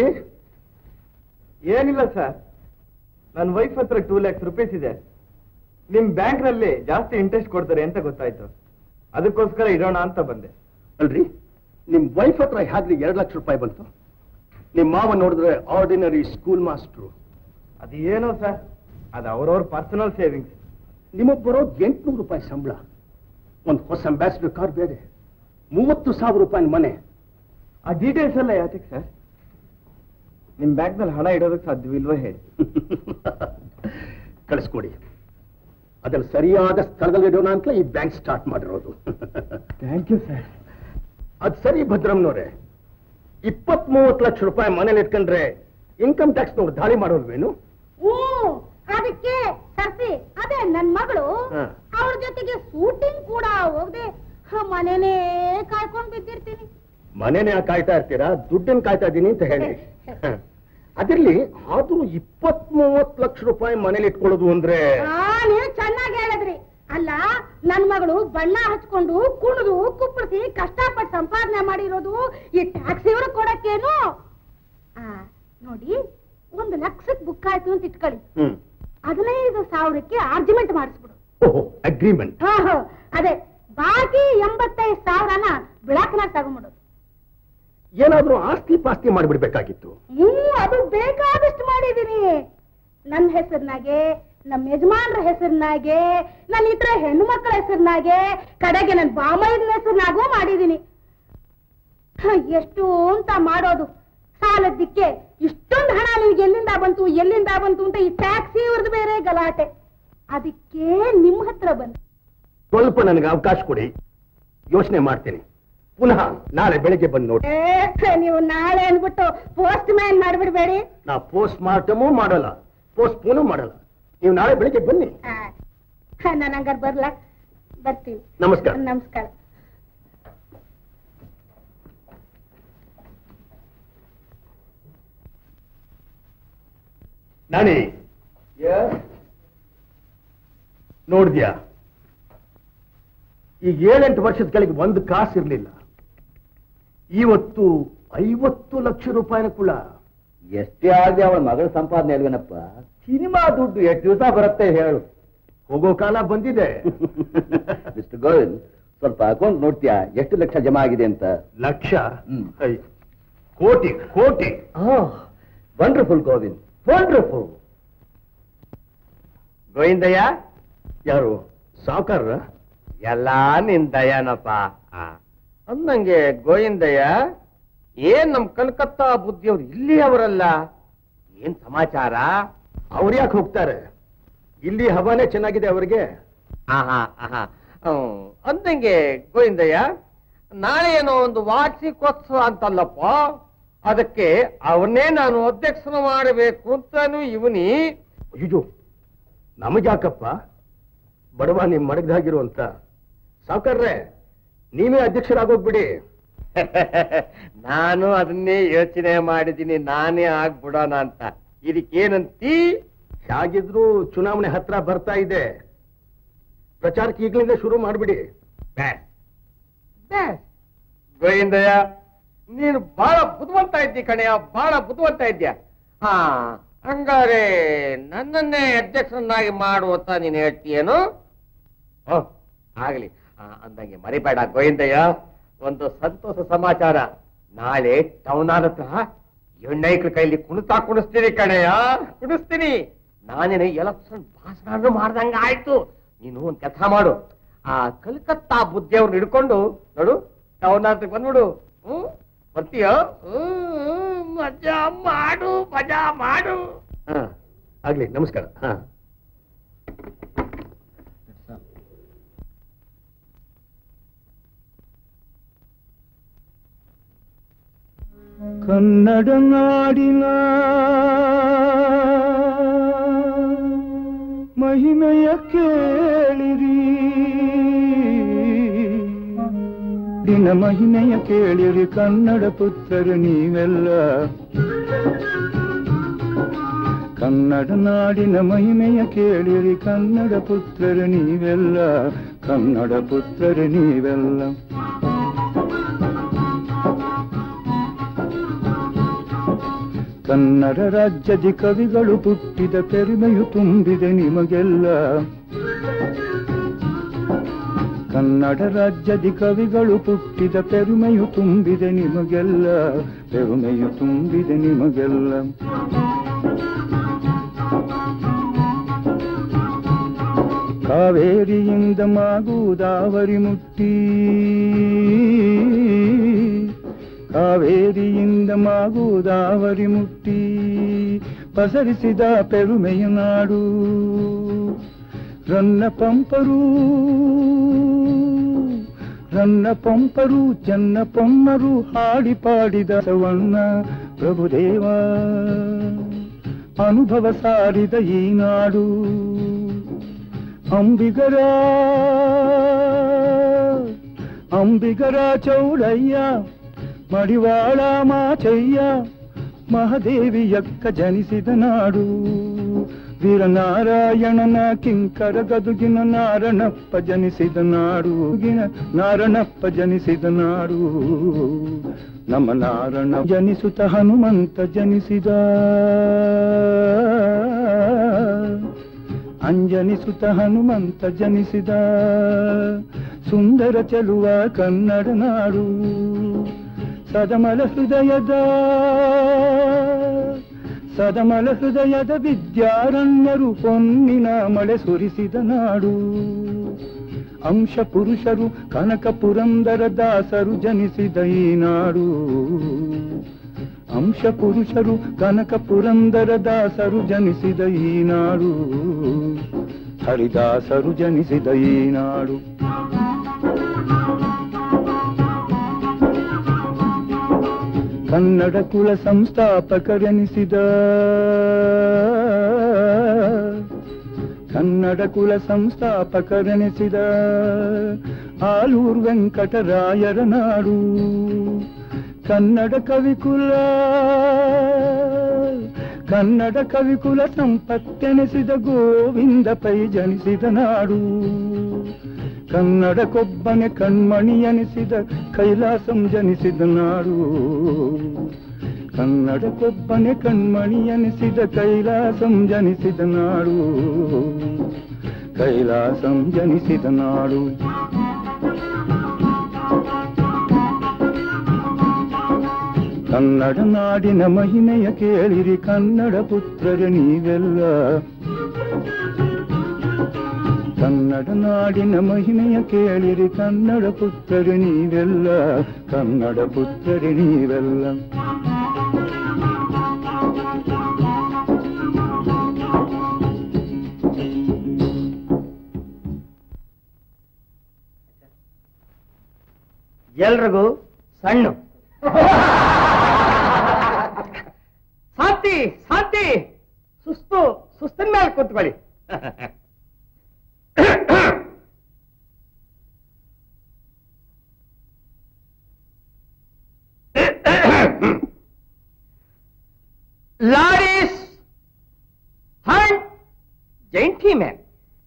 ಏನಿಲ್ಲ ಸರ್ ನನ್ನ ವೈಫ್ ಹತ್ರ ಟೂ ಲ್ಯಾಕ್ಸ್ ರುಪೀಸ್ ಇದೆ ನಿಮ್ ಬ್ಯಾಂಕ್ ನಲ್ಲಿ ಜಾಸ್ತಿ ಇಂಟ್ರೆಸ್ಟ್ ಕೊಡ್ತಾರೆ ಅಂತ ಗೊತ್ತಾಯ್ತು ಅದಕ್ಕೋಸ್ಕರ ಇಡೋಣ ಅಂತ ಬಂದೆ ಅಲ್ರಿ ನಿಮ್ ವೈಫ್ ಹತ್ರ ಹೇಗ್ರಿ ಎರಡು ಲಕ್ಷ ರೂಪಾಯಿ ಬಂತು ನಿಮ್ ಮಾವ ನೋಡಿದ್ರೆ ಆರ್ಡಿನರಿ ಸ್ಕೂಲ್ ಮಾಸ್ಟ್ರು ಅದು ಏನೋ ಸರ್ ಅದು ಅವ್ರವ್ರ ಪರ್ಸನಲ್ ಸೇವಿಂಗ್ಸ್ ನಿಮಗ್ ಬರೋದು ಎಂಟ್ನೂರು ರೂಪಾಯಿ ಸಂಬಳ ಒಂದು ಹೊಸ ಅಂಬಾಸಿಡರ್ ಕಾರ್ ಬೇರೆ ಮೂವತ್ತು ಸಾವಿರ ರೂಪಾಯಿ ಮನೆ ಆ ಡೀಟೇಲ್ಸ್ ಎಲ್ಲ ಯಾತಕ್ಕೆ ಸರ್ ನಿಮ್ ಬ್ಯಾಂಕ್ ನಲ್ಲಿ ಹಣ ಇಡೋದಕ್ಕೆ ಸಾಧ್ಯವಿಲ್ವೋ ಹೇಳಿ ಕಳಿಸ್ಕೊಡಿ ಅದ್ರಲ್ಲಿ ಸರಿಯಾದ ಸ್ಥಳದಲ್ಲಿ ಇಡೋಣ ಅಂತ ಈ ಬ್ಯಾಂಕ್ ಸ್ಟಾರ್ಟ್ ಮಾಡಿರೋದು ಥ್ಯಾಂಕ್ ಯು ಸರ್ ಅದ್ ಸರಿ ಭದ್ರಮ್ನವ್ರೆ ಇಪ್ಪತ್ ಮೂವತ್ತು ಲಕ್ಷ ರೂಪಾಯಿ ಮನೇಲಿ ಇಟ್ಕೊಂಡ್ರೆ ಇನ್ಕಮ್ ಟ್ಯಾಕ್ಸ್ ನವ್ರು ದಾಳಿ ಮಾಡೋಲ್ವೇನು ಹ್ಞೂ ಅದಕ್ಕೆ ಸರ್ಸಿ ಅದೇ ನನ್ ಮಗಳು ಹಾ. ಅವಳ ಜೊತೆಗೆ ಶೂಟಿಂಗ್ ಕೂಡ ಹೋಗದೆ ಮನೇನೇ ಕಾಯ್ಕೊಂಡ್ ಬಿದ್ದಿರ್ತೀನಿ ಮನೇನೆ ಕಾಯ್ತಾ ಇರ್ತೀರಾ ದುಡ್ಡನ್ನ ಕಾಯ್ತಾ ಇದ್ದೀನಿ ಅಂತ ಹೇಳಿ ಅದಿರ್ಲಿ ಆದ್ರೂ ಇಪ್ಪತ್ ಮೂವತ್ತು ಲಕ್ಷ ರೂಪಾಯಿ ಮನೇಲಿ ಇಟ್ಕೊಳ್ಳೋದು ಅಂದ್ರೆ ಆ, ನೀವು ಚೆನ್ನಾಗಿ ಹೇಳಿದ್ರಿ ಅಲ್ಲ ನನ್ ಮಗಳು ಬಣ್ಣ ಹಚ್ಕೊಂಡು ಕುಣಿದು ಕುಪ್ಪಳಿಸಿ ಕಷ್ಟಪಟ್ಟು ಸಂಪಾದನೆ ಮಾಡಿರೋದು ಈ ಟ್ಯಾಕ್ಸಿ ಅವರು ಕೊಡಕ್ಕೇನು ಆ, ನೋಡಿ ಒಂದು ಲಕ್ಷಕ್ಕೆ ಬುಕ್ ಆಯ್ತು ಅಂತ ಇಟ್ಕೊಳ್ಳಿ ಹ್ಮ್ ಹದಿನೈದು ಸಾವಿರಕ್ಕೆ ಆರ್ಗ್ಯುಮೆಂಟ್ ಮಾಡಿಸ್ಬಿಡು ಓಹೋ ಅಗ್ರಿಮೆಂಟ್ ಹಾ ಹಾ ಅದೇ ಬಾಕಿ ಎಂಬತ್ತೈದು ಸಾವಿರನ ಬಿಳಾಕ್ನಾಗ ತಗೊಂಬಿಡೋದು ಏನಾದ್ರೂ ಆಸ್ತಿ ಪಾಸ್ತಿ ಮಾಡಿಬಿಡ್ಬೇಕಾಗಿತ್ತು ಹ್ಮ್ ಅದು ಬೇಕಾದಷ್ಟು ಮಾಡಿದೀನಿ ನನ್ನ ಹೆಸರಿನಾಗೆ ನಮ್ಮ ಯಜಮಾನ್ರ ಹೆಸರಿನಾಗೆ ನನ್ನ ಇತರ ಹೆಣ್ಣು ಮಕ್ಕಳ ಹೆಸರಿನಾಗೆ ಕಡೆಗೆ ನನ್ನ ಬಾಮೈದನ ಹೆಸರಿನಾಗೂ ಮಾಡಿದೀನಿ ಹ, ಎಷ್ಟು ಅಂತ ಮಾಡೋದು ಸಾಲದ್ದಕ್ಕೆ ಇಷ್ಟೊಂದು ಹಣ ನಿನ್ಗೆ ಎಲ್ಲಿಂದ ಬಂತು ಎಲ್ಲಿಂದ ಬಂತು ಅಂತ ಈ ಟ್ಯಾಕ್ಸಿ ಅವ್ರದ್ದು ಬೇರೆ ಗಲಾಟೆ ಅದಕ್ಕೆ ನಿಮ್ಮ ಹತ್ರ ಬಂದೆ ಸ್ವಲ್ಪ ನನಗೆ ಅವಕಾಶ ಕೊಡಿ ಯೋಚನೆ ಮಾಡ್ತೀನಿ ಪುನಃ ನಾಳೆ ಬೆಳಿಗ್ಗೆ ಬಂದು ನೋಡಿ ಏ, ನೀವು ನಾಳೆ ಅನ್ಬಿಟ್ಟು ಪೋಸ್ಟ್ ಮ್ಯಾನ್ ಮಾಡ್ಬಿಡ್ಬೇಡಿ ನಾ ಪೋಸ್ಟ್ ಮಾರ್ಟಮೂ ಮಾಡಲ್ಲ ಪೋಸ್ಟ್ ಪೋನು ಮಾಡಲ್ಲ ನೀವು ನಾಳೆ ಬೆಳಿಗ್ಗೆ ಬನ್ನಿ ನಾನು ಹಂಗಾರೆ ಬರ್ಲಾ ಬರ್ತೀವಿ ನಮಸ್ಕಾರ ನಮಸ್ಕಾರ ನಾನೇ ನೋಡಿದ್ಯಾ ಈಗ ಏಳೆಂಟು ವರ್ಷದ ಕೆಳಗೆ ಒಂದು ಕಾಸು ಇರ್ಲಿಲ್ಲ ಇವತ್ತು ಐವತ್ತು ಲಕ್ಷ ರೂಪಾಯಿನ ಕುಳ ಎಷ್ಟೇ ಆಗದೆ ಅವಳ ಮಗಳ ಸಂಪಾದನೆ ಅಲ್ವೇನಪ್ಪ ಸಿನಿಮಾ ದುಡ್ಡು ಎಷ್ಟು ದಿವಸ ಬರುತ್ತೆ ಹೇಳು ಹೋಗೋ ಕಾಲ ಬಂದಿದೆ ಮಿಸ್ಟರ್ ಗೋವಿಂದ್ ಸ್ವಲ್ಪ ಅಕೌಂಟ್ ನೋಡ್ತೀಯಾ ಎಷ್ಟು ಲಕ್ಷ ಜಮಾ ಆಗಿದೆ ಅಂತ ಲಕ್ಷ ಹ್ಮ್. ಐ, ಕೋಟಿ ಕೋಟಿ ವಂಡರ್ಫುಲ್ ಗೋವಿಂದ್ ವಂಡರ್ಫುಲ್ ಗೋವಿಂದಯ್ಯ ಯಾರು ಸಾವುಕಾರರ ಎಲ್ಲ ನಿನ್ ದಯಾನಪ್ಪ ಅಂದಂಗೆ ಗೋವಿಂದಯ್ಯ ಏನ್ ನಮ್ ಕಲ್ಕತ್ತಾ ಬುದ್ಧಿಯವ್ರು ಇಲ್ಲಿ ಅವರಲ್ಲ ಏನ್ ಸಮಾಚಾರ ಅವ್ರು ಯಾಕೆ ಹೋಗ್ತಾರೆ ಇಲ್ಲಿ ಹವಾನೇ ಚೆನ್ನಾಗಿದೆ ಅವರಿಗೆ ಆಹಾ ಆಹಾ ಹ್ಮ್. ಅಂದಂಗೆ ಗೋವಿಂದಯ್ಯ ನಾಳೆ ಏನೋ ಒಂದು ವಾರ್ಷಿಕೋತ್ಸವ ಅಂತಲ್ಲಪ್ಪ ಅದಕ್ಕೆ ಅವನ್ನೇ ನಾನು ಅಧ್ಯಕ್ಷರು ಮಾಡಬೇಕು ಅಂತಾನು ಇವನಿ ಅಯ್ಯೋ ನಮಗ್ಯಾಕಪ್ಪ ಬಡವ ನಿಮ್ ಮಡಗ್ದಾಗಿರುವಂತ ಸಾವುಕಾರ್ರೆ ನೀವೇ ಅಧ್ಯಕ್ಷರಾಗೋಗ್ಬಿಡಿ ನಾನು ಅದನ್ನೇ ಯೋಚನೆ ಮಾಡಿದ್ದೀನಿ ನಾನೇ ಆಗ್ಬಿಡೋಣ ಅಂತ ಇದಕ್ಕೇನಂತೀ ಹೇಗಿದ್ರು ಚುನಾವಣೆ ಹತ್ರ ಬರ್ತಾ ಇದೆ ಪ್ರಚಾರಕ್ಕೆ ಈಗಲಿಂದ ಶುರು ಮಾಡ್ಬಿಡಿ ಬ್ಯಾಸ್. ಬ್ಯಾಸ್. ಗೋವಿಂದಯ್ಯ ನೀನು ಬಹಳ ಬುದ್ಧಿವಂತ ಇದ್ದಿ ಕಣಯ್ಯ ಬಹಳ ಬುದ್ಧಿವಂತ ಇದ್ಯಾ ಹಾ ಹಂಗಾರೆ ನನ್ನನ್ನೇ ಅಧ್ಯಕ್ಷರನ್ನಾಗಿ ಮಾಡು ಅಂತ ನೀನು ಹೇಳ್ತೀಯೇನು ಓ ಆಗ್ಲಿ ಆ, ಅಂದಂಗೆ ಮರಿಬೇಡ ಗೋವಿಂದಯ್ಯ ಒಂದು ಸಂತೋಷ ಸಮಾಚಾರ ನಾಳೆ ಟೌನ್ ಹತ್ರ ಎಣ್ಣೈಕ್ಳ ಕೈಲಿ ಕುಣಿತಾ ಕುಣಿಸ್ತೀನಿ ಕಣಯ್ಯ ಕುಣಿಸ್ತೀನಿ ನಾನೇನೆ ಎಲೆಕ್ಷನ್ ಭಾಷಣ ಮಾಡ್ದಂಗ ಆಯ್ತು ನೀನು ಒಂದ್ ಕೆಲಸ ಮಾಡು ಆ ಕಲ್ಕತ್ತಾ ಬುದ್ಧಿಯವ್ರನ್ನ ಹಿಡ್ಕೊಂಡು ನೋಡು ಟೌನ್ ಹತ್ರ ಬಂದ್ಬಿಡು ಹ್ಮ್ ಬರ್ತೀಯ ಹ್ಮ್ ಮಜಾ ಮಾಡು ಮಜಾ ಮಾಡು ಹಾ ಆಗ್ಲಿ ನಮಸ್ಕಾರ ಹಾ ಕನ್ನಡ ನಾಡಿನ ಮಹಿಮೆಯ ಕೇಳಿರಿ ದಿನ ಮಹಿಮೆಯ ಕೇಳಿರಿ ಕನ್ನಡ ಪುತ್ರರು ನೀವೆಲ್ಲ ಕನ್ನಡ ನಾಡಿನ ಮಹಿಮೆಯ ಕೇಳಿರಿ ಕನ್ನಡ ಪುತ್ರರು ನೀವೆಲ್ಲ ಕನ್ನಡ ಪುತ್ರರು ನೀವೆಲ್ಲ ಕನ್ನಡ ರಾಜ್ಯದಿ ಕವಿಗಳು ಪುಟ್ಟಿದ ಪೆರುಮೆಯು ತುಂಬಿದೆ ನಿಮಗೆಲ್ಲ ಕನ್ನಡ ರಾಜ್ಯದಿ ಕವಿಗಳು ಪುಟ್ಟಿದ ಪೆರುಮೆಯು ತುಂಬಿದೆ ನಿಮಗೆಲ್ಲ ಪೆರುಮೆಯು ತುಂಬಿದೆ ನಿಮಗೆಲ್ಲ ಕಾವೇರಿಯಿಂದ ಮಾಗುವುದಾವರಿ ಮುಟ್ಟಿ ಕಾವೇರಿಯಿಂದ ಮಾಗುವುದಾವರಿ ಮುಟ್ಟಿ ಪಸರಿಸಿದ ಪೆರುಮೆಯ ನಾಡು ರನ್ನ ಪಂಪರು ರನ್ನ ಪಂಪರು ಚನ್ನ ಪೊಮ್ಮರು ಹಾಡಿ ಪಾಡಿದ ಸವಣ್ಣ ಪ್ರಭುದೇವ ಅನುಭವ ಸಾರಿದ ಈ ನಾಡು ಅಂಬಿಗರ ಅಂಬಿಗರ ಚೌಡಯ್ಯ ಮಡಿವಾಳ ಮಾಚಯ್ಯ ಮಹಾದೇವಿಯಕ್ಕ ಜನಿಸಿದ ನಾಡು ವೀರನಾರಾಯಣನ ಕಿಂಕರ ಗದುಗಿನ ನಾರಣಪ್ಪ ಜನಿಸಿದ ನಾಡು ಗಿನ ನಾರಣಪ್ಪ ಜನಿಸಿದ ನಾಡು ನಮ್ಮ ನಾರಣ ಜನಿಸುತ್ತ ಹನುಮಂತ ಜನಿಸಿದ ಅಂಜನಿಸುತ್ತ ಹನುಮಂತ ಜನಿಸಿದ ಸುಂದರ ಚೆಲುವ ಕನ್ನಡ ನಾಡು ಸದಮಲ ಹೃದಯದ ಸದಮಲ ಹೃದಯದ ವಿದ್ಯಾರಣ್ಯರು ಹೊನ್ನಿನ ಮಳೆ ಸುರಿಸಿದ ನಾಡು ಅಂಶ ಪುರುಷರು ಕನಕ ಪುರಂದರ ದಾಸರು ಜನಿಸಿದ ಈ ನಾಡು ಅಂಶ ಪುರುಷರು ಕನಕ ಪುರಂದರ ದಾಸರು ಜನಿಸಿದ ಈ ನಾಡು ಹರಿದಾಸರು ಜನಿಸಿದ ಈ ನಾಡು ಕನ್ನಡ ಕುಲ ಸಂಸ್ಥಾಪಕರೆನಿಸಿದ ಕನ್ನಡ ಕುಲ ಸಂಸ್ಥಾಪಕರೆನಿಸಿದ ಆಲೂರು ವೆಂಕಟರಾಯರ ನಾಡು ಕನ್ನಡ ಕವಿಕುಲ ಕನ್ನಡ ಕವಿಕುಲ ಸಂಪತ್ತೆನಿಸಿದ ಗೋವಿಂದ ಪೈ ಜನಿಸಿದ ನಾಡು ಕನ್ನಡಕ್ಕೊಬ್ಬನೆ ಕಣ್ಮಣಿ ಎನಿಸಿದ ಕೈಲಾಸಂ ಜನಿಸಿದ ನಾಡು ಕನ್ನಡಕ್ಕೊಬ್ಬನೆ ಕಣ್ಮಣಿ ಎನಿಸಿದ ಕೈಲಾಸಂ ಜನಿಸಿದ ನಾಡು ಕೈಲಾಸಂ ಜನಿಸಿದ ನಾಡು ಕನ್ನಡ ನಾಡಿನ ಮಹಿಮೆಯ ಕೇಳಿರಿ ಕನ್ನಡ ಪುತ್ರರ ನೀವೆಲ್ಲ ಕನ್ನಡ ನಾಡಿನ ಮಹಿಮೆಯ ಕೇಳಿರಿ ಕನ್ನಡ ಪುತ್ರರು ನೀವೆಲ್ಲ ಕನ್ನಡ ಪುತ್ರರು ನೀವೆಲ್ಲ ಎಲ್ರಿಗೂ ಸಣ್ಣ ಶಾಂತಿ ಶಾಂತಿ ಸುಸ್ತು ಸುಸ್ತಿನ ಮೇಲೆ ಕೂತ್ಕೊಳ್ಳಿ Ladies and gentlemen,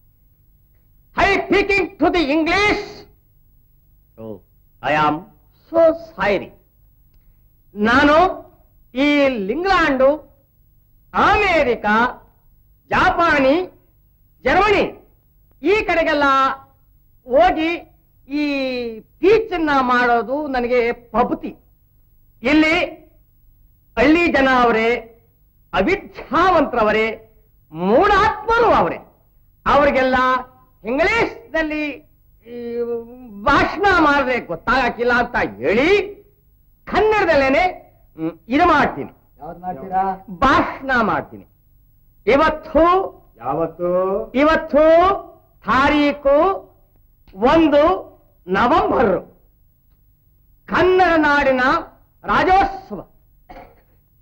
I speaking to the English. Oh, I am so sorry. ನಾನು ಈ ಲಿಂಗ್ಲಾಂಡು ಅಮೇರಿಕಾ ಜಾಪಾನಿ ಜರ್ಮನಿ ಈ ಕಡೆಗೆಲ್ಲ ಹೋಗಿ ಈ ಪೀಚನ್ನ ಮಾಡೋದು ನನಗೆ ಪಬುತಿ ಇಲ್ಲಿ ಹಳ್ಳಿ ಜನ ಅವರೇ ಅವಿದ್ಯಾವಂತರವರೇ ಮೂಢಾತ್ಮರು ಅವರೇ ಅವರಿಗೆಲ್ಲ ಇಂಗ್ಲಿಷ್ನಲ್ಲಿ ಈ ಭಾಷಣ ಮಾಡಿದ್ರೆ ಗೊತ್ತಾಗಕ್ಕಿಲ್ಲ ಅಂತ ಹೇಳಿ ಕನ್ನಡದಲ್ಲೇನೆ ಹ್ಮ್, ಇದು ಮಾಡ್ತೀನಿ ಭಾಷಣ ಮಾಡ್ತೀನಿ ಇವತ್ತು ಯಾವತ್ತು ಇವತ್ತು ತಾರೀಕು ಒಂದು ನವೆಂಬರ್ ಕನ್ನಡ ನಾಡಿನ ರಾಜ್ಯೋತ್ಸವ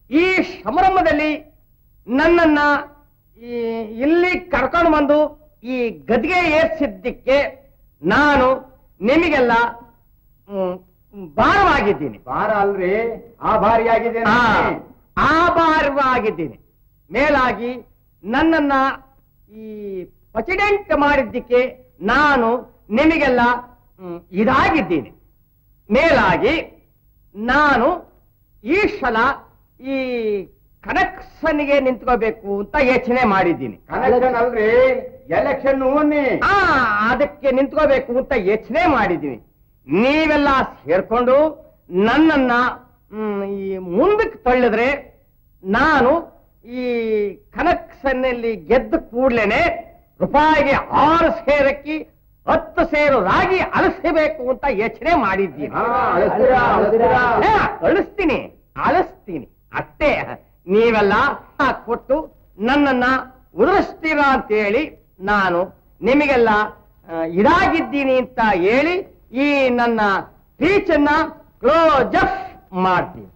ಈ ಸಮಾರಂಭದಲ್ಲಿ ನನ್ನನ್ನ ಈ ಇಲ್ಲಿ ಕರ್ಕೊಂಡು ಬಂದು ಈ ಗದ್ಗೆ ಏರ್ಸಿದ್ದಕ್ಕೆ ನಾನು ನಿಮಗೆಲ್ಲ ಹ್ಮ್, ಭಾರವಾಗಿದ್ದೀನಿ ಭಾರ ಅಲ್ರಿ ಆಭಾರಿಯಾಗಿದ್ದೇನೆ ಆ, ಆಭಾರವಾಗಿದ್ದೀನಿ ಮೇಲಾಗಿ ನನ್ನನ್ನ ಈ ಪ್ರೆಸಿಡೆಂಟ್ ಮಾಡಿದ್ದಕ್ಕೆ ನಾನು ನಿಮಗೆಲ್ಲ ಹ್ಮ್, ಇದಾಗಿದ್ದೀನಿ ಮೇಲಾಗಿ ನಾನು ಈ ಸಲ ಈ ಕನೆಕ್ಷನ್ಗೆ ನಿಂತ್ಕೋಬೇಕು ಅಂತ ಯೋಚನೆ ಮಾಡಿದ್ದೀನಿ ಕನೆಕ್ಷನ್ ಅಲ್ರಿ ಎಲೆಕ್ಷನ್ ಅನ್ನಿ ಆ ಅದಕ್ಕೆ ನಿಂತ್ಕೋಬೇಕು ಅಂತ ಯೋಚನೆ ಮಾಡಿದ್ದೀನಿ ನೀವೆಲ್ಲ ಸೇರ್ಕೊಂಡು ನನ್ನನ್ನ ಮ್, ಈ ಮುಂದಕ್ಕೆ ತಳ್ಳಿದ್ರೆ ನಾನು ಈ ಕನೆಕ್ಷನ್ನಲ್ಲಿ ಗೆದ್ದ ಕೂಡ್ಲೇನೆ ರೂಪಾಯಿಗೆ ಆರು ಸೇರಕ್ಕಿ ಹತ್ತು ಸೇರು ರಾಗಿ ಅಳಿಸಬೇಕು ಅಂತ ಯೋಚನೆ ಮಾಡಿದ್ದೀನಿ ಹಾ, ಅಳಿಸ್ತೀರಾ, ಅಳಿಸ್ತೀರಾ? ಹಾ, ಅಳಿಸ್ತೀನಿ ಅಳಿಸ್ತೀನಿ ಅಷ್ಟೇ ನೀವೆಲ್ಲ ಕೊಟ್ಟು ನನ್ನನ್ನ ಉದುರಿಸ್ತೀರಾ ಅಂತ ಹೇಳಿ ನಾನು ನಿಮಗೆಲ್ಲ ಆ, ಇದಾಗಿದ್ದೀನಿ ಅಂತ ಹೇಳಿ ಈ ನನ್ನ ಸ್ಪೀಚನ್ನ ಕ್ಲೋಸ್ ಅಪ್ ಮಾಡ್ತೀನಿ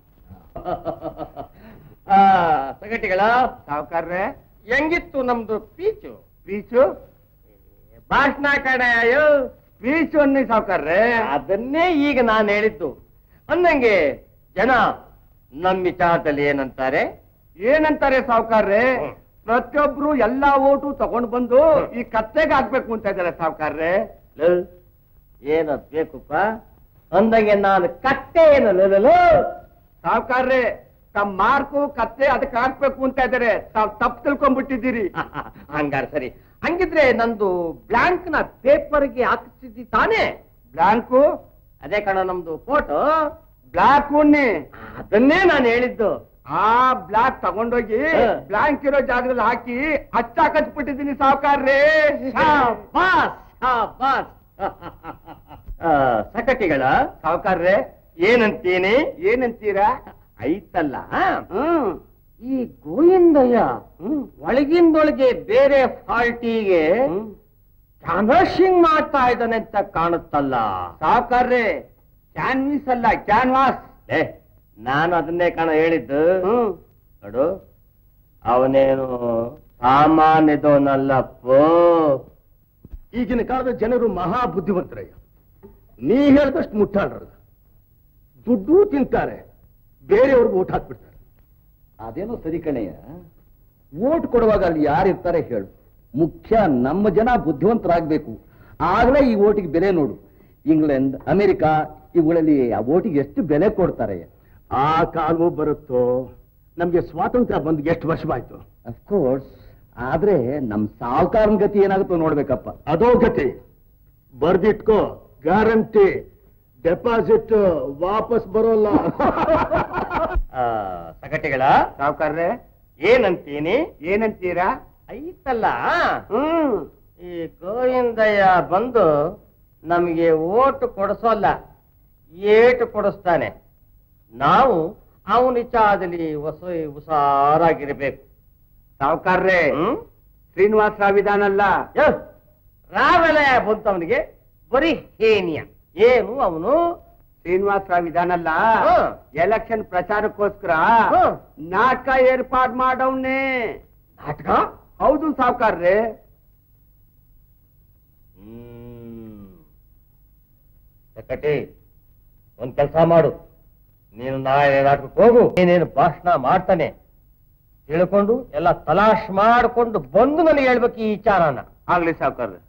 ಆ, ಸಂಗತಿಗಳ ಸಾವುಕಾರ್ರೆ ಹೆಂಗಿತ್ತು ನಮ್ದು ಸ್ಪೀಚು ಸ್ಪೀಚು ಭಾಷಣ ಕಡೆಯೋ ಸ್ಪೀಚು ಅನ್ನಿ ಸಾವುಕಾರ್ರೆ ಅದನ್ನೇ ಈಗ ನಾನು ಹೇಳಿದ್ದು ಅಂದಂಗೆ ಜನ ನಮ್ಮ ವಿಚಾರದಲ್ಲಿ ಏನಂತಾರೆ ಏನಂತಾರೆ ಸಾವುಕಾರ್ರೆ ಪ್ರತಿಯೊಬ್ರು ಎಲ್ಲಾ ಓಟು ತಗೊಂಡು ಬಂದು ಈ ಕತ್ತೆಗೆ ಹಾಕ್ಬೇಕು ಅಂತ ಇದ್ದಾರೆ ಸಾವುಕಾರ್ರೆ ಏನದ್ ಬೇಕಪ್ಪ ಅಂದಂಗೆ ನಾನು ಕಟ್ಟೆ ಏನಲ್ಲ ಸಾವುಕಾರ್ರೆ ತಮ್ಮ ಮಾರ್ಕು ಕತ್ತೆ ಅದಕ್ಕೆ ಹಾಕ್ಬೇಕು ಅಂತ ಇದ್ದಾರೆ ತಾವ್ ತಪ್ಪು ತಿಳ್ಕೊಂಡ್ಬಿಟ್ಟಿದ್ದೀರಿ ಹಂಗಾರ ಸರಿ ಹಂಗಿದ್ರೆ ನಂದು ಬ್ಲಾಂಕ್ ನ ಪೇಪರ್ಗೆ ಹಾಕಿಸಿದ್ದಿ ತಾನೇ ಬ್ಲಾಂಕು ಅದೇ ಕಣ ನಮ್ದು ಫೋಟೋ ಬ್ಲಾಕ್ ಉಣ್ಣಿ ಅದನ್ನೇ ನಾನು ಹೇಳಿದ್ದು ಆ ಬ್ಲಾಕ್ ತಗೊಂಡೋಗಿ ಹ. ಬ್ಲಾಂಕ್ ಇರೋ ಜಾಗದಲ್ಲಿ ಹಾಕಿ ಹಚ್ಚಾಕ್ ಹಚ್ಬಿಟ್ಟಿದ್ದೀನಿ ಸಾವುಕಾರ್ರೆ ಶಾಬಾಸ್ ಶಾಬಾಸ್ ಆ, ಸಕಟಿಗಳ ಸಾವುಕಾರ್ರೆ ಏನಂತೀನಿ ಏನಂತೀರಾ ಐತಲ್ಲ ಹ್ಮ್ ಈ ಗೋವಿಂದಯ್ಯ ಒಳಗಿಂದೊಳಗೆ ಬೇರೆ ಪಾರ್ಟಿಗೆ ಕ್ಯಾನ್ವಾಸಿಂಗ್ ಮಾಡ್ತಾ ಇದ್ದಾನೆ ಅಂತ ಕಾಣುತ್ತಲ್ಲ ಸಾವುಕಾರ್ರೆ ಕ್ಯಾನ್ವೀಸ್ ಅಲ್ಲ ಕ್ಯಾನ್ವಾಸ್ ಏ ನಾನು ಅದನ್ನೇ ಕಾಣ ಹೇಳಿದ್ದು ಹ್ಮ್ ನೋಡು ಅವನೇನು ಸಾಮಾನ್ಯದವನಲ್ಲಪ್ಪೋ ಈಗಿನ ಕಾಲದ ಜನರು ಮಹಾ ಬುದ್ಧಿವಂತರಯ್ಯ ನೀ ಹೇಳಿದಷ್ಟು ಮುಟ್ಟಾಡ್ರಲ್ಲ ದುಡ್ಡು ತಿಂತಾರೆ ಬೇರೆಯವ್ರಿಗೆ ಓಟ್ ಹಾಕ್ಬಿಡ್ತಾರೆ ಅದೇನೋ ಸರಿ ಕಣಯ್ಯ ವೋಟ್ ಕೊಡುವಾಗ ಅಲ್ಲಿ ಯಾರಿರ್ತಾರೆ ಹೇಳು ಮುಖ್ಯ ನಮ್ಮ ಜನ ಬುದ್ಧಿವಂತರಾಗಬೇಕು ಆಗಲೇ ಈ ಓಟಿಗೆ ಬೆಲೆ ನೋಡು ಇಂಗ್ಲೆಂಡ್ ಅಮೆರಿಕ ಇವುಗಳಲ್ಲಿ ಆ ಓಟಿಗೆ ಎಷ್ಟು ಬೆಲೆ ಕೊಡ್ತಾರೆ ಆ ಕಾಲವೂ ಬರುತ್ತೋ ನಮ್ಗೆ ಸ್ವಾತಂತ್ರ್ಯ ಬಂದು ಎಷ್ಟು ವರ್ಷವಾಯ್ತು ಅಫ್ಕೋರ್ಸ್ ಆದ್ರೆ ನಮ್ ಸಾವುಕಾರನ ಗತಿ ಏನಾಗುತ್ತೋ ನೋಡ್ಬೇಕಪ್ಪ ಅದೋ ಗತಿ ಬರ್ದಿಟ್ಕೋ ಗ್ಯಾರಂಟಿ ಡೆಪಾಸಿಟ್ ವಾಪಸ್ ಬರೋಲ್ಲ ಆ, ಸಕಟಿಗಳ ಸಾವುಕಾರ್ರೆ ಏನಂತೀನಿ ಏನಂತೀರಾ ಐತಲ್ಲ ಹ್ಮ್ ಈ ಗೋವಿಂದಯ್ಯ ಬಂದು ನಮಗೆ ಓಟು ಕೊಡಿಸೋಲ್ಲ ಏಟು ಕೊಡಿಸ್ತಾನೆ ನಾವು ಅವನ ವಿಚಾರದಲ್ಲಿ ಹೊಸ ಹುಷಾರಾಗಿರ್ಬೇಕು ಸಾವುಕಾರ್ರೆ ಹ್ಮ್ ಶ್ರೀನಿವಾಸ ರಾವ್ ಇದಾನಲ್ಲ ಯೋ, ರಾವೆಲೆ ಬಂತವನಿಗೆ ಬರೀ ಹೇನಿಯ ಏನು ಅವನು ಶ್ರೀನಿವಾಸ ರಾವ್ ಇದಾನಲ್ಲ ಹಾ. ಎಲೆಕ್ಷನ್ ಪ್ರಚಾರಕ್ಕೋಸ್ಕರ ಹಾ. ನಾಟಕ ಏರ್ಪಾಡ್ ಮಾಡವ್ನೆ ನಾಟಕ ಹೌದು ಸಾವುಕಾರ್ರೆ ಹ್ಮ್ ಸಕಟಿ ಒಂದ್ ಕೆಲಸ ಮಾಡು ನೀನು ನಾಳೆ ನಾಟಕಕ್ಕೆ ಹೋಗು ನೀನೇನು ಭಾಷಣ ಮಾಡ್ತಾನೆ ತಿಳ್ಕೊಂಡು ಎಲ್ಲ ತಲಾಶ್ ಮಾಡ್ಕೊಂಡು ಬಂದು ನನಗೆ ಹೇಳ್ಬೇಕು ಈ ವಿಚಾರನ ಆಗ್ಲಿ ಸಾವುಕಾರ್ರೆ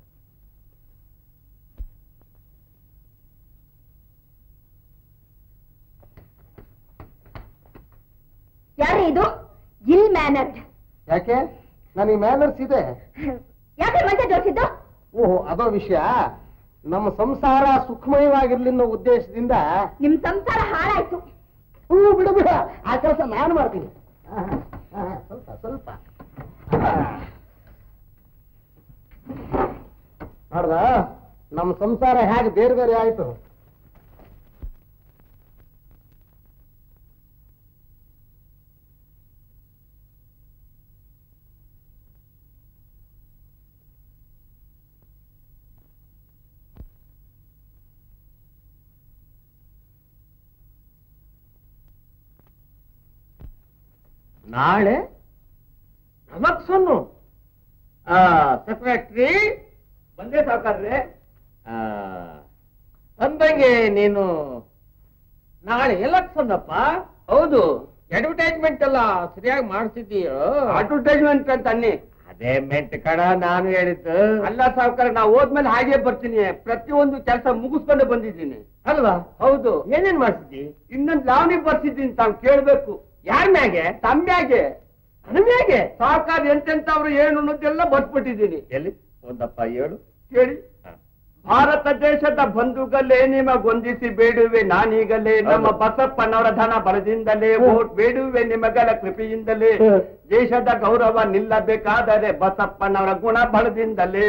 ಯಾರೇ ಇದು ಇಲ್ ಮ್ಯಾನರ್ಡ್ ಯಾಕೆ ನನಗೆ ಮ್ಯಾನರ್ಸ್ ಇದೆ ಯಾಕೆ ಮಂಚ ಜೋಡಿಸಿದ್ದು ಓಹೋ ಅದೋ ವಿಷಯ ನಮ್ಮ ಸಂಸಾರ ಸುಖಮಯವಾಗಿರ್ಲಿ ಅನ್ನೋ ಉದ್ದೇಶದಿಂದ ನಿಮ್ ಸಂಸಾರ ಹಾಳಾಯ್ತು ಹೂ ಬಿಡು ಬಿಡ ಆ ಕೆಲಸ ನಾನು ಮಾಡ್ತೀನಿ ಆಹಾ, ಆಹಾ, ಸ್ವಲ್ಪ ಸ್ವಲ್ಪ ನೋಡ್ದ ನಮ್ಮ ಸಂಸಾರ ಹೇಗೆ ಬೇರೆ ಬೇರೆ ಆಯ್ತು ನಾಳೆ ಎಲೆಕ್ಷನ್ನು ಸೆಕ್ರೆಟ್ರಿ ಬಂದೆ ಸಾವುಕಾರ್ರೆ ಆ, ಅಂದಂಗೆ ನೀನು ನಾಳೆ ಎಲೆಕ್ಷನ್ ಅಪ್ಪ ಹೌದು ಅಡ್ವರ್ಟೈಸ್ಮೆಂಟ್ ಎಲ್ಲ ಸರಿಯಾಗಿ ಮಾಡ್ತಿದ್ದೀಯೋ ಅಡ್ವರ್ಟೈಸ್ಮೆಂಟ್ ಅಂತ ಅನ್ನಿ ಅದೇ ಮೆಂಟ್ ಕಡ ನಾನು ಹೇಳಿದ್ದು ಅಲ್ಲ ಸಾವುಕಾರ ನಾ ಹೋದ್ಮೇಲೆ ಹಾಗೆ ಬರ್ತೀನಿ ಪ್ರತಿಯೊಂದು ಕೆಲಸ ಮುಗಿಸ್ಕೊಂಡು ಬಂದಿದ್ದೀನಿ ಅಲ್ವಾ ಹೌದು ಏನೇನ್ ಮಾಡ್ತಿದ್ದಿ ಇನ್ನೊಂದು ಲಾವಣಿ ಬರ್ಸಿದ್ದೀನಿ ತಾವು ಕೇಳ್ಬೇಕು ಯಾರ ಮ್ಯಾಗೆ ತಮ್ಮ್ಯಾಗೆ ನನ್ನ ಮ್ಯಾಗೆ ಸಾವುಕಾರ ಎಂತೆಂತವ್ರು ಏನು ಅನ್ನೋದೆಲ್ಲ ಬರ್ಸ್ಬಿಟ್ಟಿದ್ದೀನಿ ಎಲ್ಲಿ ಒಂದಪ್ಪ ಹೇಳು ಕೇಳಿ ಭಾರತ ದೇಶದ ಬಂಧುಗಳೇ ನಿಮಗೊಂದಿಸಿ ಬೇಡುವೆ ನಾನೀಗಲೇ ನಮ್ಮ ಬಸಪ್ಪನವರ ಧನ ಬಲದಿಂದಲೇ ಓಟ್ ಬೇಡುವೆ ನಿಮಗಳ ಕೃಪೆಯಿಂದಲೇ ದೇಶದ ಗೌರವ ನಿಲ್ಲಬೇಕಾದರೆ ಬಸಪ್ಪನವರ ಗುಣ ಬಲದಿಂದಲೇ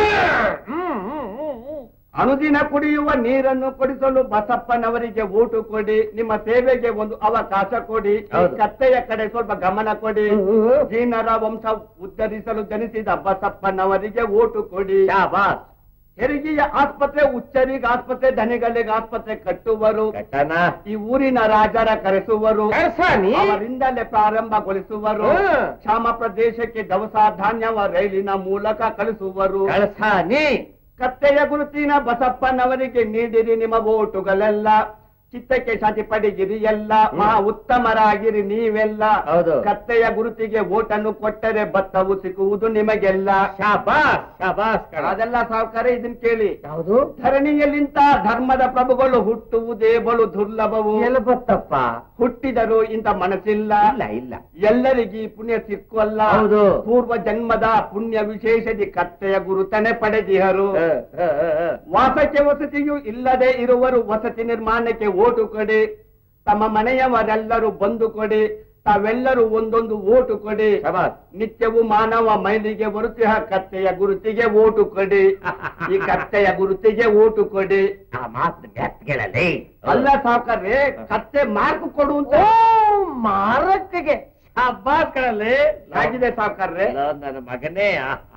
ಅನುದಿನ ಕುಡಿಯುವ ನೀರನ್ನು ಕೊಡಿಸಲು ಬಸಪ್ಪನವರಿಗೆ ಓಟು ಕೊಡಿ ನಿಮ್ಮ ಸೇವೆಗೆ ಒಂದು ಅವಕಾಶ ಕೊಡಿ ಈ ಹೌದು. ಕತ್ತೆಯ ಕಡೆ ಸ್ವಲ್ಪ ಗಮನ ಕೊಡಿ ಜೀನರ ವಂಶ ಉದ್ಧರಿಸಲು ಜನಿಸಿದ ಬಸಪ್ಪನವರಿಗೆ ಓಟು ಕೊಡಿ ಶಾಬಾಸ್ ಹೆರಿಗೆಯ ಆಸ್ಪತ್ರೆ ಉಚ್ಚರಿಗೆ ಆಸ್ಪತ್ರೆ ಧನಿಗಳಿಗೆ ಆಸ್ಪತ್ರೆ ಕಟ್ಟುವರು ಕಟ್ಟನ ಈ ಊರಿನ ರಾಜರ ಕರೆಸುವರು ಕಳ್ಸಾನಿ? ಅವರಿಂದಲೇ ಪ್ರಾರಂಭಗೊಳಿಸುವರು ಹ್ಮ್. ಕ್ಷಾಮ ಪ್ರದೇಶಕ್ಕೆ ದವಸ ಧಾನ್ಯವ ರೈಲಿನ ಮೂಲಕ ಕಳಿಸುವರು ಕಳ್ಸಾನಿ ಕತ್ತೆಯ ಗುರುತಿನ ಬಸಪ್ಪನವರಿಗೆ ನೀಡಿರಿ ನಿಮ್ಮ ಓಟುಗಳೆಲ್ಲ ಚಿತ್ತಕ್ಕೆ ಶಾತಿ ಪಡೆಗಿರಿ ಎಲ್ಲ ಮಹಾ ಉತ್ತಮರಾಗಿರಿ ನೀವೆಲ್ಲ ಹೌದು. ಕತ್ತೆಯ ಗುರುತಿಗೆ ಓಟನ್ನು ಕೊಟ್ಟರೆ ಭತ್ತವು ಸಿಕ್ಕುವುದು ನಿಮಗೆಲ್ಲ ಶಾಬಾಸ್ ಶಾಬಾಸ್ ಕಣ ಅದೆಲ್ಲ ಸಾವುಕಾರ ಇದನ್ ಕೇಳಿ ಯಾವುದು ಧರಣಿಯಲ್ಲಿಂತ ಧರ್ಮದ ಪ್ರಭುಗಳು ಹುಟ್ಟುವುದೇ ಬಲು ದುರ್ಲಭವು ಎಲ್ಲಿ ಬತ್ತಪ್ಪ ಹುಟ್ಟಿದರೂ ಇಂಥ ಮನಸ್ಸಿಲ್ಲ ಇಲ್ಲ ಇಲ್ಲ ಎಲ್ಲರಿಗೂ ಈ ಪುಣ್ಯ ಸಿಕ್ಕಲ್ಲ ಹೌದು. ಪೂರ್ವ ಜನ್ಮದ ಪುಣ್ಯ ವಿಶೇಷದಿ ಕತ್ತೆಯ ಗುರುತನೆ ಪಡೆದಿಹರು ಹ, ಹ, ಹ, ಹ. ವಾಸಕ್ಕೆ ವಸತಿಯು ಇಲ್ಲದೆ ಇರುವರು ವಸತಿ ನಿರ್ಮಾಣಕ್ಕೆ ಓಟು ಕೊಡಿ ತಮ್ಮ ಮನೆಯವರೆಲ್ಲರೂ ಬಂದು ಕೊಡಿ ತಾವೆಲ್ಲರೂ ಒಂದೊಂದು ಓಟು ಕೊಡಿ ಶಾಬಾಸ್. ನಿತ್ಯವೂ ಮಾನವ ಮೈಲಿಗೆ ಬರುತ್ತಿಹ ಕತ್ತೆಯ ಗುರುತಿಗೆ ಓಟು ಕೊಡಿ ಈ ಕತ್ತೆಯ ಗುರುತಿಗೆ ಓಟು ಕೊಡಿ ಆ ಮಾತು ಮೆತ್ತಗೆಳಲಿ ಅಲ್ಲ ಸಾವುಕಾರ್ರೆ ಕತ್ತೆ ಮಾರ್ಕ್ ಕೊಡು ಅಂತ ಮಾರಕ್ಕೆಗೆ ಶಾಬಾಸ್ ಕಣಲ್ಲಿ ಆಗಿದೆ ಸಾವುಕಾರ್ರೆ ಅಲ್ಲ, ನನ್ನ ಮಗನೇ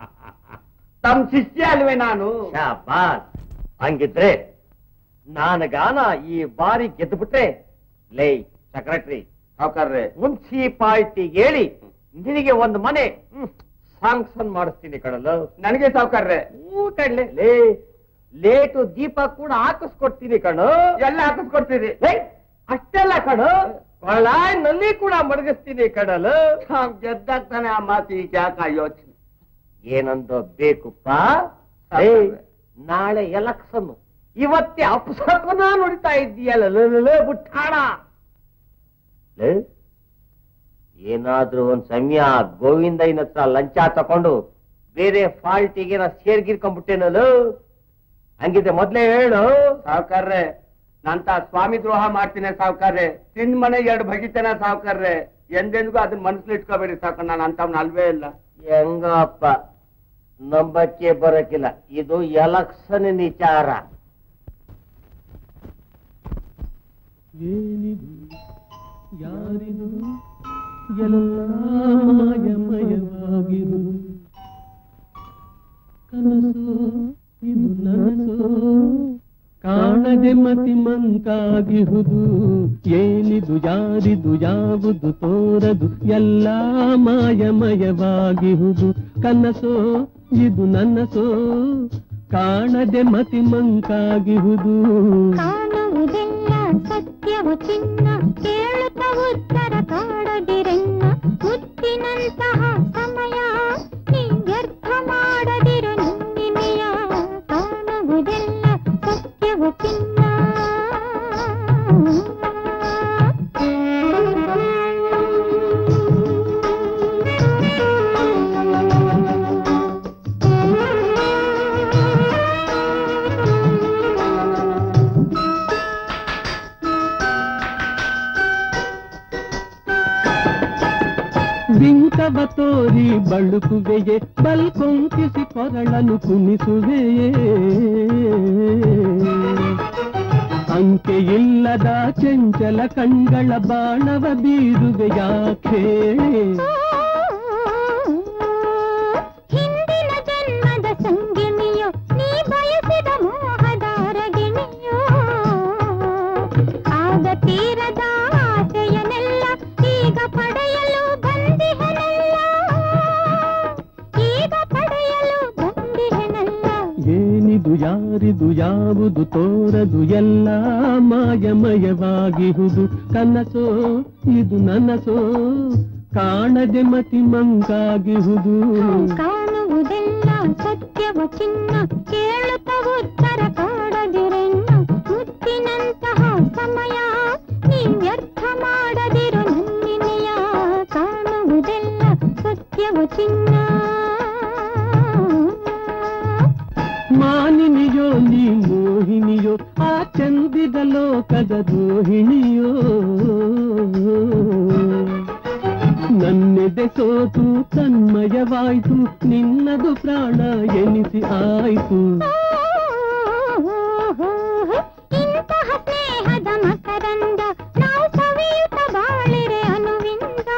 ತಮ್ಮ ಶಿಷ್ಯ ಅಲ್ವೇ ನಾನು ಶಾಬಾಸ್ ಹಂಗಿದ್ರೆ ನಾನಗಾನ ಈ ಬಾರಿ ಗೆದ್ದುಬಿಟ್ರೆ ಲೇ ಸೆಕ್ರೆಟ್ರಿ ಸಾವುಕಾರ್ರೆ ಮುನ್ಸಿಪಾಲ್ಟಿ ಹೇಳಿ ನಿನಗೆ ಒಂದು ಮನೆ ಸಾಂಕ್ಷನ್ ಮಾಡಿಸ್ತೀನಿ ಕಣಲು ನನಗೆ ಸಾವುಕಾರ್ರೆ ಹ್ಞೂ ಕಣ್ಲೆ ಲೇ ಲೇಟು ದೀಪ ಕೂಡ ಹಾಕಿಸ್ಕೊಡ್ತೀನಿ ಕಣು ಎಲ್ಲ ಹಾಕಿಸ್ಕೊಡ್ತೀರಿ ಲೇ, ಅಷ್ಟೆಲ್ಲ ಕಣು ನಲ್ಲಿ ಕೂಡ ಮಡಗಿಸ್ತೀನಿ ಕಣಲು ನಾವ್ ಗೆದ್ದಾಗ್ತಾನೆ ಆ ಮಾತು ಈಗ ಯಾಕ ಯೋಚನೆ ಏನಂದೋ ಬೇಕುಪ್ಪ ಏ, ನಾಳೆ ಎಲೆಕ್ಷನ್ ಇವತ್ತೇ ಅಪಸಕನ ನುಡಿತಾ ಇದ್ದೀಯಲ್ಲ ಲೇ, ಲೇ, ಲೇ, ಬುಟ್ಟಾಣ ಲೇ, ಏನಾದ್ರೂ ಒಂದ್ ಸಮಯ ಗೋವಿಂದಯ್ಯನ ಹತ್ರ ಲಂಚ ತಕೊಂಡು ಬೇರೆ ಫಾಲ್ಟಿಗೆ ನಾ ಸೇರ್ಗಿರ್ಕೊಂಡ್ಬಿಟ್ಟೇನಲ್ಲ ಹಂಗಿದ್ರೆ ಮೊದ್ಲೇ ಹೇಳು ಸಾವುಕಾರ್ರೆ ನಂತ ಸ್ವಾಮಿ ದ್ರೋಹ ಮಾಡ್ತೀನಿ ಸಾವುಕಾರ್ರೆ ತಿಂದ್ ಮನೆ ಎರಡು ಬಗಿತೇನೆ ಸಾವುಕಾರ್ರೆ ಎಂದೆಂದಿಗೂ ಅದನ್ನ ಮನಸ್ಸಲ್ಲಿ ಇಟ್ಕೋಬೇಡಿ ಸಾಕು ನಾನು ಅಂತವ್ನ ಅಲ್ವೇ ಇಲ್ಲ ಹೆಂಗಪ್ಪ ನಂಬಕ್ಕೆ ಬರಕಿಲ್ಲ ಇದು ಎಲೆಕ್ಷನ್ ವಿಚಾರ ಏನಿದು ಯಾರಿದು ಎಲ್ಲ ಮಾಯಮಯವಾಗಿರು ಕನಸು ಇದು ನನಸು ಕಾಣದೆ ಮತಿ ಮಂಕಾಗಿಹುದು ಏನಿದು ಯಾರಿದು ಯಾವುದು ತೋರದು ಎಲ್ಲ ಮಾಯಮಯವಾಗಿಹುದು ಕನಸೋ ಇದು ನನಸೋ ಕಾಣದೆ ಮತಿ ಮಂಕಾಗಿಹುದು ಕಾಣುವುದೆಲ್ಲ ಸತ್ಯವು ಚಿನ್ನ ಕೇಳುತ್ತ ಉತ್ತರ ಕಾಡದಿರೆನ್ನ ಮುತ್ತಿನಂತಹ ಸಮಯ ನೀ ವ್ಯರ್ಥ ಮಾಡದಿರು ನಿನ್ನೆಯ ಕಾಣುವುದೆಲ್ಲ ಸತ್ಯವು ಚಿನ್ನ ಬಿಂಕವ ತೋರಿ ಬಳುಕುವೆಯೇ ಬಲ್ಕೊಂಕಿಸಿ ಕೊರಳನು ಕುಣಿಸುವೆಯೇ ಅಂಕೆ ಇಲ್ಲದ ಚಂಚಲ ಕಣ್ಗಳ ಬಾಣವ ಬೀರುವೆಯಾಕೆ ಹಿಂದಿನ ಜನ್ಮದ ಸಂಗಿಣಿಯೋ ನೀ ಬಯಸಿದ ಮೋಹದ ಅರಗಿಣಿಯೋ ಆಗ ತೀರದ ಆಸೆಯನೆಲ್ಲ ಈಗ ಪಡೆಯಲು ಬಂದ ಯಾವುದು ತೋರದು ಎಲ್ಲ ಮಾಯಮಯವಾಗಿಹುದು ಕನಸೋ ಇದು ನನಸೋ ಕಾಣದೆ ಮತಿ ಮಂಗಾಗಿಹುದು ಕಾಣುವುದೆಲ್ಲ ಸತ್ಯವ ಚಿನ್ನ ಕೇಳುತ್ತ ಉತ್ತರ ಕಾಡದಿರೆನ್ನ ಮುತ್ತಿನಂತಹ ಸಮಯ ನೀ ವ್ಯರ್ಥ ಮಾಡದಿರು ನನ್ನಿನೆಯ ಕಾಣುವುದೆಲ್ಲ ಸತ್ಯವ ಚಿನ್ನ ಮಾನಿನಿಯೋ ನೀ ಮೋಹಿನಿಯೋ ಆ ಚಂದಿದ ಲೋಕದ ರೋಹಿಣಿಯೋ ನನ್ನೆದೆ ಸೋತು ತನ್ಮಯವಾಯ್ತು ನಿನ್ನದು ಪ್ರಾಣ ಎನಿಸಿ ಆಯ್ತು ಇಂತಹ ಸ್ನೇಹದ ಮಕರಂದ ನಾವು ಸವಿಯುತ್ತ ಬಾಳಿರೆ ಅನುವಿಂದ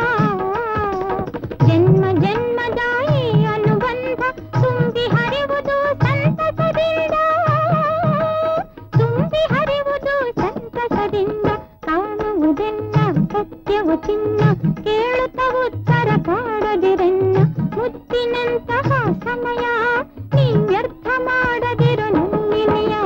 ಜನ್ಮ ಜನ್ಮದ ಈ ಅನುಬಂಧ ತುಂಬಿ ಹರಿವುದು ಸಂತಸದಿಂದ ತುಂಬಿ ಹರಿವುದು ಸಂತಸದಿಂದ ಕಾಣುವುದೆಲ್ಲ ಸತ್ಯವು ಚಿನ್ನ ಕೇಳುತ್ತ ಉತ್ತರ ಕಾಡದಿರೆನ್ನ ಮುತ್ತಿನಂತಹ ಸಮಯ ನೀ ವ್ಯರ್ಥ ಮಾಡದಿರು ನನ್ನಿನೆಯ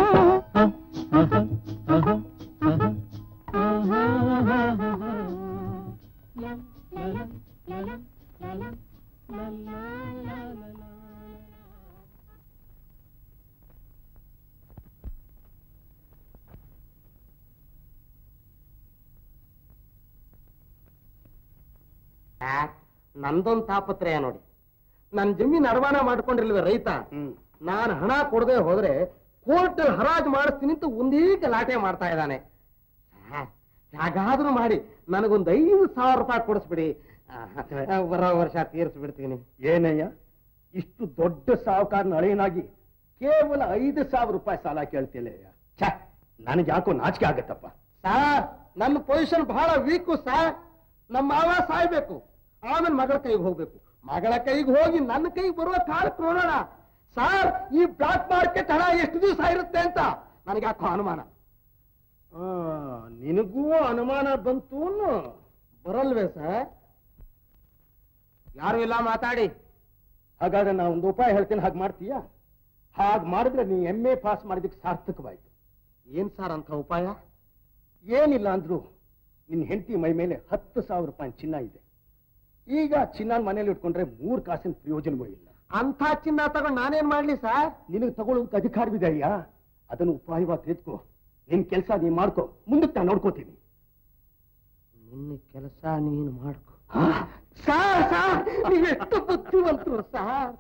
ನಂದೊಂದು ತಾಪತ್ರಯ ನೋಡಿ ನನ್ ಜಮೀನ್ ಅಡವಾಣ ಮಾಡ್ಕೊಂಡಿರ್ಲಿಲ್ಲ ರೈತ ನಾನು ಹಣ ಕೊಡದೆ ಹೋದ್ರೆ ಕೋರ್ಟ್ ಹರಾಜು ಮಾಡಿಸ್ತೀನಿ ಅಂತ ಒಂದೇ ಗಲಾಟೆ ಮಾಡ್ತಾ ಇದ್ದಾನೆ ಹೇಗಾದ್ರೂ ಮಾಡಿ ನನಗೊಂದು ಐದು ಸಾವಿರ ರೂಪಾಯಿ ಕೊಡಿಸ್ಬಿಡಿ ಆ, ಬರೋ ವರ್ಷ ತೀರಿಸ್ಬಿಡ್ತೀನಿ ಏನಯ್ಯ ಇಷ್ಟು ದೊಡ್ಡ ಸಾಹುಕಾರನ ಅಳಿಯನಾಗಿ ಕೇವಲ ಐದು ಸಾವಿರ ರೂಪಾಯಿ ಸಾಲ ಕೇಳ್ತಿಲ್ಲಯ್ಯ ಛ ನನಗೆ ಯಾಕೋ ನಾಚಿಕೆ ಆಗತ್ತಪ್ಪ ಸಾರ್ ನನ್ನ ಪೊಸಿಷನ್ ಬಹಳ ವೀಕು ಸಾರ್ ನಮ್ಮ ಮಾವ ಸಾಯ್ಬೇಕು ಆಮೇಲೆ ಮಗಳ ಕೈಗೆ ಹೋಗ್ಬೇಕು ಮಗಳ ಕೈಗೆ ಹೋಗಿ ನನ್ನ ಕೈಗೆ ಬರುವ ಕಾಲಕ್ಕೆ ನೋಡೋಣ ಸಾರ್ ಈ ಬ್ಲಾಕ್ ಮಾರ್ಕೆಟ್ ಹಣ ಎಷ್ಟು ದಿವಸ ಇರುತ್ತೆ ಅಂತ ನನಗೆ ಯಾಕೋ ಅನುಮಾನ ಆ, ನಿನಗೂ ಅನುಮಾನ ಬಂತು ಅನ್ನೋ. ಬರಲ್ವೇ ಸರ್ ಯಾರು ಇಲ್ಲ ಮಾತಾಡಿ ಹಾಗಾದ್ರೆ ನಾ ಒಂದು ಉಪಾಯ ಹೇಳ್ತೇನೆ ಹಾಗೆ ಮಾಡ್ತೀಯಾ ಹಾಗೆ ಮಾಡಿದ್ರೆ ನೀ ಎಂ ಎ ಪಾಸ್ ಮಾಡಿದಕ್ಕೆ ಸಾರ್ಥಕವಾಯ್ತು ಏನ್ ಸರ್ ಅಂತ ಉಪಾಯ ಏನಿಲ್ಲ ಅಂದ್ರು ನಿನ್ನ ಹೆಂಡತಿ ಮೈ ಮೇಲೆ ಹತ್ತು ಸಾವಿರ ರೂಪಾಯಿ ಚಿನ್ನ ಇದೆ ಈಗ ಚಿನ್ನ ಮನೇಲಿ ಇಟ್ಕೊಂಡ್ರೆ ಮೂರು ಕಾಸಿನ ಪ್ರಯೋಜನವೂ ಇಲ್ಲ ಅಂಥ ಚಿನ್ನ ತಗೊಂಡು ನಾನೇನ್ ಮಾಡ್ಲಿ ಸರ್ ನಿನಗೆ ತಗೊಳ್ಳೋದಕ್ಕೆ ಅಧಿಕಾರವಿದೆ ಅಯ್ಯ ಅದನ್ನು ಉಪಾಯವಾಗಿ ತೆಗೆದುಕೋ ನಿನ್ ಕೆಲಸ ನೀನ್ ಮಾಡ್ಕೋ ಮುಂದಕ್ಕೆ ನಾನು ನೋಡ್ಕೋತೀನಿ ನಿನ್ನ ಕೆಲಸ ನೀನು ಮಾಡ್ಕೊ ಸಾರ್ ಸಾರ್ ನೀವೆಷ್ಟು ಬುದ್ಧಿವಂತರು ಸಾರ್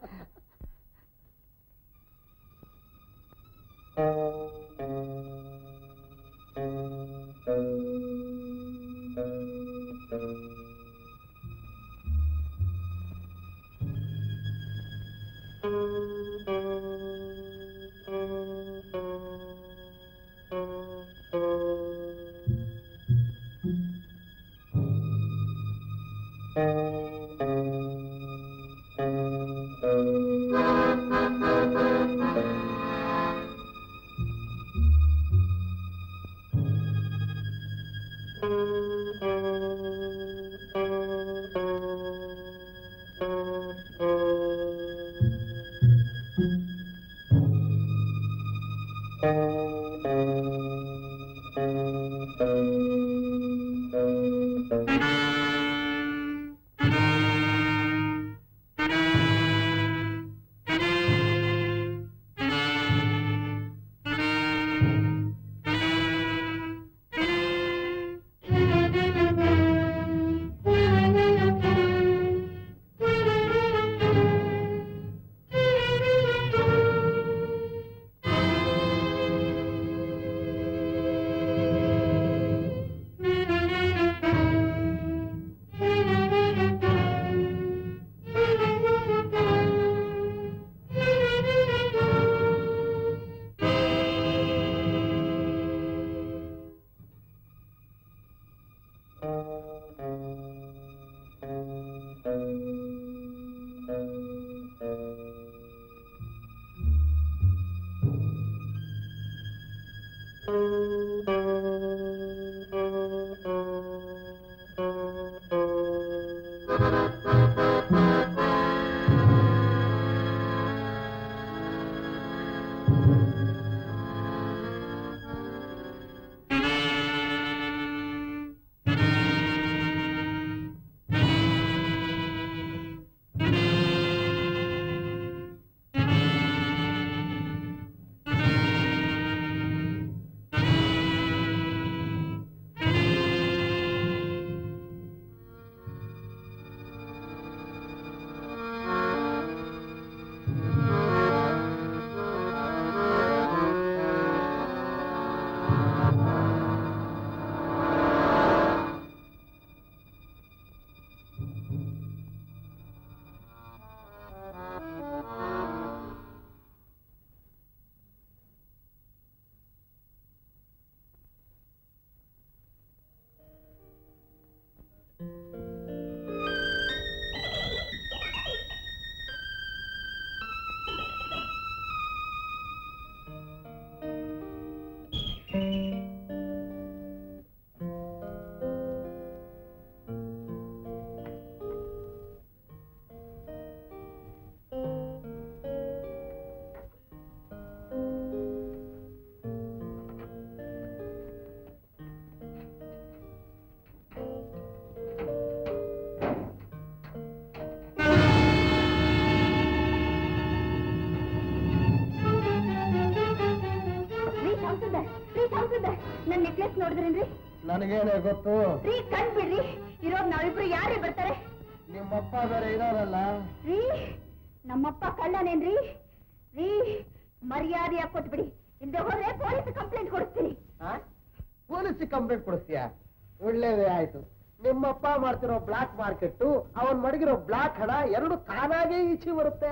ಶಾಂತದ ರೀ ಶಾಂತದ ನನ್ ನೆಕ್ಲೆಸ್ ನೋಡಿದ್ರೇನ್ರಿ ನನಗೇನೆ ಗೊತ್ತು ರೀ ಕಣ್ ಬಿಡ್ರಿ ಇರೋದ್ ನಾವಿಬ್ರು ಯಾರೇ ಬರ್ತಾರೆ ನಿಮ್ಮಪ್ಪ ಬೇರೆ ಇದಾರಲ್ಲ ರೀ ನಮ್ಮಪ್ಪ ಕಳ್ಳನೇನ್ರಿ ರೀ ಮರ್ಯಾದೆಯಾಗಿ ಕೊಟ್ಬಿಡಿ ಇಲ್ದೆ ಹೋದ್ರೆ ಪೊಲೀಸ್ ಕಂಪ್ಲೇಂಟ್ ಕೊಡಿಸ್ತೀನಿ ಪೊಲೀಸ್ ಕಂಪ್ಲೇಂಟ್ ಕೊಡಿಸ್ತೀಯ ಒಳ್ಳೇದೇ ಆಯ್ತು ನಿಮ್ಮಪ್ಪ ಮಾಡ್ತಿರೋ ಬ್ಲಾಕ್ ಮಾರ್ಕೆಟ್ ಅವನ್ ಮಡಗಿರೋ ಬ್ಲಾಕ್ ಹಣ ಎರಡು ತಾನಾಗೇ ಈಚೆ ಬರುತ್ತೆ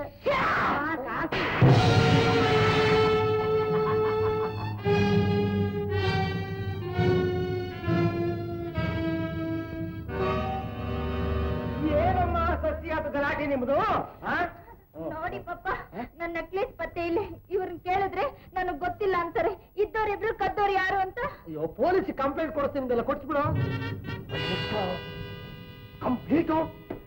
ಏನಮ್ಮ ಸಸ್ಯ ಅದು ಗಲಾಟೆ ನಿಮ್ದು ಆ? ನೋಡಿ ಪಪ್ಪ ನನ್ನ ನೆಕ್ಲೆಸ್ ಪತ್ತೆ ಇಲ್ಲ ಇವ್ರನ್ನ ಕೇಳಿದ್ರೆ ನನಗ್ ಗೊತ್ತಿಲ್ಲ ಅಂತಾರೆ ಇದ್ದವ್ರಿಬ್ರು ಕದ್ದವ್ರು ಯಾರು ಅಂತ ಅಯ್ಯೋ ಪೊಲೀಸ್ ಕಂಪ್ಲೇಂಟ್ ಕೊಡಿಸ್ತೀನಿ ನಿಮ್ದೆಲ್ಲ ಕೊಡ್ಸ್ಬಿಡು ಕಂಪ್ಲೀಟು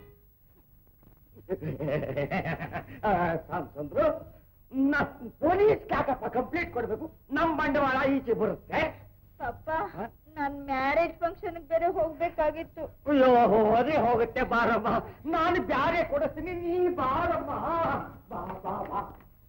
ಸಾಂಸಂದ್ರು ಪೊಲೀಸ್ ಯಾಕಪ್ಪ ಕಂಪ್ಲೀಟ್ ಕೊಡ್ಬೇಕು ನಮ್ ಬಂಡವಾಳ ಈಚೆ ಬರುತ್ತೆ ಪಪ್ಪ ನಾನ್ ಮ್ಯಾರೇಜ್ ಫಂಕ್ಷನ್ ಬೇರೆ ಹೋಗ್ಬೇಕಾಗಿತ್ತು ಅಯ್ಯೋ ಅದೇ ಹೋಗುತ್ತೆ ಬಾರಮ್ಮ ನಾನು ಬ್ಯಾರೆ ಕೊಡಿಸ್ತೀನಿ ನೀ ಬಾರಮ್ಮ ಬಾ ಬಾ ಬಾ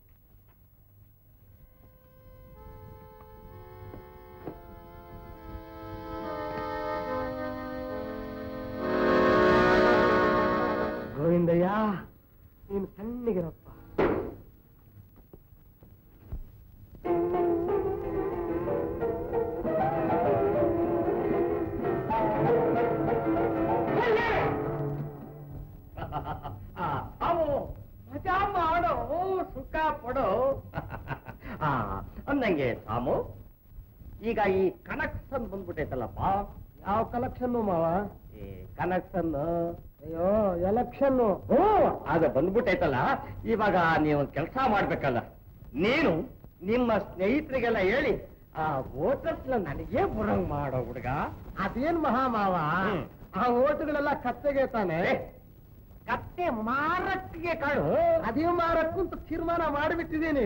ಗೋವಿಂದಯ್ಯ ನೀನು ಸಣ್ಣಗಿರಪ್ಪ ಆ, ಅವು ಮಜಾ ಮಾಡೋ ಸುಖ ಪಡೋ ಆ, ಅಂದಂಗೆ ಸಾಮು ಈಗ ಈ ಕನೆಕ್ಷನ್ ಬಂದ್ಬಿಟ್ಟೈತಲ್ಲಪ್ಪ ಯಾವ ಕಲೆಕ್ಷನ್ ಮಾವ ಈ ಕನೆಕ್ಷನ್ ಅಯ್ಯೋ ಎಲೆಕ್ಷನ್ ಓ ಅದ ಬಂದ್ಬಿಟ್ಟೈತಲ್ಲ ಇವಾಗ ನೀವು ಕೆಲಸ ಮಾಡ್ಬೇಕಲ್ಲ ನೀನು ನಿಮ್ಮ ಸ್ನೇಹಿತರಿಗೆಲ್ಲ ಹೇಳಿ ಆ ವೋಟರ್ಸ್ ನನಗೆ ಬರಂಗ್ ಮಾಡೋ ಹುಡುಗ ಅದೇನ್ ಮಹಾ ಮಾವ ಹ್ಮ್. ಆ ಓಟುಗಳೆಲ್ಲ ಕತ್ತೆಗೆ ತಾನೆ ಕತ್ತೆ ಮಾರಕ್ಕಿಗೆ ಕಾಡು ಅದೇ ಮಾರಕ್ಕೂ ಅಂತ ತೀರ್ಮಾನ ಮಾಡಿಬಿಟ್ಟಿದ್ದೀನಿ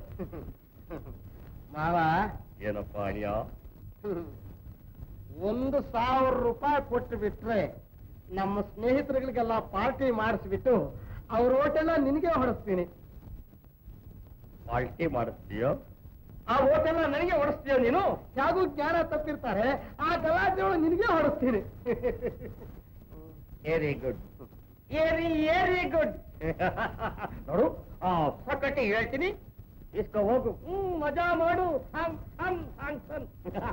ಮಾವ ಏನಪ್ಪ ಅಳಿಯ ಒಂದು ಸಾವಿರ ರೂಪಾಯಿ ಕೊಟ್ಟು ಬಿಟ್ರೆ ನಮ್ಮ ಸ್ನೇಹಿತರುಗಳಿಗೆಲ್ಲ ಪಾರ್ಟಿ ಮಾಡಿಸ್ಬಿಟ್ಟು ಅವ್ರ ಓಟೆಲ್ಲ ನಿನಗೆ ಹೊಡೆಸ್ತೀನಿ ಪಾಲ್ಟಿ ಮಾಡಿಸ್ತೀಯೋ ಆ ಓಟೆಲ್ಲ ನನಗೆ ಓಡಿಸ್ತೀಯೋ ನೀನು ಯಾಗೂ ಜ್ಞಾನ ತಪ್ಪಿರ್ತಾರೆ ಆ ಗಲಾಟೆಗಳು ನಿನಗೆ ಹೊಡೆಸ್ತೀನಿ very good very very good ನೋಡು ಆ ಸಕ್ಕಟ್ಟಿ ಹೇಳ್ತೀನಿ ಇಸ್ಕೊ ಹೋಗು ಹ್ಮ್ ಮಜಾ ಮಾಡು ಹಂಗ್ ಹಂಗ್ ಹಂಗ್ ಹಂಗ್.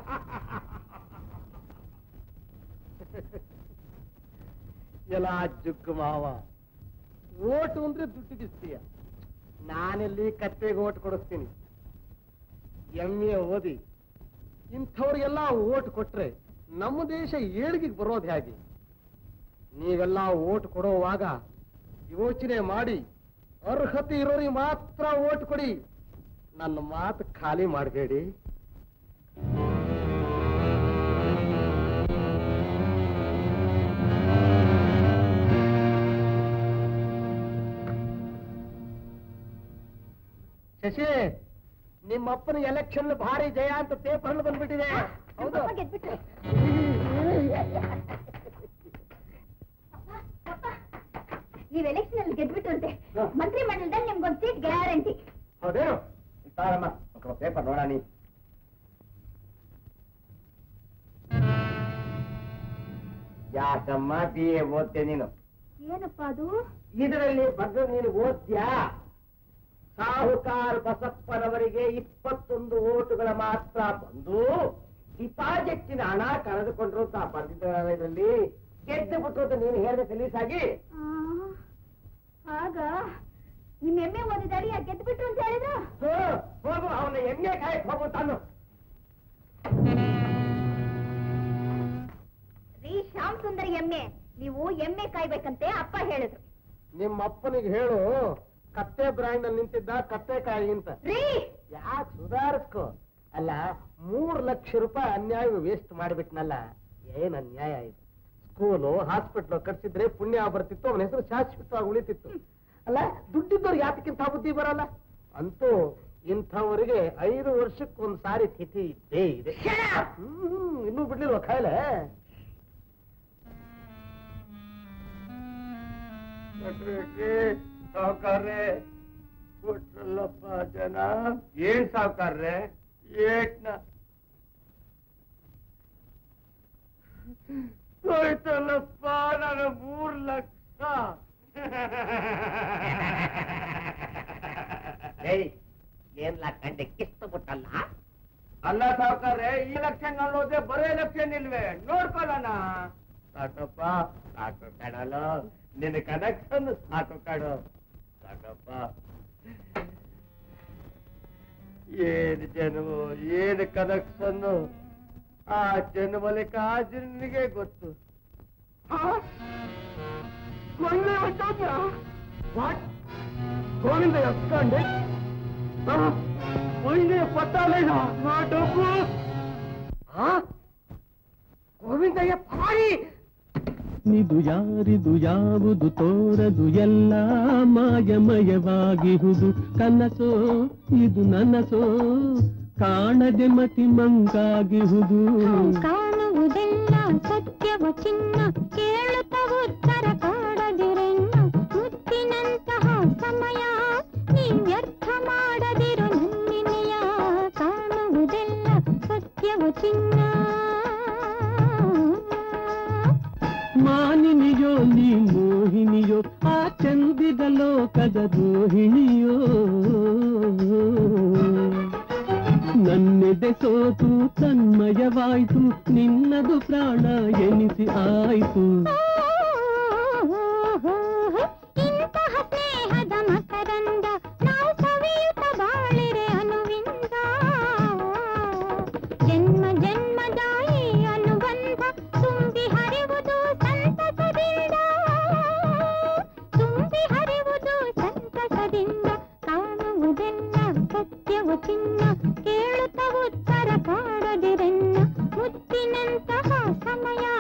ಎಲ್ಲ ಜುಗ್ಗು ಮಾವ ಓಟು ಅಂದ್ರೆ ದುಡ್ಡು ಬಿಸ್ತೀಯ ನಾನೆಲ್ಲಿ ಕತ್ತೆಗೆ ಓಟ್ ಕೊಡಿಸ್ತೀನಿ ಎಂ ಎ ಓದಿ ಇಂಥವ್ರಿಗೆಲ್ಲ ಓಟ್ ಕೊಟ್ರೆ ನಮ್ಮ ದೇಶ ಏಳಿಗೆಗೆ ಬರೋದು ಹೇಗೆ ನೀವೆಲ್ಲ ಓಟ್ ಕೊಡೋವಾಗ ಯೋಚನೆ ಮಾಡಿ ಅರ್ಹತೆ ಇರೋರಿಗೆ ಮಾತ್ರ ಓಟ್ ಕೊಡಿ ನನ್ನ ಮಾತು ಖಾಲಿ ಮಾಡಬೇಡಿ ಶಶಿ ನಿಮ್ಮಪ್ಪನ ಎಲೆಕ್ಷನ್ ಭಾರಿ ಜಯ ಅಂತ ಪೇಪರ್ ಬಂದ್ಬಿಟ್ಟಿದೆ ಹೌದು ಪಪ್ಪ ಗೆದ್ಬಿಟ್ರು ನೀವ್ ಎಲೆಕ್ಷನ್ ಅಲ್ಲಿ ಗೆದ್ಬಿಟ್ಟು ಅಂತೆ ಮಂತ್ರಿ ಮಂಡಲದಲ್ಲಿ ನಿಮ್ಗೊಂದು ಸೀಟ್ ಗ್ಯಾರಂಟಿ ಹೌದೇನು ತಾರಮ್ಮ ಪೇಪರ್ ನೋಡ ನೀ ಯಾಕಮ್ಮ ಬಿ ಎ ಓದ್ತೆ ನೀನು ಏನಪ್ಪ ಅದು ಇದರಲ್ಲಿ ಬಗ್ಗೆ ನೀನು ಓದ್ಯಾ ಸಾಹುಕಾರ ಬಸಪ್ಪನವರಿಗೆ ಇಪ್ಪತ್ತೊಂದು ಓಟುಗಳ ಮಾತ್ರ ಬಂದು ಡಿಪಾಸಿಟ್ಟಿನ ಹಣ ಕಳೆದುಕೊಂಡ್ರು ಅಂತ ಬರ್ದಿದ್ದಾರೆ ಇದರಲ್ಲಿ ಗೆದ್ದು ಬಿಟ್ರು ಅಂತ ನೀನು ಹೇಳಿದೆ ಸಲೀಸಾಗಿ ಆ, ಆಗ ನಿಮ್ ಎಮ್ಮೆ ಓದಿದಾಡಿ ಗೆದ್ಬಿಟ್ರು ಅಂತ ಹೇಳಿದ್ರು ಹೋ, ಹೋಗು ಅವನ ಎಣ್ಣೆ ಕಾಯಕ್ ಹೋಗು ತಾನು ರೀ ಶ್ಯಾಮ್ ಸುಂದರ್ ಎಮ್ಮೆ ನೀವು ಎಮ್ಮೆ ಕಾಯ್ಬೇಕಂತೆ ಅಪ್ಪ ಹೇಳಿದ್ರು ನಿಮ್ಮ ಅಪ್ಪನಿಗೆ ಹೇಳು ಕತ್ತೆ ಬ್ರ್ಯಾಂಡ್ ಅಲ್ಲಿ ನಿಂತಿದ್ದ ಕತ್ತೆಕಾಯಿ ಅಂತ ರೀ ಯಾಕೆ ಸುಧಾರಿಸ್ಕೋ ಅಲ್ಲ ಮೂರ್ ಲಕ್ಷ ರೂಪಾಯಿ ಅನ್ಯಾಯ ವೇಸ್ಟ್ ಮಾಡಿಬಿಟ್ನಲ್ಲ ಏನ್ ಅನ್ಯಾಯ ಇದು ಸ್ಕೂಲು ಹಾಸ್ಪಿಟ್ಲು ಕಟ್ಸಿದ್ರೆ ಪುಣ್ಯ ಬರ್ತಿತ್ತು ಅವನ ಹೆಸರು ಶಾಶ್ವತವಾಗಿ ಉಳಿತಿತ್ತು ಅಲ್ಲ ದುಡ್ಡಿದ್ದವ್ರು ಯಾತಕ್ಕಿಂತ ಬುದ್ಧಿ ಬರಲ್ಲ ಅಂತೂ ಇಂಥವರಿಗೆ ಐದು ವರ್ಷಕ್ಕೊಂದ್ ಸಾರಿ ತಿಥಿ ಇದ್ದೇ ಇದೆ ಹ್ಮ್ ಇನ್ನೂ ಬಿಡ್ಲಿಲ್ವ ಕಾಯಿಲೆ ಸಾವುಕಾರ್ರೆ ಕೊಟ್ರಲ್ಲಪ್ಪ ಜನ ಏನ್ ಸಾವುಕಾರ್ರೆ ಏಟ್ನ ಹೋಯ್ತಲ್ಲಪ್ಪ ನನ್ನ ಮೂರ್ ಲಕ್ಷ ಏನ್ಲ ಕಂಡೆ ಕಿತ್ತು ಬಿಟ್ಟಲ್ಲ ಅಲ್ಲ ಸಾವ್ಕಾರೆ ಈ ಎಲೆಕ್ಷನ್ ಅನ್ನೋದೇ ಬರೋ ಎಲೆಕ್ಷನ್ ಇಲ್ವೇ ನೋಡ್ಕೊಳ್ಳೋಣ ಸಾಕಪ್ಪ ಸಾಕು ಕಡಲ ನಿನ್ನ ಕನೆಕ್ಷನ್ ಸಾಕು ಕಡು ಸಾಕಪ್ಪ ಏನ್ ಜನ್ಮ ಏನ್ ಕನೆಕ್ಷನ್ ಆ ಜನ್ಮಲಿ ಕಾಜಿನಿಗೆ ಗೊತ್ತು ವಾಟ್ ಗೋವಿಂದ ಎತ್ಕೊಂಡೆ ಒಳ್ಳೆ ಪಟ್ಟಾಲೇನ ನಾ ಡಬ್ಬು ಗೋವಿಂದಯ್ಯ ಭಾರಿ ನಿದು ಯಾರಿದು ಯಾವುದು ತೋರದು ಎಲ್ಲ ಮಾಯಮಯವಾಗಿಹುದು ಕನಸೋ ಇದು ನನಸೋ ಕಾಣದೆ ಮತಿ ಮಂಗಾಗಿಹುದು ಕಾಣುವುದೆಲ್ಲ ಸತ್ಯವ ಚಿನ್ನ ಕೇಳುತ್ತ ಉತ್ತರ ಕಾಡದಿರೆನ್ನ ಮುತ್ತಿನಂತಹ ಸಮಯ ನೀ ವ್ಯರ್ಥ ಮಾಡದಿರು ನನ್ನಿನೆಯ ಕಾಣುವುದೆಲ್ಲ ಸತ್ಯವ ಚಿನ್ನ ಮಾನಿನಿಯೋ ನೀ ಮೋಹಿನಿಯೋ ಆ ಚಂದಿದ ಲೋಕದ ರೋಹಿಣಿಯೋ ನನ್ನೆದೆ ಸೋತು ತನ್ಮಯವಾಯ್ತು ನಿನ್ನದು ಪ್ರಾಣ ಎನಿಸಿ ಆಯ್ತು ಇಂತಹ ಸ್ನೇಹದ ಮಕರಂದ ನಾವು ಸವಿಯುತ್ತ ಬಾಳಿರೆ ಅನುವಿಂದ ಜನ್ಮ ಜನ್ಮದ ಈ ಅನುಬಂಧ ತುಂಬಿ ಹರಿವುದು ಸಂತಸದಿಂದ ತುಂಬಿ ಹರಿವುದು ಸಂತಸದಿಂದ ಕಾಣುವುದೆಲ್ಲ ಸತ್ಯವು ಚಿನ್ನ ಕೇಳುತ್ತ ಉತ್ತರ ಕಾಡದಿರೆನ್ನ ಮುತ್ತಿನಂತಹ ಸಮಯ